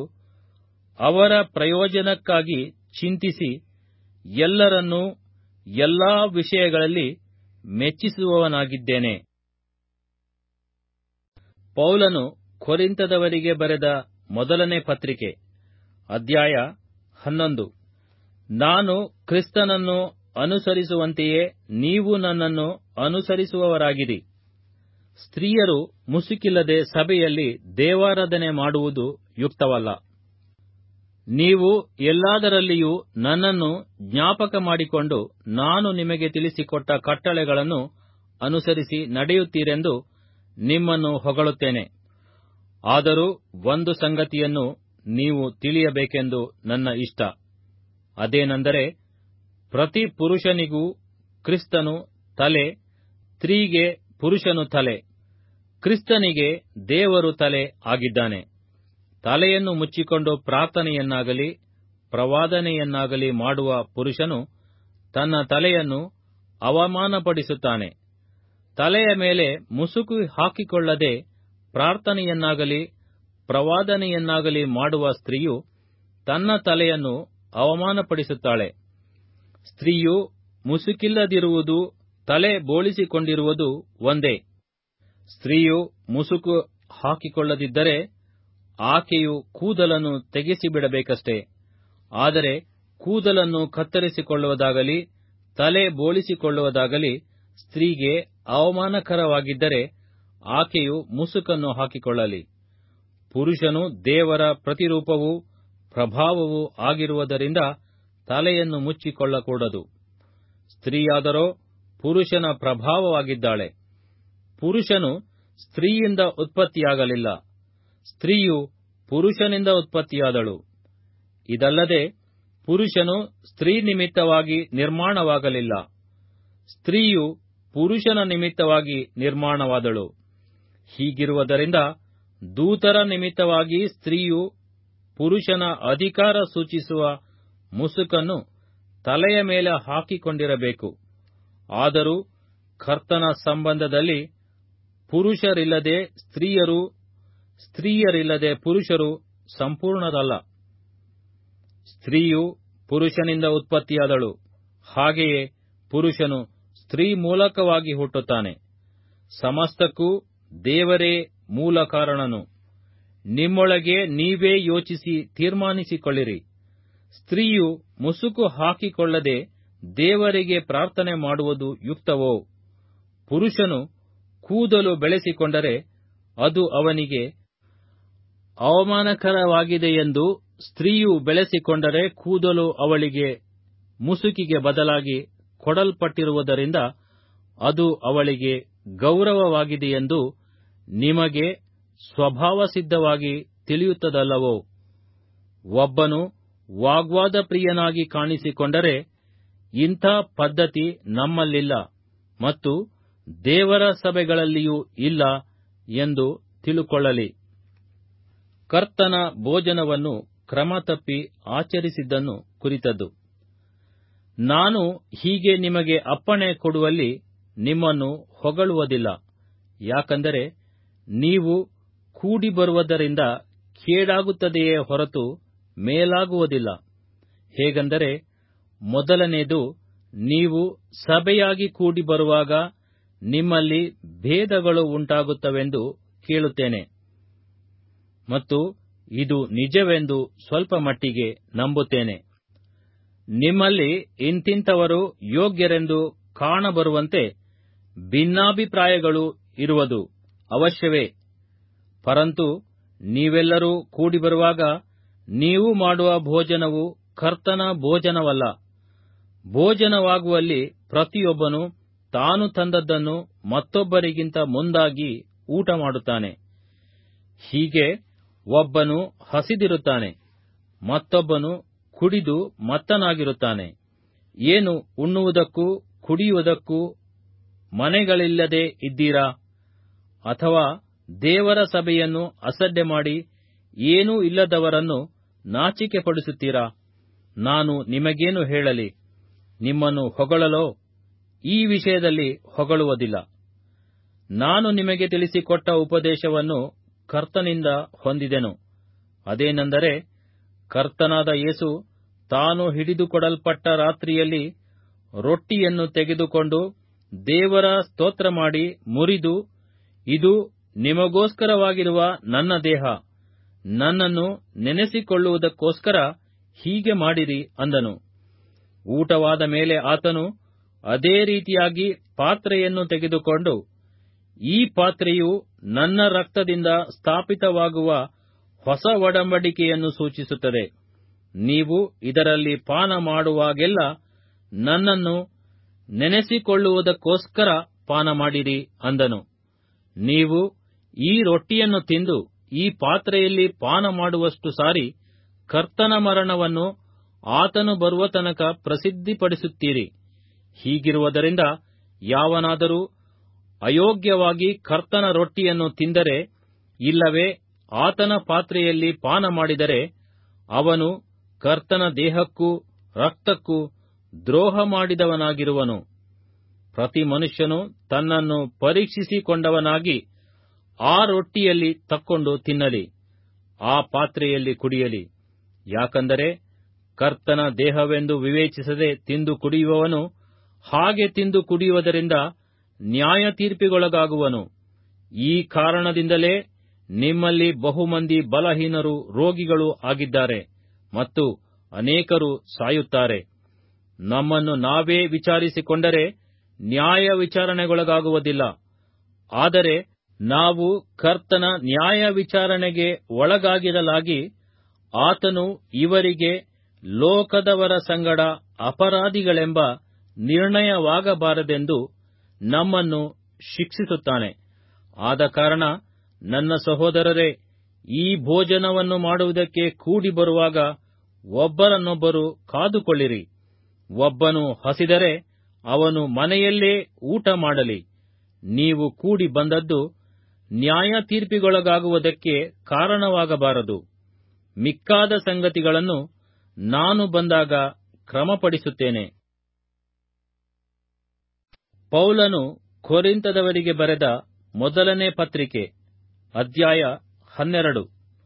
ಅವರ ಪ್ರಯೋಜನಕ್ಕಾಗಿ ಚಿಂತಿಸಿ ಎಲ್ಲರನ್ನೂ ಎಲ್ಲಾ ವಿಷಯಗಳಲ್ಲಿ ಮೆಚ್ಚಿಸುವವನಾಗಿದ್ದೇನೆ ಪೌಲನು ಕೊರಿಂತದವರಿಗೆ ಬರೆದ ಮೊದಲನೇ ಪತ್ರಿಕೆ ಅಧ್ಯಾಯ ಹನ್ನೊಂದು ನಾನು ಕ್ರಿಸ್ತನನ್ನು ಅನುಸರಿಸುವಂತೆಯೇ ನೀವು ನನ್ನನ್ನು ಅನುಸರಿಸುವವರಾಗಿರಿ ಸ್ತ್ರೀಯರು ಮುಸುಕಿಲ್ಲದೆ ಸಭೆಯಲ್ಲಿ ದೇವಾರಾಧನೆ ಮಾಡುವುದು ಯುಕ್ತವಲ್ಲ ನೀವು ಎಲ್ಲಾದರಲ್ಲಿಯೂ ನನ್ನನ್ನು ಜ್ಞಾಪಕ ಮಾಡಿಕೊಂಡು ನಾನು ನಿಮಗೆ ತಿಳಿಸಿಕೊಟ್ಟ ಕಟ್ಟಳೆಗಳನ್ನು ಅನುಸರಿಸಿ ನಡೆಯುತ್ತೀರೆಂದು ನಿಮ್ಮನ್ನು ಹೊಗಳುತ್ತೇನೆ ಆದರೂ ಒಂದು ಸಂಗತಿಯನ್ನು ನೀವು ತಿಳಿಯಬೇಕೆಂದು ನನ್ನ ಇಷ್ಟ ಅದೇನೆಂದರೆ ಪ್ರತಿ ಪುರುಷನಿಗೂ ಕ್ರಿಸ್ತನು ತಲೆ ಸ್ತ್ರೀಗೆ ಪುರುಷನು ತಲೆ ಕ್ರಿಸ್ತನಿಗೆ ದೇವರು ತಲೆ ಆಗಿದ್ದಾನೆ ತಲೆಯನ್ನು ಮುಚ್ಚಿಕೊಂಡು ಪ್ರಾರ್ಥನೆಯನ್ನಾಗಲಿ ಪ್ರವಾದನೆಯನ್ನಾಗಲಿ ಮಾಡುವ ಪುರುಷನು ತನ್ನ ತಲೆಯನ್ನು ಅವಮಾನಪಡಿಸುತ್ತಾನೆ ತಲೆಯ ಮೇಲೆ ಮುಸುಕು ಹಾಕಿಕೊಳ್ಳದೆ ಪ್ರಾರ್ಥನೆಯನ್ನಾಗಲಿ ಪ್ರವಾದನೆಯನ್ನಾಗಲಿ ಮಾಡುವ ಸ್ತ್ರೀಯು ತನ್ನ ತಲೆಯನ್ನು ಅವಮಾನಪಡಿಸುತ್ತಾಳೆ ಸ್ತ್ರೀಯು ಮುಸುಕಿಲ್ಲದಿರುವುದು ತಲೆ ಬೋಳಿಸಿಕೊಂಡಿರುವುದು ಒಂದೇ ಸ್ತ್ರೀಯು ಮುಸುಕು ಹಾಕಿಕೊಳ್ಳದಿದ್ದರೆ ಆಕೆಯು ಕೂದಲನ್ನು ತೆಗೆಸಿಬಿಡಬೇಕಷ್ಟೇ ಆದರೆ ಕೂದಲನ್ನು ಕತ್ತರಿಸಿಕೊಳ್ಳುವುದಾಗಲಿ ತಲೆ ಬೋಳಿಸಿಕೊಳ್ಳುವುದಾಗಲಿ ಸ್ತ್ರೀಗೆ ಅವಮಾನಕರವಾಗಿದ್ದರೆ ಆಕೆಯು ಮುಸುಕನ್ನು ಹಾಕಿಕೊಳ್ಳಲಿ ಪುರುಷನು ದೇವರ ಪ್ರತಿರೂಪವೂ ಪ್ರಭಾವವೂ ಆಗಿರುವುದರಿಂದ ತಲೆಯನ್ನು ಮುಚ್ಚಿಕೊಳ್ಳಕೂಡದು ಸ್ತ್ರೀಯಾದರೋ ಪುರುಷನ ಪ್ರಭಾವವಾಗಿದ್ದಾಳೆ ಪುರುಷನು ಸ್ತ್ರೀಯಿಂದ ಉತ್ಪತ್ತಿಯಾಗಲಿಲ್ಲ ಸ್ತ್ರೀಯು ಪುರುಷನಿಂದ ಉತ್ಪತ್ತಿಯಾದಳು ಇದಲ್ಲದೆ ಪುರುಷನು ಸ್ತ್ರೀ ನಿಮಿತ್ತವಾಗಿ ನಿರ್ಮಾಣವಾಗಲಿಲ್ಲ ಸ್ತ್ರೀಯು ಪುರುಷನ ನಿಮಿತ್ತವಾಗಿ ನಿರ್ಮಾಣವಾದಳು ಹೀಗಿರುವುದರಿಂದ ದೂತರ ನಿಮಿತ್ತವಾಗಿ ಸ್ತ್ರೀಯು ಪುರುಷನ ಅಧಿಕಾರ ಸೂಚಿಸುವ ಮುಸುಕನ್ನು ತಲೆಯ ಮೇಲೆ ಹಾಕಿಕೊಂಡಿರಬೇಕು ಆದರೂ ಕರ್ತನ ಸಂಬಂಧದಲ್ಲಿ ಪುರುಷರಿಲ್ಲದೆ ಸ್ತ್ರೀಯರು ಸ್ತ್ರೀಯರಿಲ್ಲದೆ ಪುರುಷರು ಸಂಪೂರ್ಣರಲ್ಲ ಸ್ತ್ರೀಯು ಪುರುಷನಿಂದ ಉತ್ಪತ್ತಿಯಾದಳು ಹಾಗೆಯೇ ಪುರುಷನು ಸ್ತ್ರೀ ಮೂಲಕವಾಗಿ ಹುಟ್ಟುತ್ತಾನೆ ಸಮಸ್ತಕ್ಕೂ ದೇವರೇ ಮೂಲ ಕಾರಣನು ನಿಮ್ಮೊಳಗೆ ನೀವೇ ಯೋಚಿಸಿ ತೀರ್ಮಾನಿಸಿಕೊಳ್ಳಿರಿ ಸ್ತ್ರೀಯು ಮುಸುಕು ಹಾಕಿಕೊಳ್ಳದೆ ದೇವರಿಗೆ ಪ್ರಾರ್ಥನೆ ಮಾಡುವುದು ಯುಕ್ತವೋ ಪುರುಷನು ಕೂದಲು ಬೆಳೆಸಿಕೊಂಡರೆ ಅದು ಅವನಿಗೆ ಅವಮಾನಕರವಾಗಿದೆಯೆಂದು ಸ್ತ್ರೀಯು ಬೆಳೆಸಿಕೊಂಡರೆ ಕೂದಲು ಅವಳಿಗೆ ಮುಸುಕಿಗೆ ಬದಲಾಗಿ ಕೊಡಲ್ಪಟ್ಟಿರುವುದರಿಂದ ಅದು ಅವಳಿಗೆ ಗೌರವವಾಗಿದೆಯೆಂದು ನಿಮಗೆ ಸ್ವಭಾವಸಿದ್ಧವಾಗಿ ತಿಳಿಯುತ್ತದಲ್ಲವೋ ಒಬ್ಬನು ವಾಗ್ವಾದ ಪ್ರಿಯನಾಗಿ ಕಾಣಿಸಿಕೊಂಡರೆ ಇಂಥ ಪದ್ಧತಿ ನಮ್ಮಲ್ಲಿಲ್ಲ ಮತ್ತು ದೇವರ ಸಭೆಗಳಲ್ಲಿಯೂ ಇಲ್ಲ ಎಂದು ತಿಳುಕೊಳ್ಳಲಿ ಕರ್ತನ ಭೋಜನವನ್ನು ಕ್ರಮತಪ್ಪಿ ಆಚರಿಸಿದ್ದನ್ನು ಕುರಿತದ್ದು ನಾನು ಹೀಗೆ ನಿಮಗೆ ಅಪ್ಪಣೆ ಕೊಡುವಲ್ಲಿ ನಿಮ್ಮನ್ನು ಹೊಗಳುವುದಿಲ್ಲ ಯಾಕಂದರೆ ನೀವು ಕೂಡಿ ಬರುವುದರಿಂದ ಕೇಡಾಗುತ್ತದೆಯೇ ಹೊರತು ಮೇಲಾಗುವುದಿಲ್ಲ ಹೇಗೆಂದರೆ ಮೊದಲನೇದು ನೀವು ಸಭೆಯಾಗಿ ಕೂಡಿ ಬರುವಾಗ ನಿಮ್ಮಲ್ಲಿ ಭೇದಗಳು ಉಂಟಾಗುತ್ತವೆಂದು ಕೇಳುತ್ತೇನೆ ಮತ್ತು ಇದು ನಿಜವೆಂದು ಸ್ವಲ್ಪ ಮಟ್ಟಿಗೆ ನಂಬುತ್ತೇನೆ ನಿಮ್ಮಲ್ಲಿ ಇಂತಿಂಥವರು ಯೋಗ್ಯರೆಂದು ಕಾಣಬರುವಂತೆ ಭಿನ್ನಾಭಿಪ್ರಾಯಗಳು ಇರುವುದು ಅವಶ್ಯವೇ ಪರಂತು ನೀವೆಲ್ಲರೂ ಕೂಡಿ ಬರುವಾಗ ನೀವು ಮಾಡುವ ಭೋಜನವು ಕರ್ತನ ಭೋಜನವಲ್ಲ ಭೋಜನವಾಗುವಲ್ಲಿ ಪ್ರತಿಯೊಬ್ಬನು ತಾನು ತಂದದ್ದನ್ನು ಮತ್ತೊಬ್ಬರಿಗಿಂತ ಮುಂದಾಗಿ ಊಟ ಮಾಡುತ್ತಾನೆ ಹೀಗೆ ಒಬ್ಬನು ಹಸಿದಿರುತ್ತಾನೆ ಮತ್ತೊಬ್ಬನು ಕುಡಿದು ಮತ್ತನಾಗಿರುತ್ತಾನೆ ಏನು ಉಣ್ಣುವುದಕ್ಕೂ ಕುಡಿಯುವುದಕ್ಕೂ ಮನೆಗಳಿಲ್ಲದೆ ಇದ್ದೀರಾ ಅಥವಾ ದೇವರ ಸಭೆಯನ್ನು ಅಸಡ್ಡೆ ಮಾಡಿ ಏನೂ ಇಲ್ಲದವರನ್ನು ನಾಚಿಕೆಪಡಿಸುತ್ತೀರಾ ನಾನು ನಿಮಗೇನು ಹೇಳಲಿ ನಿಮ್ಮನ್ನು ಹೊಗಳಲೋ ಈ ವಿಷಯದಲ್ಲಿ ಹೊಗಳುವುದಿಲ್ಲ ನಾನು ನಿಮಗೆ ತಿಳಿಸಿಕೊಟ್ಟ ಉಪದೇಶವನ್ನು ಕರ್ತನಿಂದ ಹೊಂದಿದೆನು ಅದೇನೆಂದರೆ ಕರ್ತನಾದ ಯೇಸು ತಾನು ಹಿಡಿದುಕೊಡಲ್ಪಟ್ಟ ರಾತ್ರಿಯಲ್ಲಿ ರೊಟ್ಟಿಯನ್ನು ತೆಗೆದುಕೊಂಡು ದೇವರ ಸ್ತೋತ್ರ ಮಾಡಿ ಮುರಿದು ಇದು ನಿಮಗೋಸ್ಕರವಾಗಿರುವ ನನ್ನ ದೇಹ ನನ್ನನ್ನು ನೆನೆಸಿಕೊಳ್ಳುವುದಕ್ಕೋಸ್ಕರ ಹೀಗೆ ಮಾಡಿರಿ ಅಂದನು ಊಟವಾದ ಮೇಲೆ ಆತನು ಅದೇ ರೀತಿಯಾಗಿ ಪಾತ್ರೆಯನ್ನು ತೆಗೆದುಕೊಂಡು ಈ ಪಾತ್ರೆಯು ನನ್ನ ರಕ್ತದಿಂದ ಸ್ಥಾಪಿತವಾಗುವ ಹೊಸ ಒಡಂಬಡಿಕೆಯನ್ನು ಸೂಚಿಸುತ್ತದೆ ನೀವು ಇದರಲ್ಲಿ ಪಾನ ಮಾಡುವಾಗೆಲ್ಲ ನನ್ನನ್ನು ನೆನೆಸಿಕೊಳ್ಳುವುದಕ್ಕೋಸ್ಕರ ಪಾನ ಮಾಡಿರಿ ಅಂದನು ನೀವು ಈ ರೊಟ್ಟಿಯನ್ನು ತಿಂದು ಈ ಪಾತ್ರೆಯಲ್ಲಿ ಪಾನ ಮಾಡುವಷ್ಟು ಸಾರಿ ಕರ್ತನ ಮರಣವನ್ನು ಆತನು ಬರುವ ತನಕ ಪ್ರಸಿದ್ಧಿಪಡಿಸುತ್ತೀರಿ ಹೀಗಿರುವುದರಿಂದ ಯಾವನಾದರೂ ಅಯೋಗ್ಯವಾಗಿ ಕರ್ತನ ರೊಟ್ಟಿಯನ್ನು ತಿಂದರೆ ಇಲ್ಲವೇ ಆತನ ಪಾತ್ರೆಯಲ್ಲಿ ಪಾನ ಮಾಡಿದರೆ ಅವನು ಕರ್ತನ ದೇಹಕ್ಕೂ ರಕ್ತಕ್ಕೂ ದ್ರೋಹ ಮಾಡಿದವನಾಗಿರುವನು ಪ್ರತಿ ಮನುಷ್ಯನು ತನ್ನನ್ನು ಪರೀಕ್ಷಿಸಿಕೊಂಡವನಾಗಿ ಆ ರೊಟ್ಟಿಯಲ್ಲಿ ತಕ್ಕೊಂಡು ತಿನ್ನಲಿ ಆ ಪಾತ್ರೆಯಲ್ಲಿ ಕುಡಿಯಲಿ ಯಾಕಂದರೆ ಕರ್ತನ ದೇಹವೆಂದು ವಿವೇಚಿಸದೆ ತಿಂದು ಕುಡಿಯುವವನು ಹಾಗೆ ತಿಂದು ಕುಡಿಯುವುದರಿಂದ ನ್ಯಾಯ ತೀರ್ಪಿಗೊಳಗಾಗುವನು ಈ ಕಾರಣದಿಂದಲೇ ನಿಮ್ಮಲ್ಲಿ ಬಹುಮಂದಿ ಬಲಹೀನರು ರೋಗಿಗಳು ಆಗಿದ್ದಾರೆ ಮತ್ತು ಅನೇಕರು ಸಾಯುತ್ತಾರೆ ನಮ್ಮನ್ನು ನಾವೇ ವಿಚಾರಿಸಿಕೊಂಡರೆ ನ್ಯಾಯ ವಿಚಾರಣೆಗೊಳಗಾಗುವುದಿಲ್ಲ ಆದರೆ ನಾವು ಕರ್ತನ ನ್ಯಾಯ ವಿಚಾರಣೆಗೆ ಒಳಗಾಗಿರಲಾಗಿ ಆತನು ಇವರಿಗೆ ಲೋಕದವರ ಸಂಗಡ ಅಪರಾಧಿಗಳೆಂಬ ನಿರ್ಣಯವಾಗಬಾರದೆಂದು ನಮ್ಮನ್ನು ಶಿಕ್ಷಿಸುತ್ತಾನೆ ಆದ ಕಾರಣ ನನ್ನ ಸಹೋದರರೇ ಈ ಭೋಜನವನ್ನು ಮಾಡುವುದಕ್ಕೆ ಕೂಡಿ ಬರುವಾಗ ಒಬ್ಬರನ್ನೊಬ್ಬರು ಕಾದುಕೊಳ್ಳಿರಿ ಒಬ್ಬನು ಹಸಿದರೆ ಅವನು ಮನೆಯಲ್ಲೇ ಊಟ ಮಾಡಲಿ ನೀವು ಕೂಡಿ ಬಂದದ್ದು ನ್ಯಾಯ ತೀರ್ಪಿಗೊಳಗಾಗುವುದಕ್ಕೆ ಕಾರಣವಾಗಬಾರದು ಮಿಕ್ಕಾದ ಸಂಗತಿಗಳನ್ನು ನಾನು ಬಂದಾಗ ಕ್ರಮಪಡಿಸುತ್ತೇನೆ ಪೌಲನು ಕೊರಿಂತದವರಿಗೆ ಬರೆದ ಮೊದಲನೇ ಪತ್ರಿಕೆ ಅಧ್ಯಾಯ ಹನ್ನೆರಡು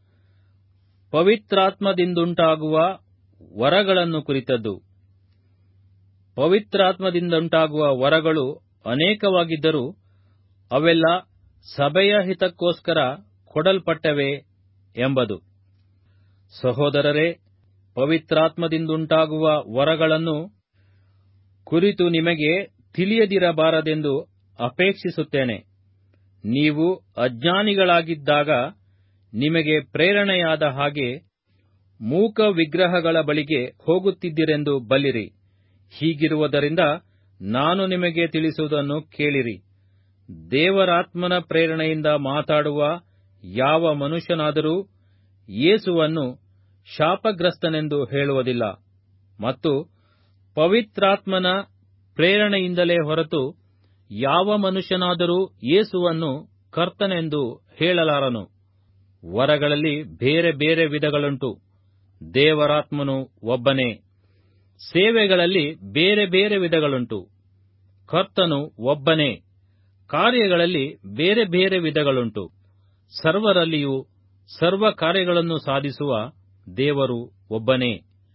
ಪವಿತ್ರಾತ್ಮದಿಂದುಂಟಾಗುವ ವರಗಳನ್ನು ಕುರಿತದ್ದು ಪವಿತ್ರಾತ್ಮದಿಂದುಂಟಾಗುವ ವರಗಳು ಅನೇಕವಾಗಿದ್ದರೂ ಅವೆಲ್ಲ ಸಭೆಯ ಹಿತಕ್ಕೋಸ್ಕರ ಕೊಡಲ್ಪಟ್ಟವೆ ಎಂಬುದು ಸಹೋದರರೇ ಪವಿತ್ರಾತ್ಮದಿಂದುಂಟಾಗುವ ವರಗಳನ್ನು ಕುರಿತು ನಿಮಗೆ ತಿಳಿಯದಿರಬಾರದೆಂದು ಅಪೇಕ್ಷಿಸುತ್ತೇನೆ ನೀವು ಅಜ್ಞಾನಿಗಳಾಗಿದ್ದಾಗ ನಿಮಗೆ ಪ್ರೇರಣೆಯಾದ ಹಾಗೆ ಮೂಕ ವಿಗ್ರಹಗಳ ಬಳಿಗೆ ಹೋಗುತ್ತಿದ್ದಿರೆಂದು ಬಲ್ಲಿರಿ ಹೀಗಿರುವುದರಿಂದ ನಾನು ನಿಮಗೆ ತಿಳಿಸುವುದನ್ನು ಕೇಳಿರಿ ದೇವರಾತ್ಮನ ಪ್ರೇರಣೆಯಿಂದ ಮಾತಾಡುವ ಯಾವ ಮನುಷ್ಯನಾದರೂ ಯೇಸುವನ್ನು ಶಾಪಗ್ರಸ್ತನೆಂದು ಹೇಳುವುದಿಲ್ಲ ಮತ್ತು ಪವಿತ್ರಾತ್ಮನ ಪ್ರೇರಣೆಯಿಂದಲೇ ಹೊರತು ಯಾವ ಮನುಷ್ಯನಾದರೂ ಯೇಸುವನ್ನು ಕರ್ತನೆಂದು ಹೇಳಲಾರನು ವರಗಳಲ್ಲಿ ಬೇರೆ ಬೇರೆ ವಿಧಗಳುಂಟು ದೇವರಾತ್ಮನು ಒಬ್ಬನೇ ಸೇವೆಗಳಲ್ಲಿ ಬೇರೆ ಬೇರೆ ವಿಧಗಳುಂಟು ಕರ್ತನು ಒಬ್ಬನೇ ಕಾರ್ಯಗಳಲ್ಲಿ ಬೇರೆ ಬೇರೆ ವಿಧಗಳುಂಟು ಸರ್ವರಲ್ಲಿಯೂ ಸರ್ವ ಕಾರ್ಯಗಳನ್ನು ಸಾಧಿಸುವ ದೇವರು ಒಬ್ಬನೇ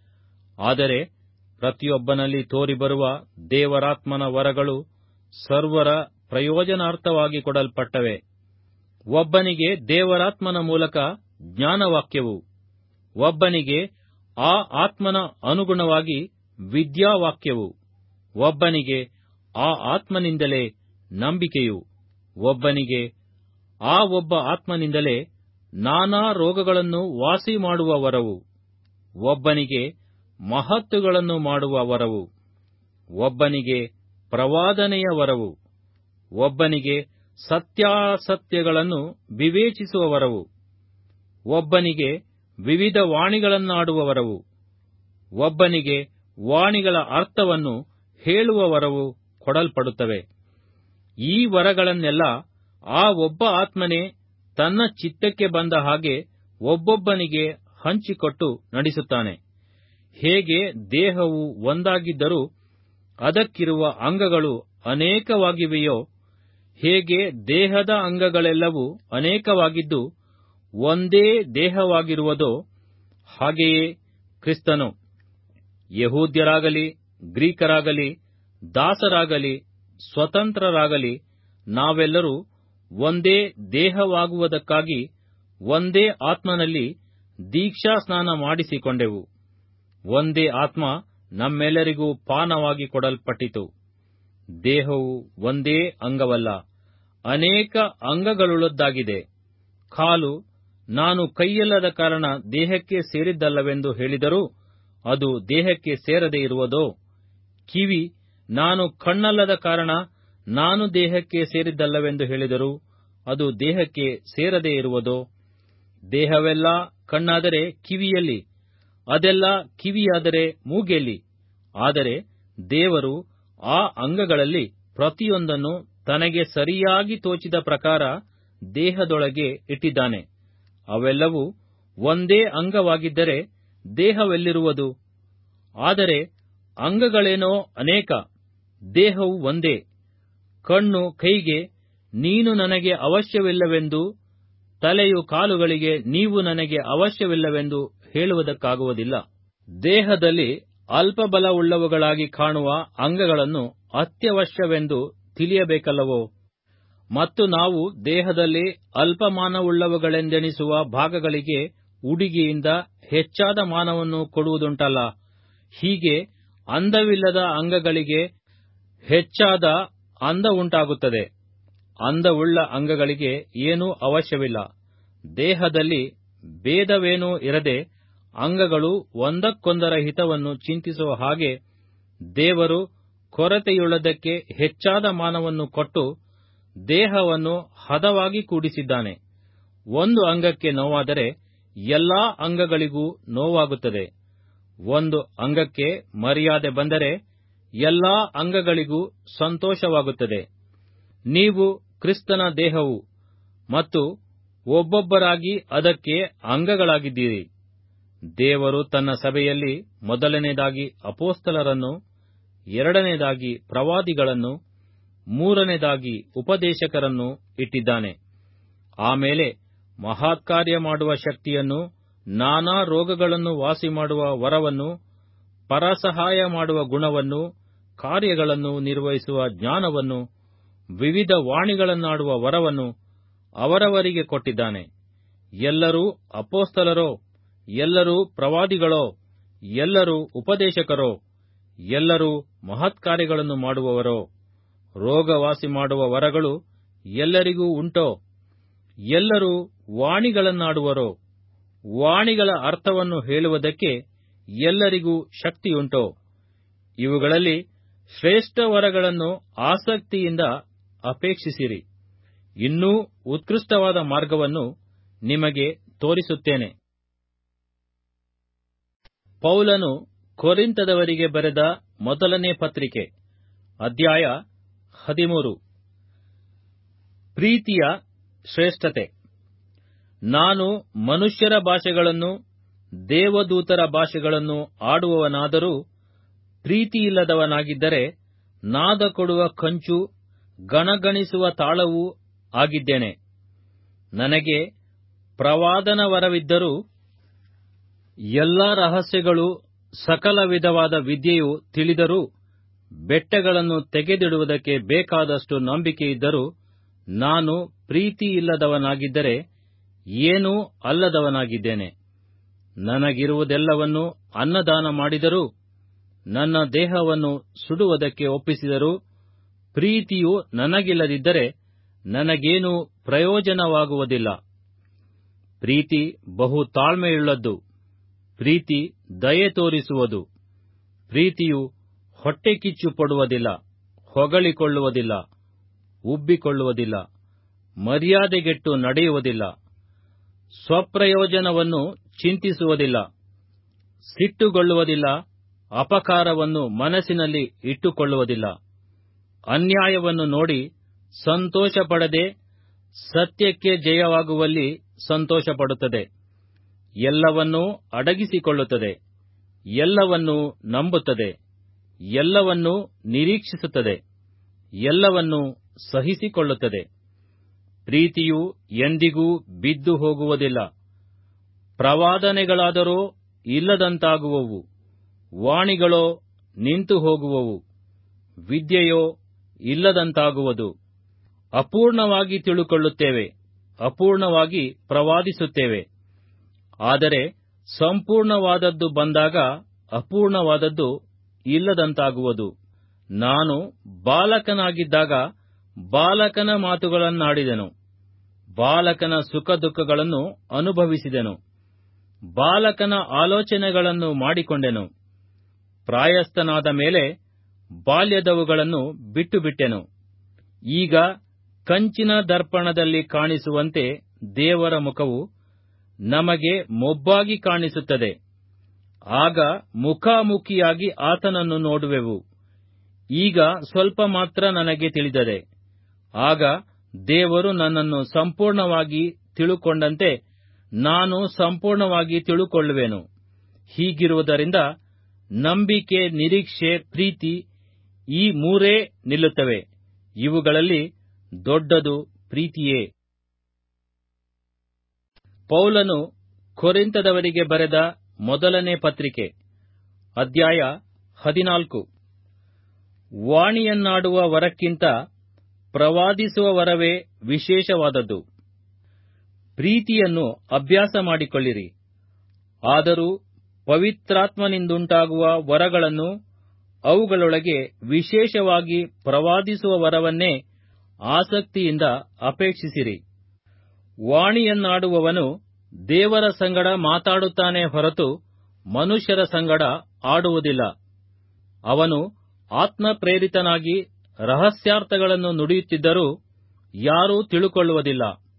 ಆದರೆ ಪ್ರತಿಯೊಬ್ಬನಲ್ಲಿ ತೋರಿಬರುವ ದೇವರಾತ್ಮನ ವರಗಳು ಸರ್ವರ ಪ್ರಯೋಜನಾರ್ಥವಾಗಿ ಕೊಡಲ್ಪಟ್ಟವೆ ಒಬ್ಬನಿಗೆ ದೇವರಾತ್ಮನ ಮೂಲಕ ಜ್ಞಾನವಾಕ್ಯವು ಒಬ್ಬನಿಗೆ ಆ ಆತ್ಮನ ಅನುಗುಣವಾಗಿ ವಿದ್ಯಾವಾಕ್ಯವು ಒಬ್ಬನಿಗೆ ಆ ಆತ್ಮನಿಂದಲೇ ನಂಬಿಕೆಯು ಒಬ್ಬನಿಗೆ ಆ ಒಬ್ಬ ಆತ್ಮನಿಂದಲೇ ನಾನಾ ರೋಗಗಳನ್ನು ವಾಸಿ ಮಾಡುವ ವರವು ಒಬ್ಬನಿಗೆ ಮಹತ್ತುಗಳನ್ನು ಮಾಡುವ ವರವು ಒಬ್ಬನಿಗೆ ಪ್ರವಾದನೆಯ ವರವು ಒಬ್ಬನಿಗೆ ಸತ್ಯಾಸತ್ಯಗಳನ್ನು ವಿವೇಚಿಸುವ ವರವು ಒಬ್ಬನಿಗೆ ವಿವಿಧ ವಾಣಿಗಳನ್ನಾಡುವ ವರವು ಒಬ್ಬನಿಗೆ ವಾಣಿಗಳ ಅರ್ಥವನ್ನು ಹೇಳುವ ವರವು ಕೊಡಲ್ಪಡುತ್ತವೆ ಈ ವರಗಳನ್ನೆಲ್ಲ ಆ ಒಬ್ಬ ಆತ್ಮನೇ ತನ್ನ ಚಿತ್ತಕ್ಕೆ ಬಂದ ಹಾಗೆ ಒಬ್ಬೊಬ್ಬನಿಗೆ ಹಂಚಿಕೊಟ್ಟು ನಡೆಸುತ್ತಾನೆ ಹೇಗೆ ದೇಹವು ಒಂದಾಗಿದ್ದರೂ ಅದಕ್ಕಿರುವ ಅಂಗಗಳು ಅನೇಕವಾಗಿವೆಯೋ ಹೇಗೆ ದೇಹದ ಅಂಗಗಳೆಲ್ಲವೂ ಅನೇಕವಾಗಿದ್ದು ಒಂದೇ ದೇಹವಾಗಿರುವುದೋ ಹಾಗೆಯೇ ಕ್ರಿಸ್ತನು ಯಹೂದ್ಯರಾಗಲಿ ಗ್ರೀಕರಾಗಲಿ ದಾಸರಾಗಲಿ ಸ್ವತಂತ್ರರಾಗಲಿ ನಾವೆಲ್ಲರೂ ಒಂದೇ ದೇಹವಾಗುವುದಕ್ಕಾಗಿ ಒಂದೇ ಆತ್ಮನಲ್ಲಿ ದೀಕ್ಷಾಸ್ನಾನ ಮಾಡಿಸಿಕೊಂಡೆವು ಒಂದೇ ಆತ್ಮ ನಮ್ಮೆಲ್ಲರಿಗೂ ಪಾನವಾಗಿ ಕೊಡಲ್ಪಟ್ಟಿತು ದೇಹವು ಒಂದೇ ಅಂಗವಲ್ಲ ಅನೇಕ ಅಂಗಗಳುಳ್ಳದ್ದಾಗಿದೆ ಕಾಲು ನಾನು ಕೈಯಲ್ಲದ ಕಾರಣ ದೇಹಕ್ಕೆ ಸೇರಿದ್ದಲ್ಲವೆಂದು ಹೇಳಿದರೂ ಅದು ದೇಹಕ್ಕೆ ಸೇರದೆ ಇರುವುದೋ ಕಿವಿ ನಾನು ಕಣ್ಣಲ್ಲದ ಕಾರಣ ನಾನು ದೇಹಕ್ಕೆ ಸೇರಿದ್ದಲ್ಲವೆಂದು ಹೇಳಿದರೂ ಅದು ದೇಹಕ್ಕೆ ಸೇರದೆ ಇರುವುದೋ ದೇಹವೆಲ್ಲ ಕಣ್ಣಾದರೆ ಕಿವಿಯಲ್ಲಿ ಅದೆಲ್ಲ ಕಿವಿಯಾದರೆ ಮೂಗೆಯಲ್ಲಿ ಆದರೆ ದೇವರು ಆ ಅಂಗಗಳಲ್ಲಿ ಪ್ರತಿಯೊಂದನ್ನು ತನಗೆ ಸರಿಯಾಗಿ ತೋಚಿದ ಪ್ರಕಾರ ದೇಹದೊಳಗೆ ಇಟ್ಟಿದ್ದಾನೆ ಅವೆಲ್ಲವೂ ಒಂದೇ ಅಂಗವಾಗಿದ್ದರೆ ದೇಹವೆಲ್ಲಿರುವುದು ಆದರೆ ಅಂಗಗಳೇನೋ ಅನೇಕ ದೇಹವು ಒಂದೇ ಕಣ್ಣು ಕೈಗೆ ನೀನು ನನಗೆ ಅವಶ್ಯವಿಲ್ಲವೆಂದು ತಲೆಯು ಕಾಲುಗಳಿಗೆ ನೀವು ನನಗೆ ಅವಶ್ಯವಿಲ್ಲವೆಂದು ಹೇಳುವುದಕ್ಕಾಗುವುದಿಲ್ಲ ದೇಹದಲ್ಲಿ ಅಲ್ಪಬಲವುಳ್ಳವುಗಳಾಗಿ ಕಾಣುವ ಅಂಗಗಳನ್ನು ಅತ್ಯವಶ್ಯವೆಂದು ತಿಳಿಯಬೇಕಲ್ಲವೋ ಮತ್ತು ನಾವು ದೇಹದಲ್ಲಿ ಅಲ್ಪಮಾನವುಳ್ಳವುಗಳೆಂದೆಣಿಸುವ ಭಾಗಗಳಿಗೆ ಉಡುಗೆಯಿಂದ ಹೆಚ್ಚಾದ ಮಾನವನ್ನು ಕೊಡುವುದುಂಟಲ್ಲ ಹೀಗೆ ಅಂದವಿಲ್ಲದ ಅಂಗಗಳಿಗೆ ಹೆಚ್ಚಾದ ಅಂದ ಉಂಟಾಗುತ್ತದೆ ಅಂದವುಳ್ಳ ಅಂಗಗಳಿಗೆ ಏನೂ ಅವಶ್ಯವಿಲ್ಲ ದೇಹದಲ್ಲಿ ಭೇದವೇನೂ ಇರದೆ ಅಂಗಗಳು ಒಂದಕ್ಕೊಂದರ ಹಿತವನ್ನು ಚಿಂತಿಸುವ ಹಾಗೆ ದೇವರು ಕೊರತೆಯುಳ್ಳದಕ್ಕೆ ಹೆಚ್ಚಾದ ಮಾನವನ್ನು ಕೊಟ್ಟು ದೇಹವನ್ನು ಹದವಾಗಿ ಕೂಡಿಸಿದ್ದಾನೆ ಒಂದು ಅಂಗಕ್ಕೆ ನೋವಾದರೆ ಎಲ್ಲಾ ಅಂಗಗಳಿಗೂ ನೋವಾಗುತ್ತದೆ ಒಂದು ಅಂಗಕ್ಕೆ ಮರ್ಯಾದೆ ಬಂದರೆ ಎಲ್ಲಾ ಅಂಗಗಳಿಗೂ ಸಂತೋಷವಾಗುತ್ತದೆ ನೀವು ಕ್ರಿಸ್ತನ ದೇಹವು ಮತ್ತು ಒಬ್ಬೊಬ್ಬರಾಗಿ ಅದಕ್ಕೆ ಅಂಗಗಳಾಗಿದ್ದೀರಿ ದೇವರು ತನ್ನ ಸಭೆಯಲ್ಲಿ ಮೊದಲನೇದಾಗಿ ಅಪೋಸ್ತಲರನ್ನು ಎರಡನೇದಾಗಿ ಪ್ರವಾದಿಗಳನ್ನು ಮೂರನೇದಾಗಿ ಉಪದೇಶಕರನ್ನು ಇಟ್ಟಿದ್ದಾನೆ ಆಮೇಲೆ ಮಹಾತ್ಕಾರ್ಯ ಮಾಡುವ ಶಕ್ತಿಯನ್ನು ನಾನಾ ರೋಗಗಳನ್ನು ವಾಸಿ ಮಾಡುವ ವರವನ್ನು ಪರಸಹಾಯ ಮಾಡುವ ಗುಣವನ್ನು ಕಾರ್ಯಗಳನ್ನು ನಿರ್ವಹಿಸುವ ಜ್ಞಾನವನ್ನು ವಿವಿಧ ವಾಣಿಗಳನ್ನಾಡುವ ವರವನ್ನು ಅವರವರಿಗೆ ಕೊಟ್ಟಿದ್ದಾನೆ ಎಲ್ಲರೂ ಅಪೋಸ್ತಲರೋ ಎಲ್ಲರೂ ಪ್ರವಾದಿಗಳೋ ಎಲ್ಲರೂ ಉಪದೇಶಕರೋ ಎಲ್ಲರೂ ಮಹತ್ಕಾರ್ಯಗಳನ್ನು ಮಾಡುವವರೋ ರೋಗವಾಸಿ ಮಾಡುವ ವರಗಳು ಎಲ್ಲರಿಗೂ ಉಂಟೋ ಎಲ್ಲರೂ ವಾಣಿಗಳನ್ನಾಡುವರೋ ವಾಣಿಗಳ ಅರ್ಥವನ್ನು ಹೇಳುವುದಕ್ಕೆ ಎಲ್ಲರಿಗೂ ಶಕ್ತಿಯುಂಟೋ ಇವುಗಳಲ್ಲಿ ಶ್ರೇಷ್ಠ ವರಗಳನ್ನು ಆಸಕ್ತಿಯಿಂದ ಅಪೇಕ್ಷಿಸಿರಿ ಇನ್ನೂ ಉತ್ಕೃಷ್ಟವಾದ ಮಾರ್ಗವನ್ನು ನಿಮಗೆ ತೋರಿಸುತ್ತೇನೆ ಪೌಲನು ಕೊರಿಂತದವರಿಗೆ ಬರೆದ ಮೊದಲನೇ ಪತ್ರಿಕೆ ಅಧ್ಯಾಯ ಹದಿಮೂರು ಪ್ರೀತಿಯ ಶ್ರೇಷ್ಠತೆ ನಾನು ಮನುಷ್ಯರ ಭಾಷೆಗಳನ್ನು ದೇವದೂತರ ಭಾಷೆಗಳನ್ನು ಆಡುವವನಾದರೂ ಪ್ರೀತಿಯಿಲ್ಲದವನಾಗಿದ್ದರೆ ನಾದ ಕೊಡುವ ಕಂಚು ಗಣಗಣಿಸುವ ತಾಳವೂ ಆಗಿದ್ದೇನೆ ನನಗೆ ಪ್ರವಾದನ ವರವಿದ್ದರೂ ಎಲ್ಲಾ ರಹಸ್ಯಗಳು ಸಕಲ ವಿಧವಾದ ವಿದ್ಯೆಯು ತಿಳಿದರೂ ಬೆಟ್ಟಗಳನ್ನು ತೆಗೆದಿಡುವುದಕ್ಕೆ ಬೇಕಾದಷ್ಟು ನಂಬಿಕೆಯಿದ್ದರೂ ನಾನು ಪ್ರೀತಿಯಿಲ್ಲದವನಾಗಿದ್ದರೆ ಏನೂ ಅಲ್ಲದವನಾಗಿದ್ದೇನೆ ನನಗಿರುವುದೆಲ್ಲವನ್ನೂ ಅನ್ನದಾನ ಮಾಡಿದರೂ ನನ್ನ ದೇಹವನ್ನು ಸುಡುವುದಕ್ಕೆ ಒಪ್ಪಿಸಿದರೂ ಪ್ರೀತಿಯು ನನಗಿಲ್ಲದಿದ್ದರೆ ನನಗೇನೂ ಪ್ರಯೋಜನವಾಗುವುದಿಲ್ಲ ಪ್ರೀತಿ ಬಹು ತಾಳ್ಮೆಯುಳ್ಳದ್ದು ಪ್ರೀತಿ ದಯೆ ತೋರಿಸುವುದು ಪ್ರೀತಿಯು ಹೊಟ್ಟೆಕಿಚ್ಚು ಪಡುವುದಿಲ್ಲ ಹೊಗಳಿಕೊಳ್ಳುವುದಿಲ್ಲ ಉಬ್ಬಿಕೊಳ್ಳುವುದಿಲ್ಲ ಮರ್ಯಾದೆಗೆಟ್ಟು ನಡೆಯುವುದಿಲ್ಲ ಸ್ವಪ್ರಯೋಜನವನ್ನು ಚಿಂತಿಸುವುದಿಲ್ಲ ಸಿಟ್ಟುಗೊಳ್ಳುವುದಿಲ್ಲ ಅಪಕಾರವನ್ನು ಮನಸ್ಸಿನಲ್ಲಿ ಇಟ್ಟುಕೊಳ್ಳುವುದಿಲ್ಲ ಅನ್ಯಾಯವನ್ನು ನೋಡಿ ಸಂತೋಷಪಡದೆ ಸತ್ಯಕ್ಕೆ ಜಯವಾಗುವಲ್ಲಿ ಸಂತೋಷಪಡುತ್ತದೆ ಎಲ್ಲವನ್ನೂ ಅಡಗಿಸಿಕೊಳ್ಳುತ್ತದೆ ಎಲ್ಲವನ್ನೂ ನಂಬುತ್ತದೆ ಎಲ್ಲವನ್ನೂ ನಿರೀಕ್ಷಿಸುತ್ತದೆ ಎಲ್ಲವನ್ನೂ ಸಹಿಸಿಕೊಳ್ಳುತ್ತದೆ ಪ್ರೀತಿಯು ಎಂದಿಗೂ ಬಿದ್ದು ಹೋಗುವುದಿಲ್ಲ ಪ್ರವಾದನೆಗಳಾದರೋ ಇಲ್ಲದಂತಾಗುವವು ವಾಣಿಗಳೋ ನಿಂತು ಹೋಗುವವು ವಿದ್ಯೆಯೋ ಇಲ್ಲದಂತಾಗುವುದು ಅಪೂರ್ಣವಾಗಿ ತಿಳುಕೊಳ್ಳುತ್ತೇವೆ ಅಪೂರ್ಣವಾಗಿ ಪ್ರವಾದಿಸುತ್ತೇವೆ ಆದರೆ ಸಂಪೂರ್ಣವಾದದ್ದು ಬಂದಾಗ ಅಪೂರ್ಣವಾದದ್ದು ಇಲ್ಲದಂತಾಗುವುದು ನಾನು ಬಾಲಕನಾಗಿದ್ದಾಗ ಬಾಲಕನ ಮಾತುಗಳನ್ನಾಡಿದೆನು ಬಾಲಕನ ಸುಖ ದುಃಖಗಳನ್ನು ಅನುಭವಿಸಿದೆನು ಬಾಲಕನ ಆಲೋಚನೆಗಳನ್ನು ಮಾಡಿಕೊಂಡೆನು ಪ್ರಾಯಸ್ಥನಾದ ಮೇಲೆ ಬಾಲ್ಯದವುಗಳನ್ನು ಬಿಟ್ಟು ಬಿಟ್ಟೆನು ಈಗ ಕಂಚಿನ ದರ್ಪಣದಲ್ಲಿ ಕಾಣಿಸುವಂತೆ ದೇವರ ಮುಖವು ನಮಗೆ ಮೊಬ್ಬಾಗಿ ಕಾಣಿಸುತ್ತದೆ ಆಗ ಮುಖಾಮುಖಿಯಾಗಿ ಆತನನ್ನು ನೋಡುವೆವು ಈಗ ಸ್ವಲ್ಪ ಮಾತ್ರ ನನಗೆ ತಿಳಿದದೆ ಆಗ ದೇವರು ನನ್ನನ್ನು ಸಂಪೂರ್ಣವಾಗಿ ತಿಳುಕೊಂಡಂತೆ ನಾನು ಸಂಪೂರ್ಣವಾಗಿ ತಿಳುಕೊಳ್ಳುವೆನು ಹೀಗಿರುವುದರಿಂದ ನಂಬಿಕೆ ನಿರೀಕ್ಷೆ ಪ್ರೀತಿ ಈ ಮೂರೇ ನಿಲ್ಲುತ್ತವೆ ಇವುಗಳಲ್ಲಿ ದೊಡ್ಡದು ಪ್ರೀತಿಯೇ ಪೌಲನು ಕೊರಿಂತದವರಿಗೆ ಬರೆದ ಮೊದಲನೇ ಪತ್ರಿಕೆ ಅಧ್ಯಾಯ ಹದಿನಾಲ್ಕು ವಾಣಿಯನ್ನಾಡುವ ವರಕ್ಕಿಂತ ಪ್ರವಾದಿಸುವ ವರವೇ ವಿಶೇಷವಾದದ್ದು ಪ್ರೀತಿಯನ್ನು ಅಭ್ಯಾಸ ಮಾಡಿಕೊಳ್ಳಿರಿ ಆದರೂ ಪವಿತ್ರಾತ್ಮನಿಂದುಂಟಾಗುವ ವರಗಳನ್ನು ಅವುಗಳೊಳಗೆ ವಿಶೇಷವಾಗಿ ಪ್ರವಾದಿಸುವ ವರವನ್ನೇ ಆಸಕ್ತಿಯಿಂದ ಅಪೇಕ್ಷಿಸಿರಿ ವಾಣಿಯನ್ನಾಡುವವನು ದೇವರ ಸಂಗಡ ಮಾತಾಡುತ್ತಾನೆ ಹೊರತು ಮನುಷ್ಯರ ಸಂಗಡ ಆಡುವುದಿಲ್ಲ ಅವನು ಆತ್ಮಪ್ರೇರಿತನಾಗಿ ರಹಸ್ಯಾರ್ಥಗಳನ್ನು ನುಡಿಯುತ್ತಿದ್ದರೂ ಯಾರೂ ತಿಳುಕೊಳ್ಳುವುದಿಲ್ಲ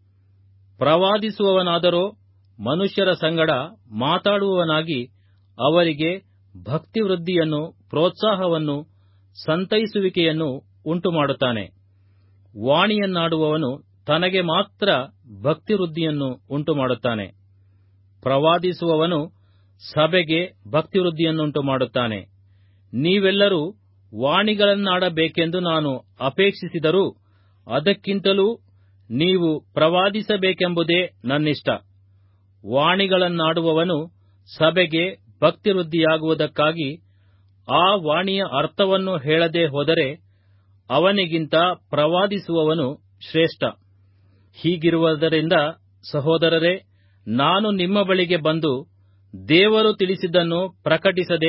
ಪ್ರವಾದಿಸುವವನಾದರೋ ಮನುಷ್ಯರ ಸಂಗಡ ಮಾತಾಡುವವನಾಗಿ ಅವರಿಗೆ ಭಕ್ತಿವೃದ್ಧಿಯನ್ನು ಪ್ರೋತ್ಸಾಹವನ್ನು ಸಂತೈಸುವಿಕೆಯನ್ನು ಉಂಟುಮಾಡುತ್ತಾನೆ ವಾಣಿಯನ್ನಾಡುವವನು ತನಗೆ ಮಾತ್ರ ಭಕ್ತಿವೃದ್ಧಿಯನ್ನು ಉಂಟುಮಾಡುತ್ತಾನೆ ಪ್ರವಾದಿಸುವವನು ಸಭೆಗೆ ಭಕ್ತಿವೃದ್ಧಿಯನ್ನುಂಟು ಮಾಡುತ್ತಾನೆ ನೀವೆಲ್ಲರೂ ವಾಣಿಗಳನ್ನಾಡಬೇಕೆಂದು ನಾನು ಅಪೇಕ್ಷಿಸಿದರೂ ಅದಕ್ಕಿಂತಲೂ ನೀವು ಪ್ರವಾದಿಸಬೇಕೆಂಬುದೇ ನನ್ನಿಷ್ಟ ವಾಣಿಗಳನ್ನಾಡುವವನು ಸಭೆಗೆ ಭಕ್ತಿವೃದ್ಧಿಯಾಗುವುದಕ್ಕಾಗಿ ಆ ವಾಣಿಯ ಅರ್ಥವನ್ನು ಹೇಳದೆ ಹೋದರೆ ಅವನಿಗಿಂತ ಪ್ರವಾದಿಸುವವನು ಶ್ರೇಷ್ಠ ಹೀಗಿರುವುದರಿಂದ ಸಹೋದರರೇ ನಾನು ನಿಮ್ಮ ಬಳಿಗೆ ಬಂದು ದೇವರು ತಿಳಿಸಿದ್ದನ್ನು ಪ್ರಕಟಿಸದೆ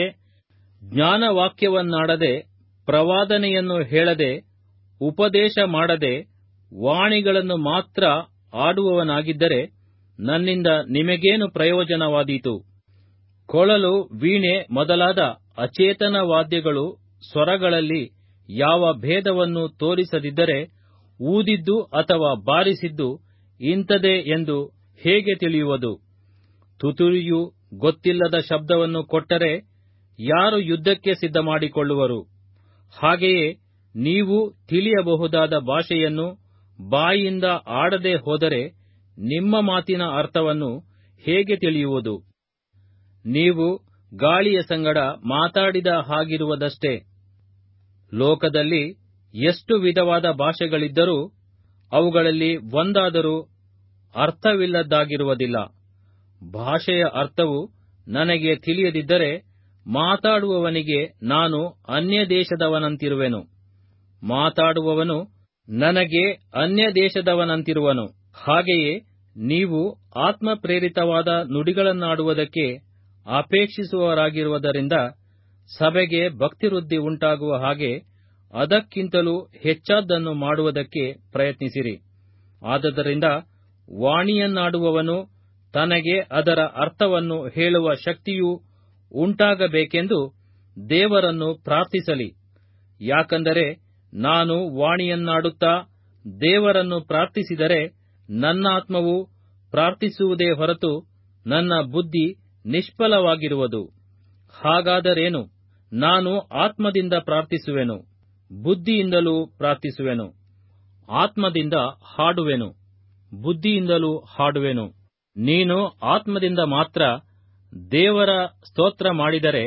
ಜ್ಞಾನವಾಕ್ಯವನ್ನಾಡದೆ ಪ್ರವಾದನೆಯನ್ನು ಹೇಳದೆ ಉಪದೇಶ ಮಾಡದೆ ವಾಣಿಗಳನ್ನು ಮಾತ್ರ ಆಡುವವನಾಗಿದ್ದರೆ ನನ್ನಿಂದ ನಿಮಗೇನು ಪ್ರಯೋಜನವಾದೀತು ಕೊಳಲು ವೀಣೆ ಮೊದಲಾದ ಅಚೇತನ ವಾದ್ಯಗಳು ಸ್ವರಗಳಲ್ಲಿ ಯಾವ ಭೇದವನ್ನು ತೋರಿಸದಿದ್ದರೆ ಊದಿದ್ದು ಅಥವಾ ಬಾರಿಸಿದ್ದು ಇಂಥದೇ ಎಂದು ಹೇಗೆ ತಿಳಿಯುವುದು ತುತುರಿಯು ಗೊತ್ತಿಲ್ಲದ ಶಬ್ದವನ್ನು ಕೊಟ್ಟರೆ ಯಾರು ಯುದ್ಧಕ್ಕೆ ಸಿದ್ಧ ಮಾಡಿಕೊಳ್ಳುವರು ಹಾಗೆಯೇ ನೀವು ತಿಳಿಯಬಹುದಾದ ಭಾಷೆಯನ್ನು ಬಾಯಿಯಿಂದ ಆಡದೆ ಹೋದರೆ ನಿಮ್ಮ ಮಾತಿನ ಅರ್ಥವನ್ನು ಹೇಗೆ ತಿಳಿಯುವುದು ನೀವು ಗಾಳಿಯ ಸಂಗಡ ಮಾತಾಡಿದ ಹಾಗಿರುವುದಷ್ಟೇ ಲೋಕದಲ್ಲಿ ಎಷ್ಟು ವಿಧವಾದ ಭಾಷೆಗಳಿದ್ದರೂ ಅವುಗಳಲ್ಲಿ ಒಂದಾದರೂ ಅರ್ಥವಿಲ್ಲದ್ದಾಗಿರುವುದಿಲ್ಲ ಭಾಷೆಯ ಅರ್ಥವು ನನಗೆ ತಿಳಿಯದಿದ್ದರೆ ಮಾತಾಡುವವನಿಗೆ ನಾನು ಅನ್ಯದೇಶದವನಂತಿರುವೆನು ಮಾತಾಡುವವನು ನನಗೆ ಅನ್ಯದೇಶದವನಂತಿರುವನು ಹಾಗೆಯೇ ನೀವು ಆತ್ಮಪ್ರೇರಿತವಾದ ನುಡಿಗಳನ್ನಾಡುವುದಕ್ಕೆ ಅಪೇಕ್ಷಿಸುವವರಾಗಿರುವುದರಿಂದ ಸಭೆಗೆ ಭಕ್ತಿವೃದ್ಧಿ ಉಂಟಾಗುವ ಹಾಗೆ ಅದಕ್ಕಿಂತಲೂ ಹೆಚ್ಚಾದ್ದನ್ನು ಮಾಡುವುದಕ್ಕೆ ಪ್ರಯತ್ನಿಸಿರಿ ಆದದರಿಂದ ವಾಣಿಯನ್ನಾಡುವವನು ತನಗೆ ಅದರ ಅರ್ಥವನ್ನು ಹೇಳುವ ಶಕ್ತಿಯೂ ಉಂಟಾಗಬೇಕೆಂದು ದೇವರನ್ನು ಪ್ರಾರ್ಥಿಸಲಿ ಯಾಕಂದರೆ ನಾನು ವಾಣಿಯನ್ನಾಡುತ್ತಾ ದೇವರನ್ನು ಪ್ರಾರ್ಥಿಸಿದರೆ ನನ್ನಾತ್ಮವು ಪ್ರಾರ್ಥಿಸುವುದೇ ಹೊರತು ನನ್ನ ಬುದ್ಧಿ ನಿಷ್ಫಲವಾಗಿರುವುದು ಹಾಗಾದರೇನು ನಾನು ಆತ್ಮದಿಂದ ಪ್ರಾರ್ಥಿಸುವೆನು ಬುದ್ಧಿಯಿಂದಲೂ ಪ್ರಾರ್ಥಿಸುವೆನು ಆತ್ಮದಿಂದ ಹಾಡುವೆನು ಬುದ್ಧಿಯಿಂದಲೂ ಹಾಡುವೆನು ನೀನು ಆತ್ಮದಿಂದ ಮಾತ್ರ ದೇವರ ಸ್ತೋತ್ರ ಮಾಡಿದರೆ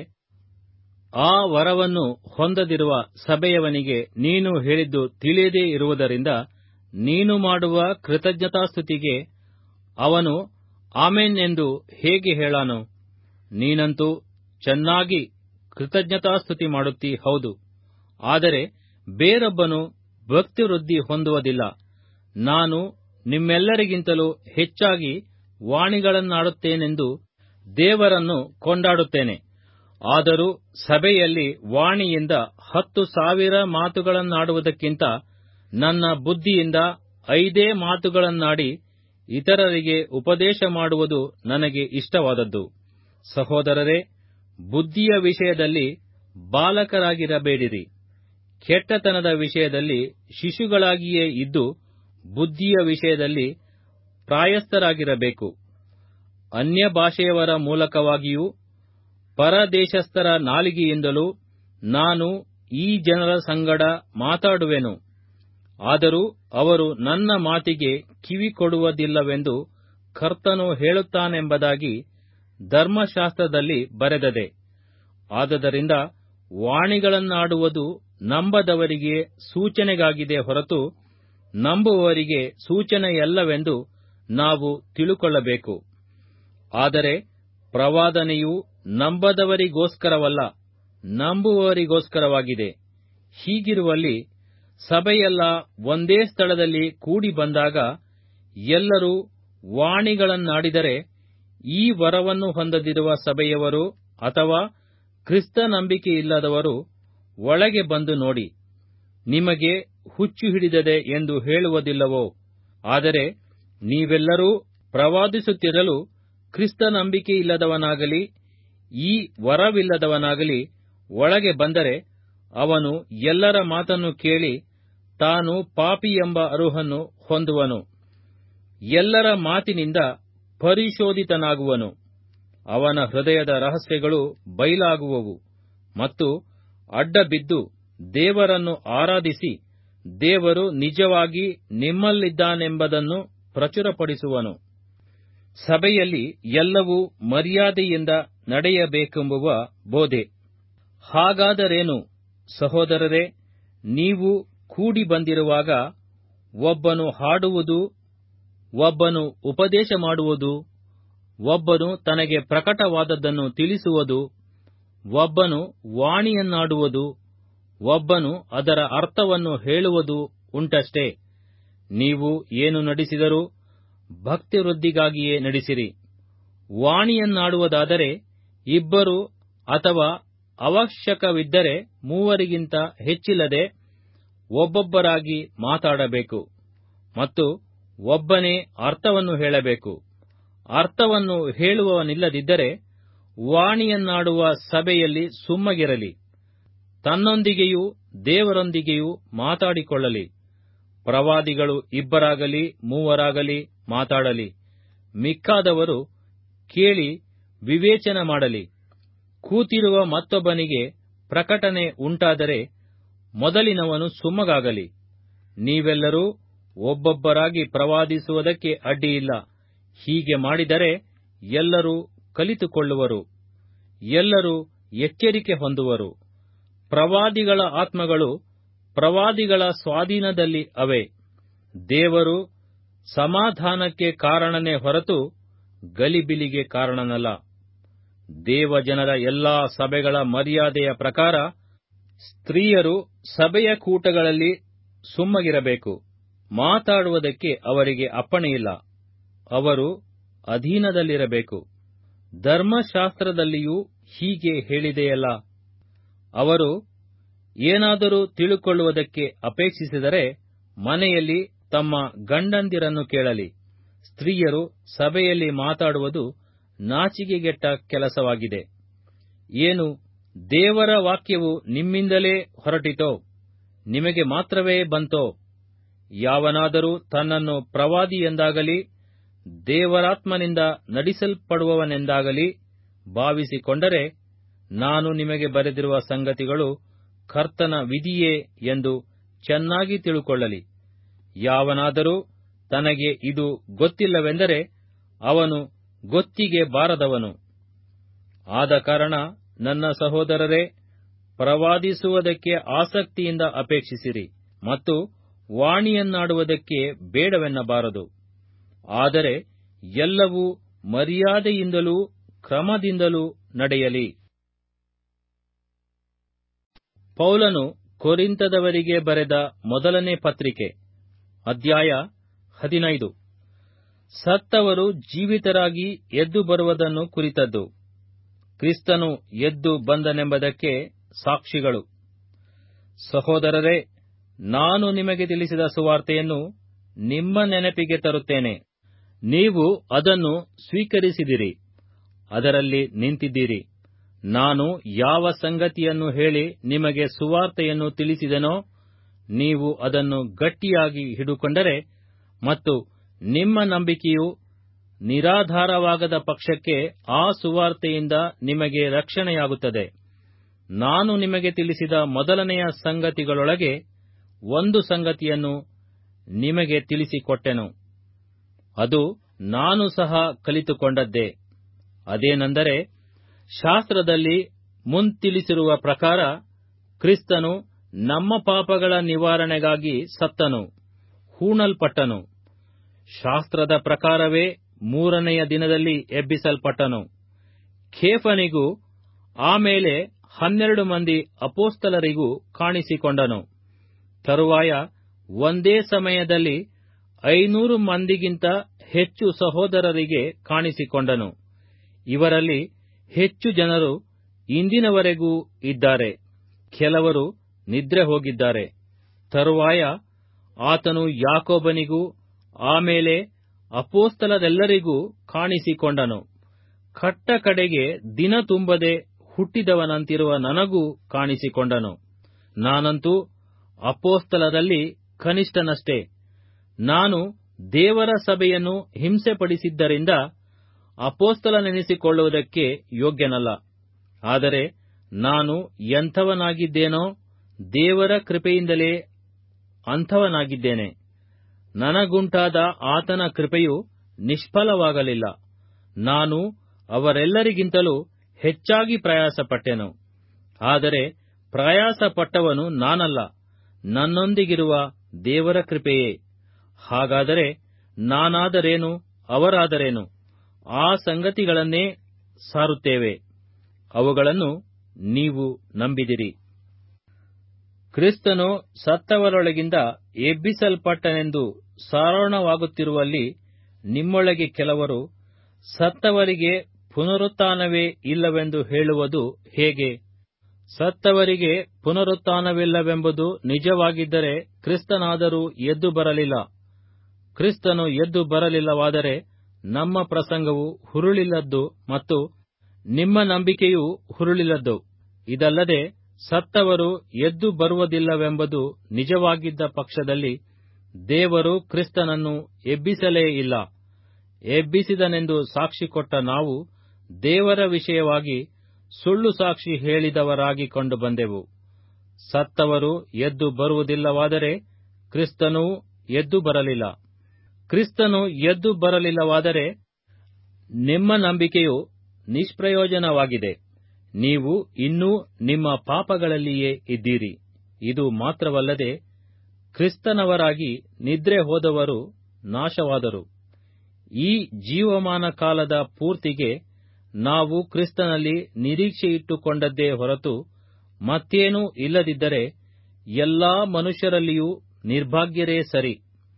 ಆ ವರವನ್ನು ಹೊಂದದಿರುವ ಸಭೆಯವನಿಗೆ ನೀನು ಹೇಳಿದ್ದು ತಿಳಿಯದೇ ಇರುವುದರಿಂದ ನೀನು ಮಾಡುವ ಕೃತಜ್ಞತಾಸ್ತುತಿಗೆ ಅವನು ಆಮೆನ್ ಎಂದು ಹೇಗೆ ಹೇಳಾನು ನೀನಂತೂ ಚೆನ್ನಾಗಿ ಕೃತಜ್ಞತಾಸ್ತುತಿ ಮಾಡುತ್ತೀ ಹೌದು ಆದರೆ ಬೇರೊಬ್ಬನು ಭಕ್ತಿವೃದ್ಧಿ ಹೊಂದುವುದಿಲ್ಲ ನಾನು ನಿಮ್ಮೆಲ್ಲರಿಗಿಂತಲೂ ಹೆಚ್ಚಾಗಿ ವಾಣಿಗಳನ್ನಾಡುತ್ತೇನೆಂದು ದೇವರನ್ನು ಕೊಂಡಾಡುತ್ತೇನೆ ಆದರೂ ಸಭೆಯಲ್ಲಿ ವಾಣಿಯಿಂದ ಹತ್ತು ಸಾವಿರ ಮಾತುಗಳನ್ನಾಡುವುದಕ್ಕಿಂತ ನನ್ನ ಬುದ್ಧಿಯಿಂದ ಐದೇ ಮಾತುಗಳನ್ನಾಡಿ ಇತರರಿಗೆ ಉಪದೇಶ ಮಾಡುವುದು ನನಗೆ ಇಷ್ಟವಾದದ್ದು ಸಹೋದರರೇ ಬುದ್ಧಿಯ ವಿಷಯದಲ್ಲಿ ಬಾಲಕರಾಗಿರಬೇಡಿರಿ ಕೆಟ್ಟತನದ ವಿಷಯದಲ್ಲಿ ಶಿಶುಗಳಾಗಿಯೇ ಇದ್ದು ಬುದ್ಧಿಯ ವಿಷಯದಲ್ಲಿ ಪ್ರಾಯಸ್ಥರಾಗಿರಬೇಕು ಅನ್ಯ ಭಾಷೆಯವರ ಮೂಲಕವಾಗಿಯೂ ಪರದೇಶಸ್ಥರ ನಾಲಿಗೆಯಿಂದಲೂ ನಾನು ಈ ಜನರ ಸಂಗಡ ಮಾತಾಡುವೆನು ಆದರೂ ಅವರು ನನ್ನ ಮಾತಿಗೆ ಕಿವಿ ಕೊಡುವುದಿಲ್ಲವೆಂದು ಕರ್ತನು ಹೇಳುತ್ತಾನೆಂಬುದಾಗಿ ಧರ್ಮಶಾಸ್ತ್ರದಲ್ಲಿ ಬರೆದದೆ ಆದದರಿಂದ ವಾಣಿಗಳನ್ನಾಡುವುದು ನಂಬದವರಿಗೆ ಸೂಚನೆಗಾಗಿದೆ ಹೊರತು ನಂಬುವವರಿಗೆ ಸೂಚನೆಯಲ್ಲವೆಂದು ನಾವು ತಿಳುಕೊಳ್ಳಬೇಕು ಆದರೆ ಪ್ರವಾದನೆಯು ನಂಬದವರಿಗೋಸ್ಕರವಲ್ಲ ನಂಬುವವರಿಗೋಸ್ಕರವಾಗಿದೆ ಹೀಗಿರುವಲ್ಲಿ ಸಭೆಯೆಲ್ಲ ಒಂದೇ ಸ್ಥಳದಲ್ಲಿ ಕೂಡಿ ಬಂದಾಗ ಎಲ್ಲರೂ ವಾಣಿಗಳನ್ನಾಡಿದರೆ ಈ ವರವನ್ನು ಹೊಂದದಿರುವ ಸಭೆಯವರು ಅಥವಾ ಕ್ರಿಸ್ತ ನಂಬಿಕೆಯಿಲ್ಲದವರು ಒಳಗೆ ಬಂದು ನೋಡಿ ನಿಮಗೆ ಹುಚ್ಚು ಹಿಡಿದದೆ ಎಂದು ಹೇಳುವುದಿಲ್ಲವೋ ಆದರೆ ನೀವೆಲ್ಲರೂ ಪ್ರವಾದಿಸುತ್ತಿರಲು ಕ್ರಿಸ್ತ ನಂಬಿಕೆಯಿಲ್ಲದವನಾಗಲಿ ಈ ವರವಿಲ್ಲದವನಾಗಲಿ ಒಳಗೆ ಬಂದರೆ ಅವನು ಎಲ್ಲರ ಮಾತನ್ನು ಕೇಳಿ ತಾನು ಪಾಪಿ ಎಂಬ ಅರುಹನ್ನು ಹೊಂದುವನು ಎಲ್ಲರ ಮಾತಿನಿಂದ ಪರಿಶೋಧಿತನಾಗುವನು ಅವನ ಹೃದಯದ ರಹಸ್ಯಗಳು ಬಯಲಾಗುವವು ಮತ್ತು ಅಡ್ಡಬಿದ್ದು ದೇವರನ್ನು ಆರಾಧಿಸಿ ದೇವರು ನಿಜವಾಗಿ ನಿಮ್ಮಲ್ಲಿದ್ದಾನೆಂಬುದನ್ನು ಪ್ರಚುರಪಡಿಸುವನು ಸಭೆಯಲ್ಲಿ ಎಲ್ಲವೂ ಮರ್ಯಾದೆಯಿಂದ ನಡೆಯಬೇಕೆಂಬುವ ಬೋಧೆ ಹಾಗಾದರೇನು ಸಹೋದರರೇ ನೀವು ಕೂಡಿ ಬಂದಿರುವಾಗ ಒಬ್ಬನು ಹಾಡುವುದು ಒಬ್ಬನು ಉಪದೇಶ ಮಾಡುವುದು ಒಬ್ಬನು ತನಗೆ ಪ್ರಕಟವಾದದ್ದನ್ನು ತಿಳಿಸುವುದು ಒಬ್ಬನು ವಾಣಿಯನ್ನಾಡುವುದು ಒಬ್ಬನು ಅದರ ಅರ್ಥವನ್ನು ಹೇಳುವುದು ಉಂಟಷ್ಟೇ ನೀವು ಏನು ನಡೆಸಿದರೂ ಭಕ್ತಿವೃದ್ಧಿಗಾಗಿಯೇ ನಡೆಸಿರಿ ವಾಣಿಯನ್ನಾಡುವುದಾದರೆ ಇಬ್ಬರು ಅಥವಾ ಅವಶ್ಯಕವಿದ್ದರೆ ಮೂವರಿಗಿಂತ ಹೆಚ್ಚಿಲ್ಲದೆ ಒಬ್ಬೊಬ್ಬರಾಗಿ ಮಾತಾಡಬೇಕು ಮತ್ತು ಒಬ್ಬನೇ ಅರ್ಥವನ್ನು ಹೇಳಬೇಕು ಅರ್ಥವನ್ನು ಹೇಳುವವನಿಲ್ಲದಿದ್ದರೆ ವಾಣಿಯನ್ನಾಡುವ ಸಭೆಯಲ್ಲಿ ಸುಮ್ಮಗಿರಲಿ ತನ್ನೊಂದಿಗೆಯೂ ದೇವರೊಂದಿಗೆಯೂ ಮಾತಾಡಿಕೊಳ್ಳಲಿ ಪ್ರವಾದಿಗಳು ಇಬ್ಬರಾಗಲಿ ಮೂವರಾಗಲಿ ಮಾತಾಡಲಿ ಮಿಕ್ಕಾದವರು ಕೇಳಿ ವಿವೇಚನ ಮಾಡಲಿ ಕೂತಿರುವ ಮತ್ತೊಬ್ಬನಿಗೆ ಪ್ರಕಟಣೆ ಉಂಟಾದರೆ ಮೊದಲಿನವನು ಸುಮ್ಮಗಾಗಲಿ ನೀವೆಲ್ಲರೂ ಒಬ್ಬೊಬ್ಬರಾಗಿ ಪ್ರವಾದಿಸುವುದಕ್ಕೆ ಅಡ್ಡಿಯಿಲ್ಲ ಹೀಗೆ ಮಾಡಿದರೆ ಎಲ್ಲರೂ ಕಲಿತುಕೊಳ್ಳುವರು ಎಲ್ಲರೂ ಎಚ್ಚರಿಕೆ ಹೊಂದುವರು ಪ್ರವಾದಿಗಳ ಆತ್ಮಗಳು ಪ್ರವಾದಿಗಳ ಸ್ವಾಧೀನದಲ್ಲಿ ಅವೆ ದೇವರು ಸಮಾಧಾನಕ್ಕೆ ಕಾರಣನೇ ಹೊರತು ಗಲಿಬಿಲಿಗೆ ಕಾರಣನಲ್ಲ ದೇವಜನರ ಎಲ್ಲಾ ಸಭೆಗಳ ಮರ್ಯಾದೆಯ ಪ್ರಕಾರ ಸ್ತ್ರೀಯರು ಸಭೆಯ ಕೂಟಗಳಲ್ಲಿ ಸುಮ್ಮಗಿರಬೇಕು ಮಾತಾಡುವುದಕ್ಕೆ ಅವರಿಗೆ ಅಪ್ಪಣೆಯಿಲ್ಲ ಅವರು ಅಧೀನದಲ್ಲಿರಬೇಕು ಧರ್ಮಶಾಸ್ತ್ರದಲ್ಲಿಯೂ ಹೀಗೆ ಹೇಳಿದೆಯಲ್ಲ ಅವರು ಏನಾದರೂ ತಿಳುಕೊಳ್ಳುವುದಕ್ಕೆ ಅಪೇಕ್ಷಿಸಿದರೆ ಮನೆಯಲ್ಲಿ ತಮ್ಮ ಗಂಡಂದಿರನ್ನು ಕೇಳಲಿ ಸ್ತ್ರೀಯರು ಸಭೆಯಲ್ಲಿ ಮಾತಾಡುವುದು ನಾಚಿಕೆಗೆಟ್ಟ ಕೆಲಸವಾಗಿದೆ ಏನು ದೇವರ ವಾಕ್ಯವು ನಿಮ್ಮಿಂದಲೇ ಹೊರಟಿತೋ ನಿಮಗೆ ಮಾತ್ರವೇ ಬಂತೋ ಯಾವನಾದರೂ ತನ್ನನ್ನು ಪ್ರವಾದಿಯೆಂದಾಗಲಿ ದೇವರಾತ್ಮನಿಂದ ನಡೆಸಲ್ಪಡುವವನೆಂದಾಗಲಿ ಭಾವಿಸಿಕೊಂಡರೆ ನಾನು ನಿಮಗೆ ಬರೆದಿರುವ ಸಂಗತಿಗಳು ಕರ್ತನ ವಿಧಿಯೇ ಎಂದು ಚೆನ್ನಾಗಿ ತಿಳುಕೊಳ್ಳಲಿ ಯಾವನಾದರೂ ತನಗೆ ಇದು ಗೊತ್ತಿಲ್ಲವೆಂದರೆ ಅವನು ಗೊತ್ತಿಗೆ ಬಾರದವನು ಆದ ಕಾರಣ ನನ್ನ ಸಹೋದರರೇ ಪ್ರವಾದಿಸುವುದಕ್ಕೆ ಆಸಕ್ತಿಯಿಂದ ಅಪೇಕ್ಷಿಸಿರಿ ಮತ್ತು ವಾಣಿಯನ್ನಾಡುವುದಕ್ಕೆ ಬೇಡವೆನ್ನಬಾರದು ಆದರೆ ಎಲ್ಲವೂ ಮರ್ಯಾದೆಯಿಂದಲೂ ಕ್ರಮದಿಂದಲೂ ನಡೆಯಲಿ ಪೌಲನು ಕೊರಿಂತದವರಿಗೆ ಬರೆದ ಮೊದಲನೇ ಪತ್ರಿಕೆ ಅಧ್ಯಾಯ ಹದಿನೈದು ಸತ್ತವರು ಜೀವಿತರಾಗಿ ಎದ್ದು ಬರುವುದನ್ನು ಕುರಿತದ್ದು ಕ್ರಿಸ್ತನು ಎದ್ದು ಬಂದನೆಂಬುದಕ್ಕೆ ಸಾಕ್ಷಿಗಳು ಸಹೋದರರೇ ನಾನು ನಿಮಗೆ ತಿಳಿಸಿದ ಸುವಾರ್ತೆಯನ್ನು ನಿಮ್ಮ ನೆನಪಿಗೆ ತರುತ್ತೇನೆ ನೀವು ಅದನ್ನು ಸ್ವೀಕರಿಸಿದಿರಿ ಅದರಲ್ಲಿ ನಿಂತಿದ್ದೀರಿ ನಾನು ಯಾವ ಸಂಗತಿಯನ್ನು ಹೇಳಿ ನಿಮಗೆ ಸುವಾರ್ತೆಯನ್ನು ತಿಳಿಸಿದೆನೋ ನೀವು ಅದನ್ನು ಗಟ್ಟಿಯಾಗಿ ಹಿಡುಕೊಂಡರೆ ಮತ್ತು ನಿಮ್ಮ ನಂಬಿಕೆಯು ನಿರಾಧಾರವಾಗದ ಪಕ್ಷಕ್ಕೆ ಆ ಸುವಾರ್ತೆಯಿಂದ ನಿಮಗೆ ರಕ್ಷಣೆಯಾಗುತ್ತದೆ ನಾನು ನಿಮಗೆ ತಿಳಿಸಿದ ಮೊದಲನೆಯ ಸಂಗತಿಗಳೊಳಗೆ ಒಂದು ಸಂಗತಿಯನ್ನು ನಿಮಗೆ ತಿಳಿಸಿಕೊಟ್ಟೆನು ಅದು ನಾನು ಸಹ ಕಲಿತುಕೊಂಡದ್ದೇ ಅದೇನೆಂದರೆ ಶಾಸ್ತ್ರದಲ್ಲಿ ಮುಂತಿಳಿಸಿರುವ ಪ್ರಕಾರ ಕ್ರಿಸ್ತನು ನಮ್ಮ ಪಾಪಗಳ ನಿವಾರಣೆಗಾಗಿ ಸತ್ತನು ಹೂಣಲ್ಪಟ್ಟನು ಶಾಸ್ತ್ರದ ಪ್ರಕಾರವೇ ಮೂರನೆಯ ದಿನದಲ್ಲಿ ಎಬ್ಬಿಸಲ್ಪಟ್ಟನು ಖೇಫನಿಗೂ ಆಮೇಲೆ ಹನ್ನೆರಡು ಮಂದಿ ಅಪೋಸ್ತಲರಿಗೂ ಕಾಣಿಸಿಕೊಂಡನು ತರುವಾಯ ಒಂದೇ ಸಮಯದಲ್ಲಿ ಐನೂರು ಮಂದಿಗಿಂತ ಹೆಚ್ಚು ಸಹೋದರರಿಗೆ ಕಾಣಿಸಿಕೊಂಡನು ಇವರಲ್ಲಿ ಹೆಚ್ಚು ಜನರು ಇಂದಿನವರೆಗೂ ಇದ್ದಾರೆ ಕೆಲವರು ನಿದ್ರೆ ಹೋಗಿದ್ದಾರೆ ತರುವಾಯ ಆತನು ಯಾಕೋಬನಿಗೂ ಆಮೇಲೆ ಅಪೋಸ್ತಲರೆಲ್ಲರಿಗೂ ಕಾಣಿಸಿಕೊಂಡನು ಕಟ್ಟ ಕಡೆಗೆ ದಿನ ತುಂಬದೆ ಹುಟ್ಟಿದವನಂತಿರುವ ನನಗೂ ಕಾಣಿಸಿಕೊಂಡನು ನಾನಂತೂ ಅಪೋಸ್ತಲರಲ್ಲಿ ಕನಿಷ್ಠನಷ್ಟೇ ನಾನು ದೇವರ ಸಭೆಯನ್ನು ಹಿಂಸೆಪಡಿಸಿದ್ದರಿಂದ ಅಪೋಸ್ತಲನೆನಿಸಿಕೊಳ್ಳುವುದಕ್ಕೆ ಯೋಗ್ಯನಲ್ಲ ಆದರೆ ನಾನು ಎಂಥವನಾಗಿದ್ದೇನೋ ದೇವರ ಕೃಪೆಯಿಂದಲೇ ಅಂಥವನಾಗಿದ್ದೇನೆ ನನಗುಂಟಾದ ಆತನ ಕೃಪೆಯು ನಿಷ್ಫಲವಾಗಲಿಲ್ಲ ನಾನು ಅವರೆಲ್ಲರಿಗಿಂತಲೂ ಹೆಚ್ಚಾಗಿ ಪ್ರಯಾಸಪಟ್ಟೆನು ಆದರೆ ಪ್ರಯಾಸಪಟ್ಟವನು ನಾನಲ್ಲ ನನ್ನೊಂದಿಗಿರುವ ದೇವರ ಕೃಪೆಯೇ ಹಾಗಾದರೆ ನಾನಾದರೇನು ಅವರಾದರೇನು ಆ ಸಂಗತಿಗಳನ್ನೇ ಸಾರುತ್ತೇವೆ ಅವುಗಳನ್ನು ನೀವು ನಂಬಿದಿರಿ ಕ್ರಿಸ್ತನು ಸತ್ತವರೊಳಗಿಂದ ಎಬ್ಬಿಸಲ್ಪಟ್ಟನೆಂದು ಸಾರೋಣವಾಗುತ್ತಿರುವಲ್ಲಿ ನಿಮ್ಮೊಳಗೆ ಕೆಲವರು ಸತ್ತವರಿಗೆ ಪುನರುತ್ಥಾನವೇ ಇಲ್ಲವೆಂದು ಹೇಳುವುದು ಹೇಗೆ ಸತ್ತವರಿಗೆ ಪುನರುತ್ಥಾನವಿಲ್ಲವೆಂಬುದು ನಿಜವಾಗಿದ್ದರೆ ಕ್ರಿಸ್ತನಾದರೂ ಎದ್ದು ಬರಲಿಲ್ಲ ಕ್ರಿಸ್ತನು ಎದ್ದು ಬರಲಿಲ್ಲವಾದರೆ ನಮ್ಮ ಪ್ರಸಂಗವು ಹುರುಳಿಲ್ಲದ್ದು ಮತ್ತು ನಿಮ್ಮ ನಂಬಿಕೆಯೂ ಹುರುಳಿಲ್ಲದ್ದು ಇದಲ್ಲದೆ ಸತ್ತವರು ಎದ್ದು ಬರುವುದಿಲ್ಲವೆಂಬುದು ನಿಜವಾಗಿದ್ದ ಪಕ್ಷದಲ್ಲಿ ದೇವರು ಕ್ರಿಸ್ತನನ್ನು ಎಬ್ಬಿಸಲೇ ಇಲ್ಲ ಎಬ್ಬಿಸಿದನೆಂದು ಸಾಕ್ಷಿ ಕೊಟ್ಟ ನಾವು ದೇವರ ವಿಷಯವಾಗಿ ಸುಳ್ಳು ಸಾಕ್ಷಿ ಹೇಳಿದವರಾಗಿ ಕಂಡು ಬಂದೆವು ಸತ್ತವರು ಎದ್ದು ಬರುವುದಿಲ್ಲವಾದರೆ ಕ್ರಿಸ್ತನೂ ಎದ್ದು ಬರಲಿಲ್ಲ ಕ್ರಿಸ್ತನು ಎದ್ದು ಬರಲಿಲ್ಲವಾದರೆ ನಿಮ್ಮ ನಂಬಿಕೆಯು ನಿಷ್ಪ್ರಯೋಜನವಾಗಿದೆ ನೀವು ಇನ್ನೂ ನಿಮ್ಮ ಪಾಪಗಳಲ್ಲಿಯೇ ಇದ್ದೀರಿ ಇದು ಮಾತ್ರವಲ್ಲದೆ ಕ್ರಿಸ್ತನವರಾಗಿ ನಿದ್ರೆ ಹೋದವರು ನಾಶವಾದರು ಈ ಜೀವಮಾನ ಕಾಲದ ಪೂರ್ತಿಗೆ ನಾವು ಕ್ರಿಸ್ತನಲ್ಲಿ ನಿರೀಕ್ಷೆಯಿಟ್ಟುಕೊಂಡದ್ದೇ ಹೊರತು ಮತ್ತೇನೂ ಇಲ್ಲದಿದ್ದರೆ ಎಲ್ಲಾ ಮನುಷ್ಯರಲ್ಲಿಯೂ ನಿರ್ಭಾಗ್ಯರೇ ಸರಿ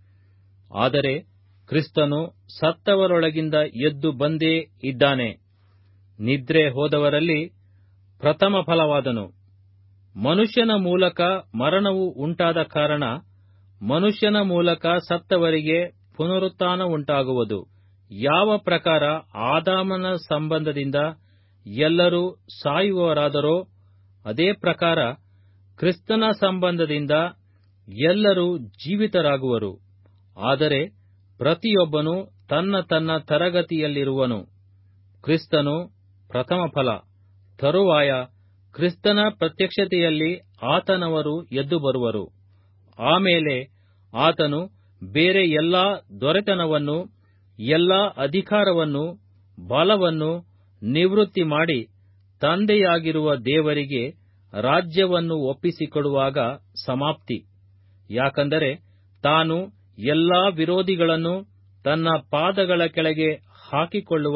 ಆದರೆ ಕ್ರಿಸ್ತನು ಸತ್ತವರೊಳಗಿಂದ ಎದ್ದು ಬಂದೇ ಇದ್ದಾನೆ ನಿದ್ರೆ ಹೋದವರಲ್ಲಿ ಪ್ರಥಮ ಫಲವಾದನು ಮನುಷ್ಯನ ಮೂಲಕ ಮರಣವು ಉಂಟಾದ ಕಾರಣ ಮನುಷ್ಯನ ಮೂಲಕ ಸತ್ತವರಿಗೆ ಪುನರುತ್ಥಾನ ಉಂಟಾಗುವುದು ಯಾವ ಪ್ರಕಾರ ಆದಾಮನ ಸಂಬಂಧದಿಂದ ಎಲ್ಲರೂ ಸಾಯುವವರಾದರೋ ಅದೇ ಪ್ರಕಾರ ಕ್ರಿಸ್ತನ ಸಂಬಂಧದಿಂದ ಎಲ್ಲರೂ ಜೀವಿತರಾಗುವರು ಆದರೆ ಪ್ರತಿಯೊಬ್ಬನು ತನ್ನ ತನ್ನ ತರಗತಿಯಲ್ಲಿರುವನು ಕ್ರಿಸ್ತನು ಪ್ರಥಮ ಫಲ ತರುವಾಯ ಕ್ರಿಸ್ತನ ಪ್ರತ್ಯಕ್ಷತೆಯಲ್ಲಿ ಆತನವರು ಎದ್ದು ಬರುವರು ಆಮೇಲೆ ಆತನು ಬೇರೆ ಎಲ್ಲಾ ದೊರೆತನವನ್ನು ಎಲ್ಲಾ ಅಧಿಕಾರವನ್ನು ಬಲವನ್ನು ನಿವೃತ್ತಿ ಮಾಡಿ ತಂದೆಯಾಗಿರುವ ದೇವರಿಗೆ ರಾಜ್ಯವನ್ನು ಒಪ್ಪಿಸಿಕೊಡುವಾಗ ಸಮಾಪ್ತಿ ಯಾಕಂದರೆ ತಾನು ಎಲ್ಲಾ ವಿರೋಧಿಗಳನ್ನು ತನ್ನ ಪಾದಗಳ ಕೆಳಗೆ ಹಾಕಿಕೊಳ್ಳುವ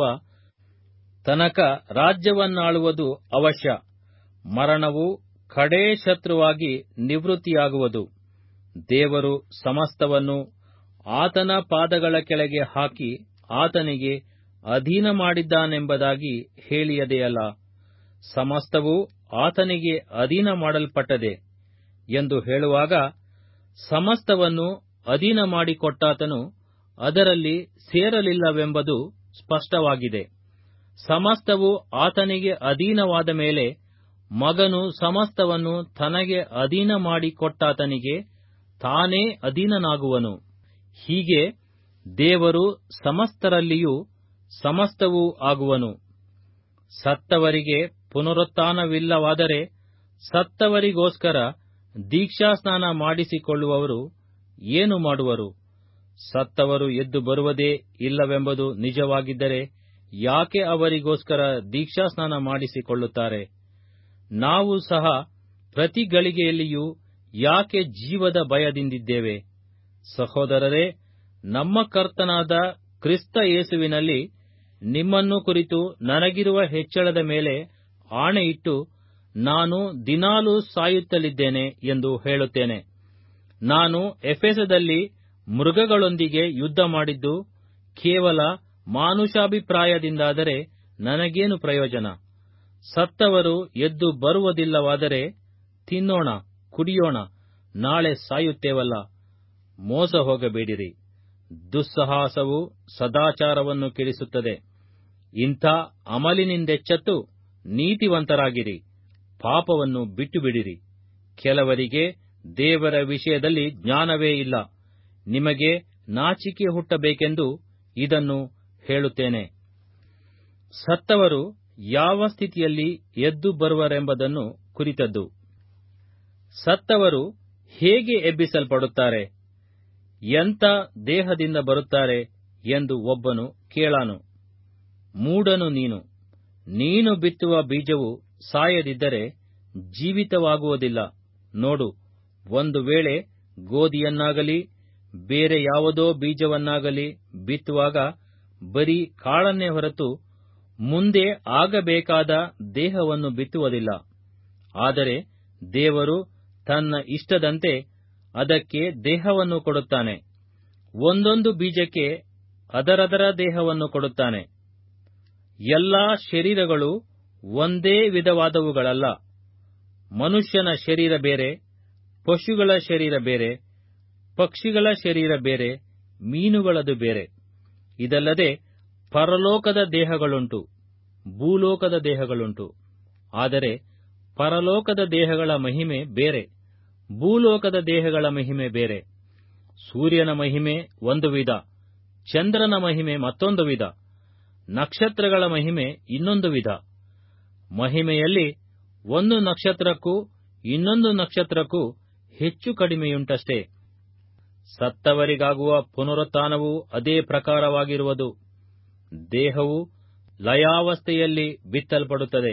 ತನಕ ರಾಜ್ಯವನ್ನಾಳುವುದು ಅವಶ್ಯ ಮರಣವು ಕಡೇ ಶತ್ರುವಾಗಿ ನಿವೃತ್ತಿಯಾಗುವುದು ದೇವರು ಸಮಸ್ತವನ್ನು ಆತನ ಪಾದಗಳ ಕೆಳಗೆ ಹಾಕಿ ಆತನಿಗೆ ಅಧೀನ ಮಾಡಿದ್ದಾನೆಂಬುದಾಗಿ ಹೇಳಿಯದೆಯಲ್ಲ ಸಮಸ್ತವೂ ಆತನಿಗೆ ಅಧೀನ ಮಾಡಲ್ಪಟ್ಟದೆ ಎಂದು ಹೇಳುವಾಗ ಸಮಸ್ತವನ್ನು ಅಧೀನ ಮಾಡಿಕೊಟ್ಟಾತನು ಅದರಲ್ಲಿ ಸೇರಲಿಲ್ಲವೆಂಬುದು ಸ್ಪಷ್ಟವಾಗಿದೆ ಸಮಸ್ತವು ಆತನಿಗೆ ಅಧೀನವಾದ ಮೇಲೆ ಮಗನು ಸಮಸ್ತವನ್ನು ತನಗೆ ಅಧೀನ ಮಾಡಿಕೊಟ್ಟಾತನಿಗೆ ತಾನೇ ಅಧೀನನಾಗುವನು ಹೀಗೆ ದೇವರು ಸಮಸ್ತರಲ್ಲಿಯೂ ಸಮಸ್ತವೂ ಆಗುವನು ಸತ್ತವರಿಗೆ ಪುನರುತ್ಥಾನವಿಲ್ಲವಾದರೆ ಸತ್ತವರಿಗೋಸ್ಕರ ದೀಕ್ಷಾಸ್ನಾನ ಮಾಡಿಸಿಕೊಳ್ಳುವವರು ಏನು ಮಾಡುವರು ಸತ್ತವರು ಎದ್ದು ಬರುವುದೇ ಇಲ್ಲವೆಂಬುದು ನಿಜವಾಗಿದ್ದರೆ ಯಾಕೆ ಅವರಿಗೋಸ್ಕರ ದೀಕ್ಷಾಸ್ನಾನ ಮಾಡಿಸಿಕೊಳ್ಳುತ್ತಾರೆ ನಾವು ಸಹ ಪ್ರತಿ ಗಳಿಗೆಯಲ್ಲಿಯೂ ಯಾಕೆ ಜೀವದ ಭಯದಿಂದಿದ್ದೇವೆ ಸಹೋದರರೇ ನಮ್ಮ ಕರ್ತನಾದ ಕ್ರಿಸ್ತ ಯೇಸುವಿನಲ್ಲಿ ನಿಮ್ಮನ್ನು ಕುರಿತು ನನಗಿರುವ ಹೆಚ್ಚಳದ ಮೇಲೆ ಆಣೆಯಿಟ್ಟು ನಾನು ದಿನಾಲೂ ಸಾಯುತ್ತಲಿದ್ದೇನೆ ಎಂದು ಹೇಳುತ್ತೇನೆ ನಾನು ಎಫೆಸದಲ್ಲಿ ಮೃಗಗಳೊಂದಿಗೆ ಯುದ್ಧ ಮಾಡಿದ್ದು ಕೇವಲ ಮಾನುಷಾಭಿಪ್ರಾಯದಿಂದಾದರೆ ನನಗೇನು ಪ್ರಯೋಜನ ಸತ್ತವರು ಎದ್ದು ಬರುವುದಿಲ್ಲವಾದರೆ ತಿನ್ನೋಣ ಕುಡಿಯೋಣ ನಾಳೆ ಸಾಯುತ್ತೇವಲ್ಲ ಮೋಸ ಹೋಗಬೇಡಿರಿ ದುಸ್ಸಾಹಸವು ಸದಾಚಾರವನ್ನು ಕೆಡಿಸುತ್ತದೆ ಇಂಥ ಅಮಲಿನಿಂದೆಚ್ಚತ್ತು ನೀತಿವಂತರಾಗಿರಿ ಪಾಪವನ್ನು ಬಿಟ್ಟು ಬಿಡಿರಿ ಕೆಲವರಿಗೆ ದೇವರ ವಿಷಯದಲ್ಲಿ ಜ್ಞಾನವೇ ಇಲ್ಲ ನಿಮಗೆ ನಾಚಿಕೆ ಹುಟ್ಟಬೇಕೆಂದು ಇದನ್ನು ಹೇಳುತ್ತೇನೆ ಸತ್ತವರು ಯಾವ ಸ್ಥಿತಿಯಲ್ಲಿ ಎದ್ದು ಬರುವರೆಂಬುದನ್ನು ಕುರಿತದ್ದು ಸತ್ತವರು ಹೇಗೆ ಎಬ್ಬಿಸಲ್ಪಡುತ್ತಾರೆ ಎಂಥ ದೇಹದಿಂದ ಬರುತ್ತಾರೆ ಎಂದು ಒಬ್ಬನು ಕೇಳಾನು ಮೂಢನು ನೀನು ನೀನು ಬಿತ್ತುವ ಬೀಜವು ಸಾಯದಿದ್ದರೆ ಜೀವಿತವಾಗುವುದಿಲ್ಲ ನೋಡು ಒಂದು ವೇಳೆ ಗೋಧಿಯನ್ನಾಗಲಿ ಬೇರೆ ಯಾವುದೋ ಬೀಜವನ್ನಾಗಲಿ ಬಿತ್ತುವಾಗ ಬರೀ ಕಾಳನ್ನೇ ಹೊರತು ಮುಂದೆ ಆಗಬೇಕಾದ ದೇಹವನ್ನು ಬಿತ್ತುವುದಿಲ್ಲ ಆದರೆ ದೇವರು ತನ್ನ ಇಷ್ಟದಂತೆ ಅದಕ್ಕೆ ದೇಹವನ್ನು ಕೊಡುತ್ತಾನೆ ಒಂದೊಂದು ಬೀಜಕ್ಕೆ ಅದರದರ ದೇಹವನ್ನು ಕೊಡುತ್ತಾನೆ ಎಲ್ಲಾ ಶರೀರಗಳು ಒಂದೇ ವಿಧವಾದವುಗಳಲ್ಲ ಮನುಷ್ಯನ ಶರೀರ ಬೇರೆ ಪಶುಗಳ ಶರೀರ ಬೇರೆ ಪಕ್ಷಿಗಳ ಶರೀರ ಬೇರೆ ಮೀನುಗಳದು ಬೇರೆ ಇದಲ್ಲದೆ ಪರಲೋಕದ ದೇಹಗಳುಂಟು ಭೂಲೋಕದ ದೇಹಗಳುಂಟು ಆದರೆ ಪರಲೋಕದ ದೇಹಗಳ ಮಹಿಮೆ ಬೇರೆ ಭೂಲೋಕದ ದೇಹಗಳ ಮಹಿಮೆ ಬೇರೆ ಸೂರ್ಯನ ಮಹಿಮೆ ಒಂದು ವಿಧ ಚಂದ್ರನ ಮಹಿಮೆ ಮತ್ತೊಂದು ವಿಧ ನಕ್ಷತ್ರಗಳ ಮಹಿಮೆ ಇನ್ನೊಂದು ವಿಧ ಮಹಿಮೆಯಲ್ಲಿ ಒಂದು ನಕ್ಷತ್ರಕ್ಕೂ ಇನ್ನೊಂದು ನಕ್ಷತ್ರಕ್ಕೂ ಹೆಚ್ಚು ಕಡಿಮೆಯುಂಟಷ್ಟೇ ಸತ್ತವರಿಗಾಗುವ ಪುನರುತ್ಥಾನವು ಅದೇ ಪ್ರಕಾರವಾಗಿರುವುದು ದೇಹವು ಲಯಾವಸ್ಥೆಯಲ್ಲಿ ಬಿತ್ತಲ್ಪಡುತ್ತದೆ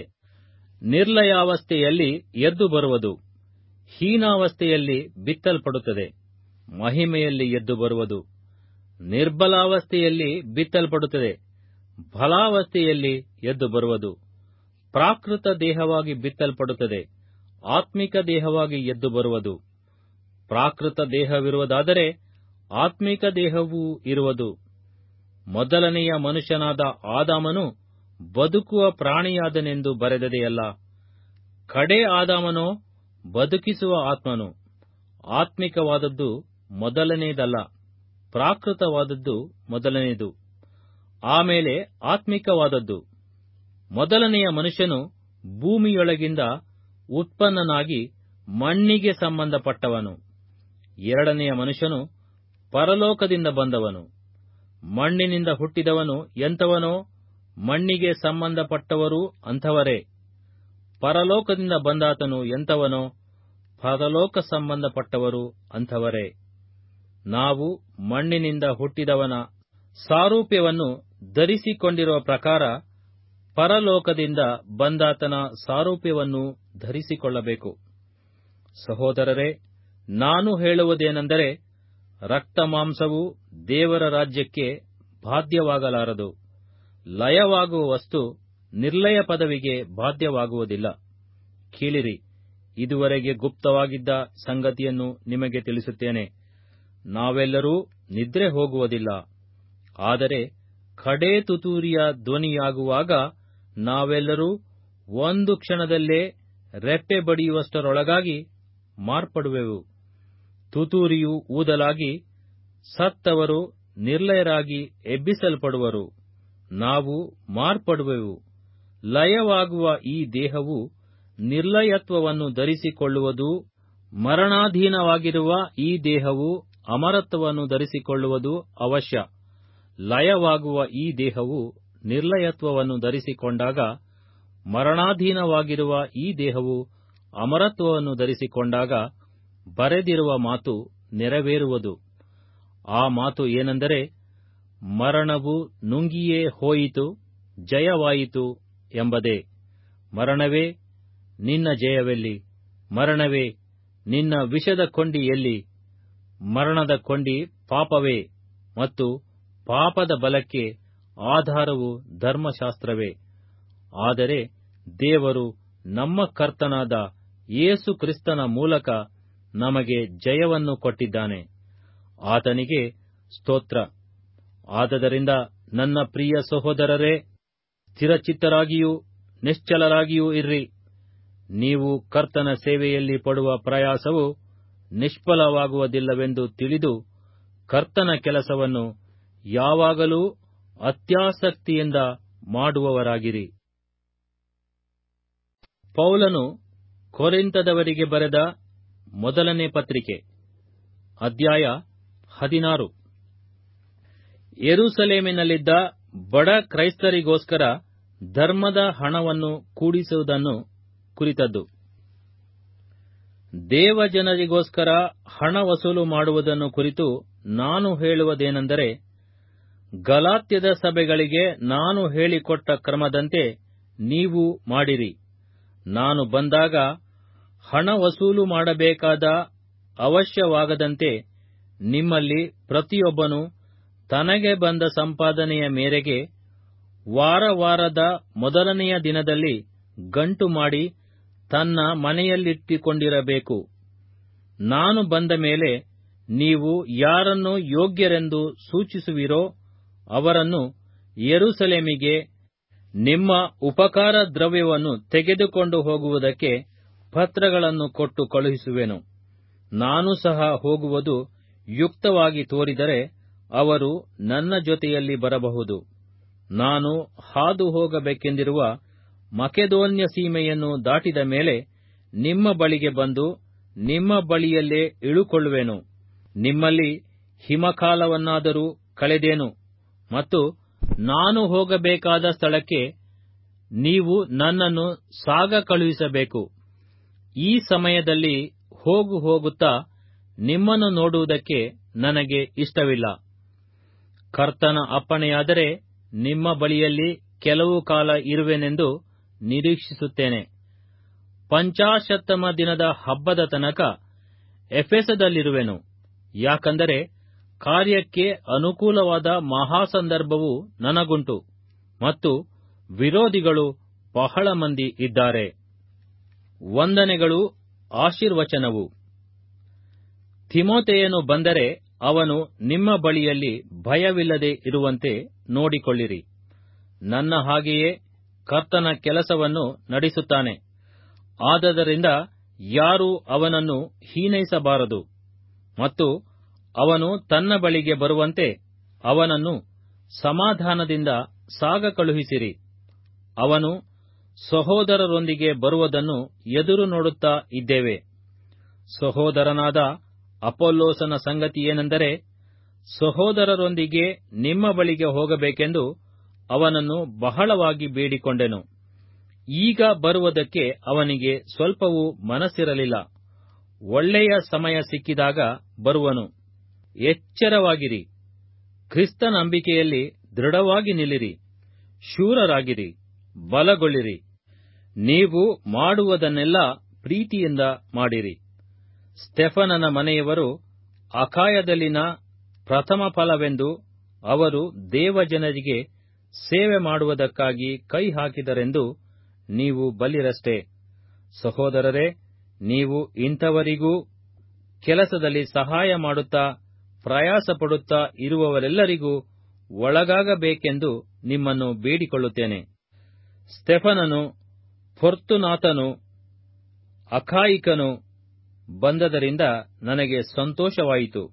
ನಿರ್ಲಯಾವಸ್ಥೆಯಲ್ಲಿ ಎದ್ದು ಬರುವುದು ಹೀನಾವಸ್ಥೆಯಲ್ಲಿ ಬಿತ್ತಲ್ಪಡುತ್ತದೆ ಮಹಿಮೆಯಲ್ಲಿ ಎದ್ದು ಬರುವುದು ನಿರ್ಬಲಾವಸ್ಥೆಯಲ್ಲಿ ಬಿತ್ತಲ್ಪಡುತ್ತದೆ ಫಲಾವಸ್ಥೆಯಲ್ಲಿ ಎದ್ದು ಬರುವುದು ಪ್ರಾಕೃತ ದೇಹವಾಗಿ ಬಿತ್ತಲ್ಪಡುತ್ತದೆ ಆತ್ಮಿಕ ದೇಹವಾಗಿ ಎದ್ದು ಬರುವುದು ಪ್ರಾಕೃತ ದೇಹವಿರುವುದಾದರೆ ಆತ್ಮಿಕ ದೇಹವೂ ಇರುವುದು ಮೊದಲನೆಯ ಮನುಷ್ಯನಾದ ಆದಾಮನು ಬದುಕುವ ಪ್ರಾಣಿಯಾದನೆಂದು ಬರೆದದೆಯಲ್ಲ ಕಡೆ ಆದಾಮನೋ ಬದುಕಿಸುವ ಆತ್ಮನು ಆತ್ಮಿಕವಾದದ್ದು ಮೊದಲನೇದಲ್ಲ ಪ್ರಾಕೃತವಾದದ್ದು ಮೊದಲನೇದು ಆಮೇಲೆ ಆತ್ಮಿಕವಾದದ್ದು ಮೊದಲನೆಯ ಮನುಷ್ಯನು ಭೂಮಿಯೊಳಗಿಂದ ಉತ್ಪನ್ನನಾಗಿ ಮಣ್ಣಿಗೆ ಸಂಬಂಧಪಟ್ಟವನು ಎರಡನೆಯ ಮನುಷ್ಯನು ಪರಲೋಕದಿಂದ ಬಂದವನು ಮಣ್ಣಿನಿಂದ ಹುಟ್ಟಿದವನು ಎಂಥವನೋ ಮಣ್ಣಿಗೆ ಸಂಬಂಧಪಟ್ಟವರೂ ಅಂಥವರೇ ಪರಲೋಕದಿಂದ ಬಂದಾತನು ಎಂಥವನೋ ಪರಲೋಕ ಸಂಬಂಧಪಟ್ಟವರು ಅಂಥವರೇ ನಾವು ಮಣ್ಣಿನಿಂದ ಹುಟ್ಟಿದವನ ಸಾರೂಪ್ಯವನ್ನು ಧರಿಸಿಕೊಂಡಿರುವ ಪ್ರಕಾರ ಪರಲೋಕದಿಂದ ಬಂದಾತನ ಸಾರೂಪ್ಯವನ್ನು ಧರಿಸಿಕೊಳ್ಳಬೇಕು ಸಹೋದರರೇ ನಾನು ಹೇಳುವುದೇನೆಂದರೆ ರಕ್ತ ಮಾಂಸವು ದೇವರ ರಾಜ್ಯಕ್ಕೆ ಬಾಧ್ಯವಾಗಲಾರದು ಲಯವಾಗುವ ವಸ್ತು ನಿರ್ಲಯ ಪದವಿಗೆ ಬಾಧ್ಯವಾಗುವುದಿಲ್ಲ ಕೇಳಿರಿ ಇದುವರೆಗೆ ಗುಪ್ತವಾಗಿದ್ದ ಸಂಗತಿಯನ್ನು ನಿಮಗೆ ತಿಳಿಸುತ್ತೇನೆ ನಾವೆಲ್ಲರೂ ನಿದ್ರೆ ಹೋಗುವುದಿಲ್ಲ ಆದರೆ ಕಡೇ ತುತೂರಿಯ ಧ್ವನಿಯಾಗುವಾಗ ನಾವೆಲ್ಲರೂ ಒಂದು ಕ್ಷಣದಲ್ಲೇ ರೆಪ್ಪೆ ಬಡಿಯುವಷ್ಟರೊಳಗಾಗಿ ಮಾರ್ಪಡುವೆವು ತುತೂರಿಯು ಊದಲಾಗಿ ಸತ್ತವರು ನಿರ್ಲಯರಾಗಿ ಎಬ್ಬಿಸಲ್ಪಡುವರು ನಾವು ಮಾರ್ಪಡುವೆವು ಲಯವಾಗುವ ಈ ದೇಹವು ನಿರ್ಲಯತ್ವವನ್ನು ಧರಿಸಿಕೊಳ್ಳುವುದು ಮರಣಾಧೀನವಾಗಿರುವ ಈ ದೇಹವು ಅಮರತ್ವವನ್ನು ಧರಿಸಿಕೊಳ್ಳುವುದು ಅವಶ್ಯ ಲಯವಾಗುವ ಈ ದೇಹವು ನಿರ್ಲಯತ್ವವನ್ನು ಧರಿಸಿಕೊಂಡಾಗ ಮರಣಾಧೀನವಾಗಿರುವ ಈ ದೇಹವು ಅಮರತ್ವವನ್ನು ಧರಿಸಿಕೊಂಡಾಗ ಬರೆದಿರುವ ಮಾತು ನೆರವೇರುವುದು ಆ ಮಾತು ಏನೆಂದರೆ ಮರಣವು ನುಂಗಿಯೇ ಹೋಯಿತು ಜಯವಾಯಿತು ಎಂಬುದೇ ಮರಣವೇ ನಿನ್ನ ಜಯವೆಲ್ಲಿ ಮರಣವೇ ನಿನ್ನ ವಿಷದ ಕೊಂಡಿ ಎಲ್ಲಿ ಮರಣದ ಕೊಂಡಿ ಪಾಪವೇ ಮತ್ತು ಪಾಪದ ಬಲಕ್ಕೆ ಆಧಾರವು ಧರ್ಮಶಾಸ್ತ್ರವೇ ಆದರೆ ದೇವರು ನಮ್ಮ ಕರ್ತನಾದ ಯೇಸು ಕ್ರಿಸ್ತನ ಮೂಲಕ ನಮಗೆ ಜಯವನ್ನು ಕೊಟ್ಟಿದ್ದಾನೆ ಆತನಿಗೆ ಸ್ತೋತ್ರ ಆದದರಿಂದ ನನ್ನ ಪ್ರಿಯ ಸಹೋದರರೇ ಸ್ಥಿರಚಿತ್ತರಾಗಿಯೂ ನಿಶ್ಚಲರಾಗಿಯೂ ಇರ್ರಿ ನೀವು ಕರ್ತನ ಸೇವೆಯಲ್ಲಿ ಪಡುವ ಪ್ರಯಾಸವು ನಿಷ್ಫಲವಾಗುವುದಿಲ್ಲವೆಂದು ತಿಳಿದು ಕರ್ತನ ಕೆಲಸವನ್ನು ಯಾವಾಗಲೂ ಅತ್ಯಾಸಕ್ತಿಯಿಂದ ಮಾಡುವವರಾಗಿರಿ ಪೌಲನು ಕೊರಿಂತದವರಿಗೆ ಬರೆದ ಮೊದಲನೇ ಪತ್ರಿಕೆ ಅಧ್ಯಾಯ ಹದಿನಾರು ಯೆರೂಸಲೇಮಿನಲ್ಲಿದ್ದ ಬಡ ಕ್ರೈಸ್ತರಿಗೋಸ್ಕರ ಧರ್ಮದ ಹಣವನ್ನು ಕೂಡಿಸುವುದನ್ನು ಕುರಿತದ್ದು ದೇವಜನರಿಗೋಸ್ಕರ ಹಣ ವಸೂಲು ಮಾಡುವುದನ್ನು ಕುರಿತು ನಾನು ಹೇಳುವುದೇನೆಂದರೆ ಗಲಾತ್ಯದ ಸಭೆಗಳಿಗೆ ನಾನು ಹೇಳಿಕೊಟ್ಟ ಕ್ರಮದಂತೆ ನೀವು ಮಾಡಿರಿ ನಾನು ಬಂದಾಗ ಹಣ ವಸೂಲು ಮಾಡಬೇಕಾದ ಅವಶ್ಯವಾಗದಂತೆ ನಿಮ್ಮಲ್ಲಿ ಪ್ರತಿಯೊಬ್ಬನು ತನಗೆ ಬಂದ ಸಂಪಾದನೆಯ ಮೇರೆಗೆ ವಾರ ವಾರದ ಮೊದಲನೆಯ ದಿನದಲ್ಲಿ ಗಂಟು ಮಾಡಿ ತನ್ನ ಮನೆಯಲ್ಲಿಟ್ಟುಕೊಂಡಿರಬೇಕು ನಾನು ಬಂದ ಮೇಲೆ ನೀವು ಯಾರನ್ನು ಯೋಗ್ಯರೆಂದು ಸೂಚಿಸುವಿರೋ ಅವರನ್ನು ಯೆರೂಸಲೇಮಿಗೆ ನಿಮ್ಮ ಉಪಕಾರ ದ್ರವ್ಯವನ್ನು ತೆಗೆದುಕೊಂಡು ಹೋಗುವುದಕ್ಕೆ ಪತ್ರಗಳನ್ನು ಕೊಟ್ಟು ಕಳುಹಿಸುವೆನು ನಾನು ಸಹ ಹೋಗುವುದು ಯುಕ್ತವಾಗಿ ತೋರಿದರೆ ಅವರು ನನ್ನ ಜೊತೆಯಲ್ಲಿ ಬರಬಹುದು ನಾನು ಹಾದು ಹೋಗಬೇಕೆಂದಿರುವ ಮಕೆದೋನ್ಯ ಸೀಮೆಯನ್ನು ದಾಟಿದ ಮೇಲೆ ನಿಮ್ಮ ಬಳಿಗೆ ಬಂದು ನಿಮ್ಮ ಬಳಿಯಲ್ಲೇ ಇಳುಕೊಳ್ಳುವೆನು ನಿಮ್ಮಲ್ಲಿ ಹಿಮಕಾಲವನ್ನಾದರೂ ಕಳೆದೇನು ಮತ್ತು ನಾನು ಹೋಗಬೇಕಾದ ಸ್ಥಳಕ್ಕೆ ನೀವು ನನ್ನನ್ನು ಸಾಗ ಕಳುಹಿಸಬೇಕು ಈ ಸಮಯದಲ್ಲಿ ಹೋಗು ಹೋಗುತ್ತಾ ನಿಮ್ಮನ್ನು ನೋಡುವುದಕ್ಕೆ ನನಗೆ ಇಷ್ಟವಿಲ್ಲ ಕರ್ತನ ಅಪ್ಪಣೆಯಾದರೆ ನಿಮ್ಮ ಬಳಿಯಲ್ಲಿ ಕೆಲವು ಕಾಲ ಇರುವೆನೆಂದು ನಿರೀಕ್ಷಿಸುತ್ತೇನೆ ಪಂಚಾಶತ್ತಮ ದಿನದ ಹಬ್ಬದ ತನಕ ಎಫೆಸದಲ್ಲಿರುವೆನು ಯಾಕಂದರೆ ಕಾರ್ಯಕ್ಕೆ ಅನುಕೂಲವಾದ ಮಹಾಸಂದರ್ಭವು ನನಗುಂಟು ಮತ್ತು ವಿರೋಧಿಗಳು ಬಹಳ ಮಂದಿ ಇದ್ದಾರೆ ವಂದನೆಗಳು ಆಶೀರ್ವಚನವು ತಿಮೋತೆಯನು ಬಂದರೆ ಅವನು ನಿಮ್ಮ ಬಳಿಯಲ್ಲಿ ಭಯವಿಲ್ಲದೆ ಇರುವಂತೆ ನೋಡಿಕೊಳ್ಳಿರಿ ನನ್ನ ಹಾಗೆಯೇ ಕರ್ತನ ಕೆಲಸವನ್ನು ನಡೆಸುತ್ತಾನೆ ಆದದರಿಂದ ಯಾರೂ ಅವನನ್ನು ಹೀನೈಸಬಾರದು ಮತ್ತು ಅವನು ತನ್ನ ಬಳಿಗೆ ಬರುವಂತೆ ಅವನನ್ನು ಸಮಾಧಾನದಿಂದ ಸಾಗ ಕಳುಹಿಸಿರಿ ಅವನು ಸಹೋದರರೊಂದಿಗೆ ಬರುವುದನ್ನು ಎದುರು ನೋಡುತ್ತಾ ಇದ್ದೇವೆ ಸಹೋದರನಾದ ಅಪೊಲ್ಲೋಸನ ಸಂಗತಿಯೇನೆಂದರೆ ಸಹೋದರರೊಂದಿಗೆ ನಿಮ್ಮ ಬಳಿಗೆ ಹೋಗಬೇಕೆಂದು ಅವನನ್ನು ಬಹಳವಾಗಿ ಬೇಡಿಕೊಂಡೆನು ಈಗ ಬರುವುದಕ್ಕೆ ಅವನಿಗೆ ಸ್ವಲ್ಪವೂ ಮನಸ್ಸಿರಲಿಲ್ಲ ಒಳ್ಳೆಯ ಸಮಯ ಸಿಕ್ಕಿದಾಗ ಬರುವನು ಎಚ್ಚರವಾಗಿರಿ ಕ್ರಿಸ್ತ ನಂಬಿಕೆಯಲ್ಲಿ ದೃಢವಾಗಿ ನಿಲ್ಲಿರಿ ಶೂರರಾಗಿರಿ ಬಲಗೊಳ್ಳಿರಿ ನೀವು ಮಾಡುವುದನ್ನೆಲ್ಲ ಪ್ರೀತಿಯಿಂದ ಮಾಡಿರಿ ಸ್ಟೆಫನನ ಮನೆಯವರು ಅಖಾಯದಲ್ಲಿನ ಪ್ರಥಮ ಫಲವೆಂದು ಅವರು ದೇವಜನರಿಗೆ ಸೇವೆ ಮಾಡುವುದಕ್ಕಾಗಿ ಕೈ ಹಾಕಿದರೆಂದು ನೀವು ಬಲ್ಲಿರಷ್ಟೇ ಸಹೋದರರೇ ನೀವು ಇಂಥವರಿಗೂ ಕೆಲಸದಲ್ಲಿ ಸಹಾಯ ಮಾಡುತ್ತಾ ಪ್ರಯಾಸ ಪಡುತ್ತಾ ಇರುವವರೆಲ್ಲರಿಗೂ ಒಳಗಾಗಬೇಕೆಂದು ನಿಮ್ಮನ್ನು ಬೇಡಿಕೊಳ್ಳುತ್ತೇನೆ ಸ್ಟೆಫನನು ಫೊರ್ತುನಾತನು ಅಖಾಯಿಕನು ಬಂದದರಿಂದ ನನಗೆ ಸಂತೋಷವಾಯಿತು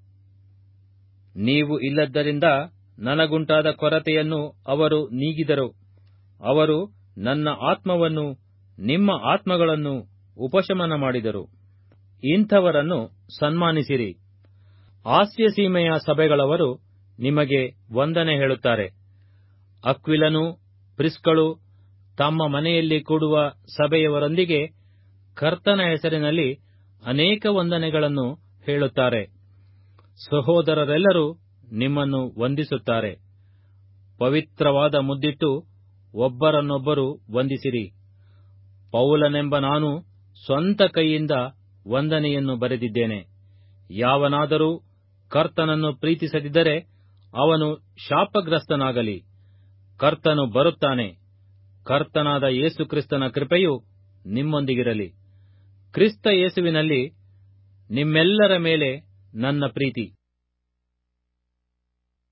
ನೀವು ಇಲ್ಲದ್ದರಿಂದ ನನಗುಂಟಾದ ಕೊರತೆಯನ್ನು ಅವರು ನೀಗಿದರು ಅವರು ನನ್ನ ಆತ್ಮವನ್ನು ನಿಮ್ಮ ಆತ್ಮಗಳನ್ನು ಉಪಶಮನ ಮಾಡಿದರು ಇಂಥವರನ್ನು ಸನ್ಮಾನಿಸಿರಿ ಆಸ್ಯ ಸೀಮೆಯ ಸಭೆಗಳವರು ನಿಮಗೆ ವಂದನೆ ಹೇಳುತ್ತಾರೆ ಅಕ್ವಿಲನು ಪ್ರಿಸ್ಕಳು ತಮ್ಮ ಮನೆಯಲ್ಲಿ ಕೂಡುವ ಸಭೆಯವರೊಂದಿಗೆ ಕರ್ತನ ಹೆಸರಿನಲ್ಲಿ ಅನೇಕ ವಂದನೆಗಳನ್ನು ಹೇಳುತ್ತಾರೆ ಸಹೋದರರೆಲ್ಲರೂ ನಿಮ್ಮನ್ನು ವಂದಿಸುತ್ತಾರೆ ಪವಿತ್ರವಾದ ಮುದ್ದಿಟ್ಟು ಒಬ್ಬರನ್ನೊಬ್ಬರು ವಂದಿಸಿರಿ ಪೌಲನೆಂಬ ನಾನು ಸ್ವಂತ ಕೈಯಿಂದ ವಂದನೆಯನ್ನು ಬರೆದಿದ್ದೇನೆ ಯಾವನಾದರೂ ಕರ್ತನನ್ನು ಪ್ರೀತಿಸದಿದ್ದರೆ ಅವನು ಶಾಪಗ್ರಸ್ತನಾಗಲಿ ಕರ್ತನು ಬರುತ್ತಾನೆ ಕರ್ತನಾದ ಯೇಸುಕ್ರಿಸ್ತನ ಕೃಪೆಯು ನಿಮ್ಮೊಂದಿಗಿರಲಿ ಕ್ರಿಸ್ತ ಯೇಸುವಿನಲ್ಲಿ ನಿಮ್ಮೆಲ್ಲರ ಮೇಲೆ ನನ್ನ ಪ್ರೀತಿ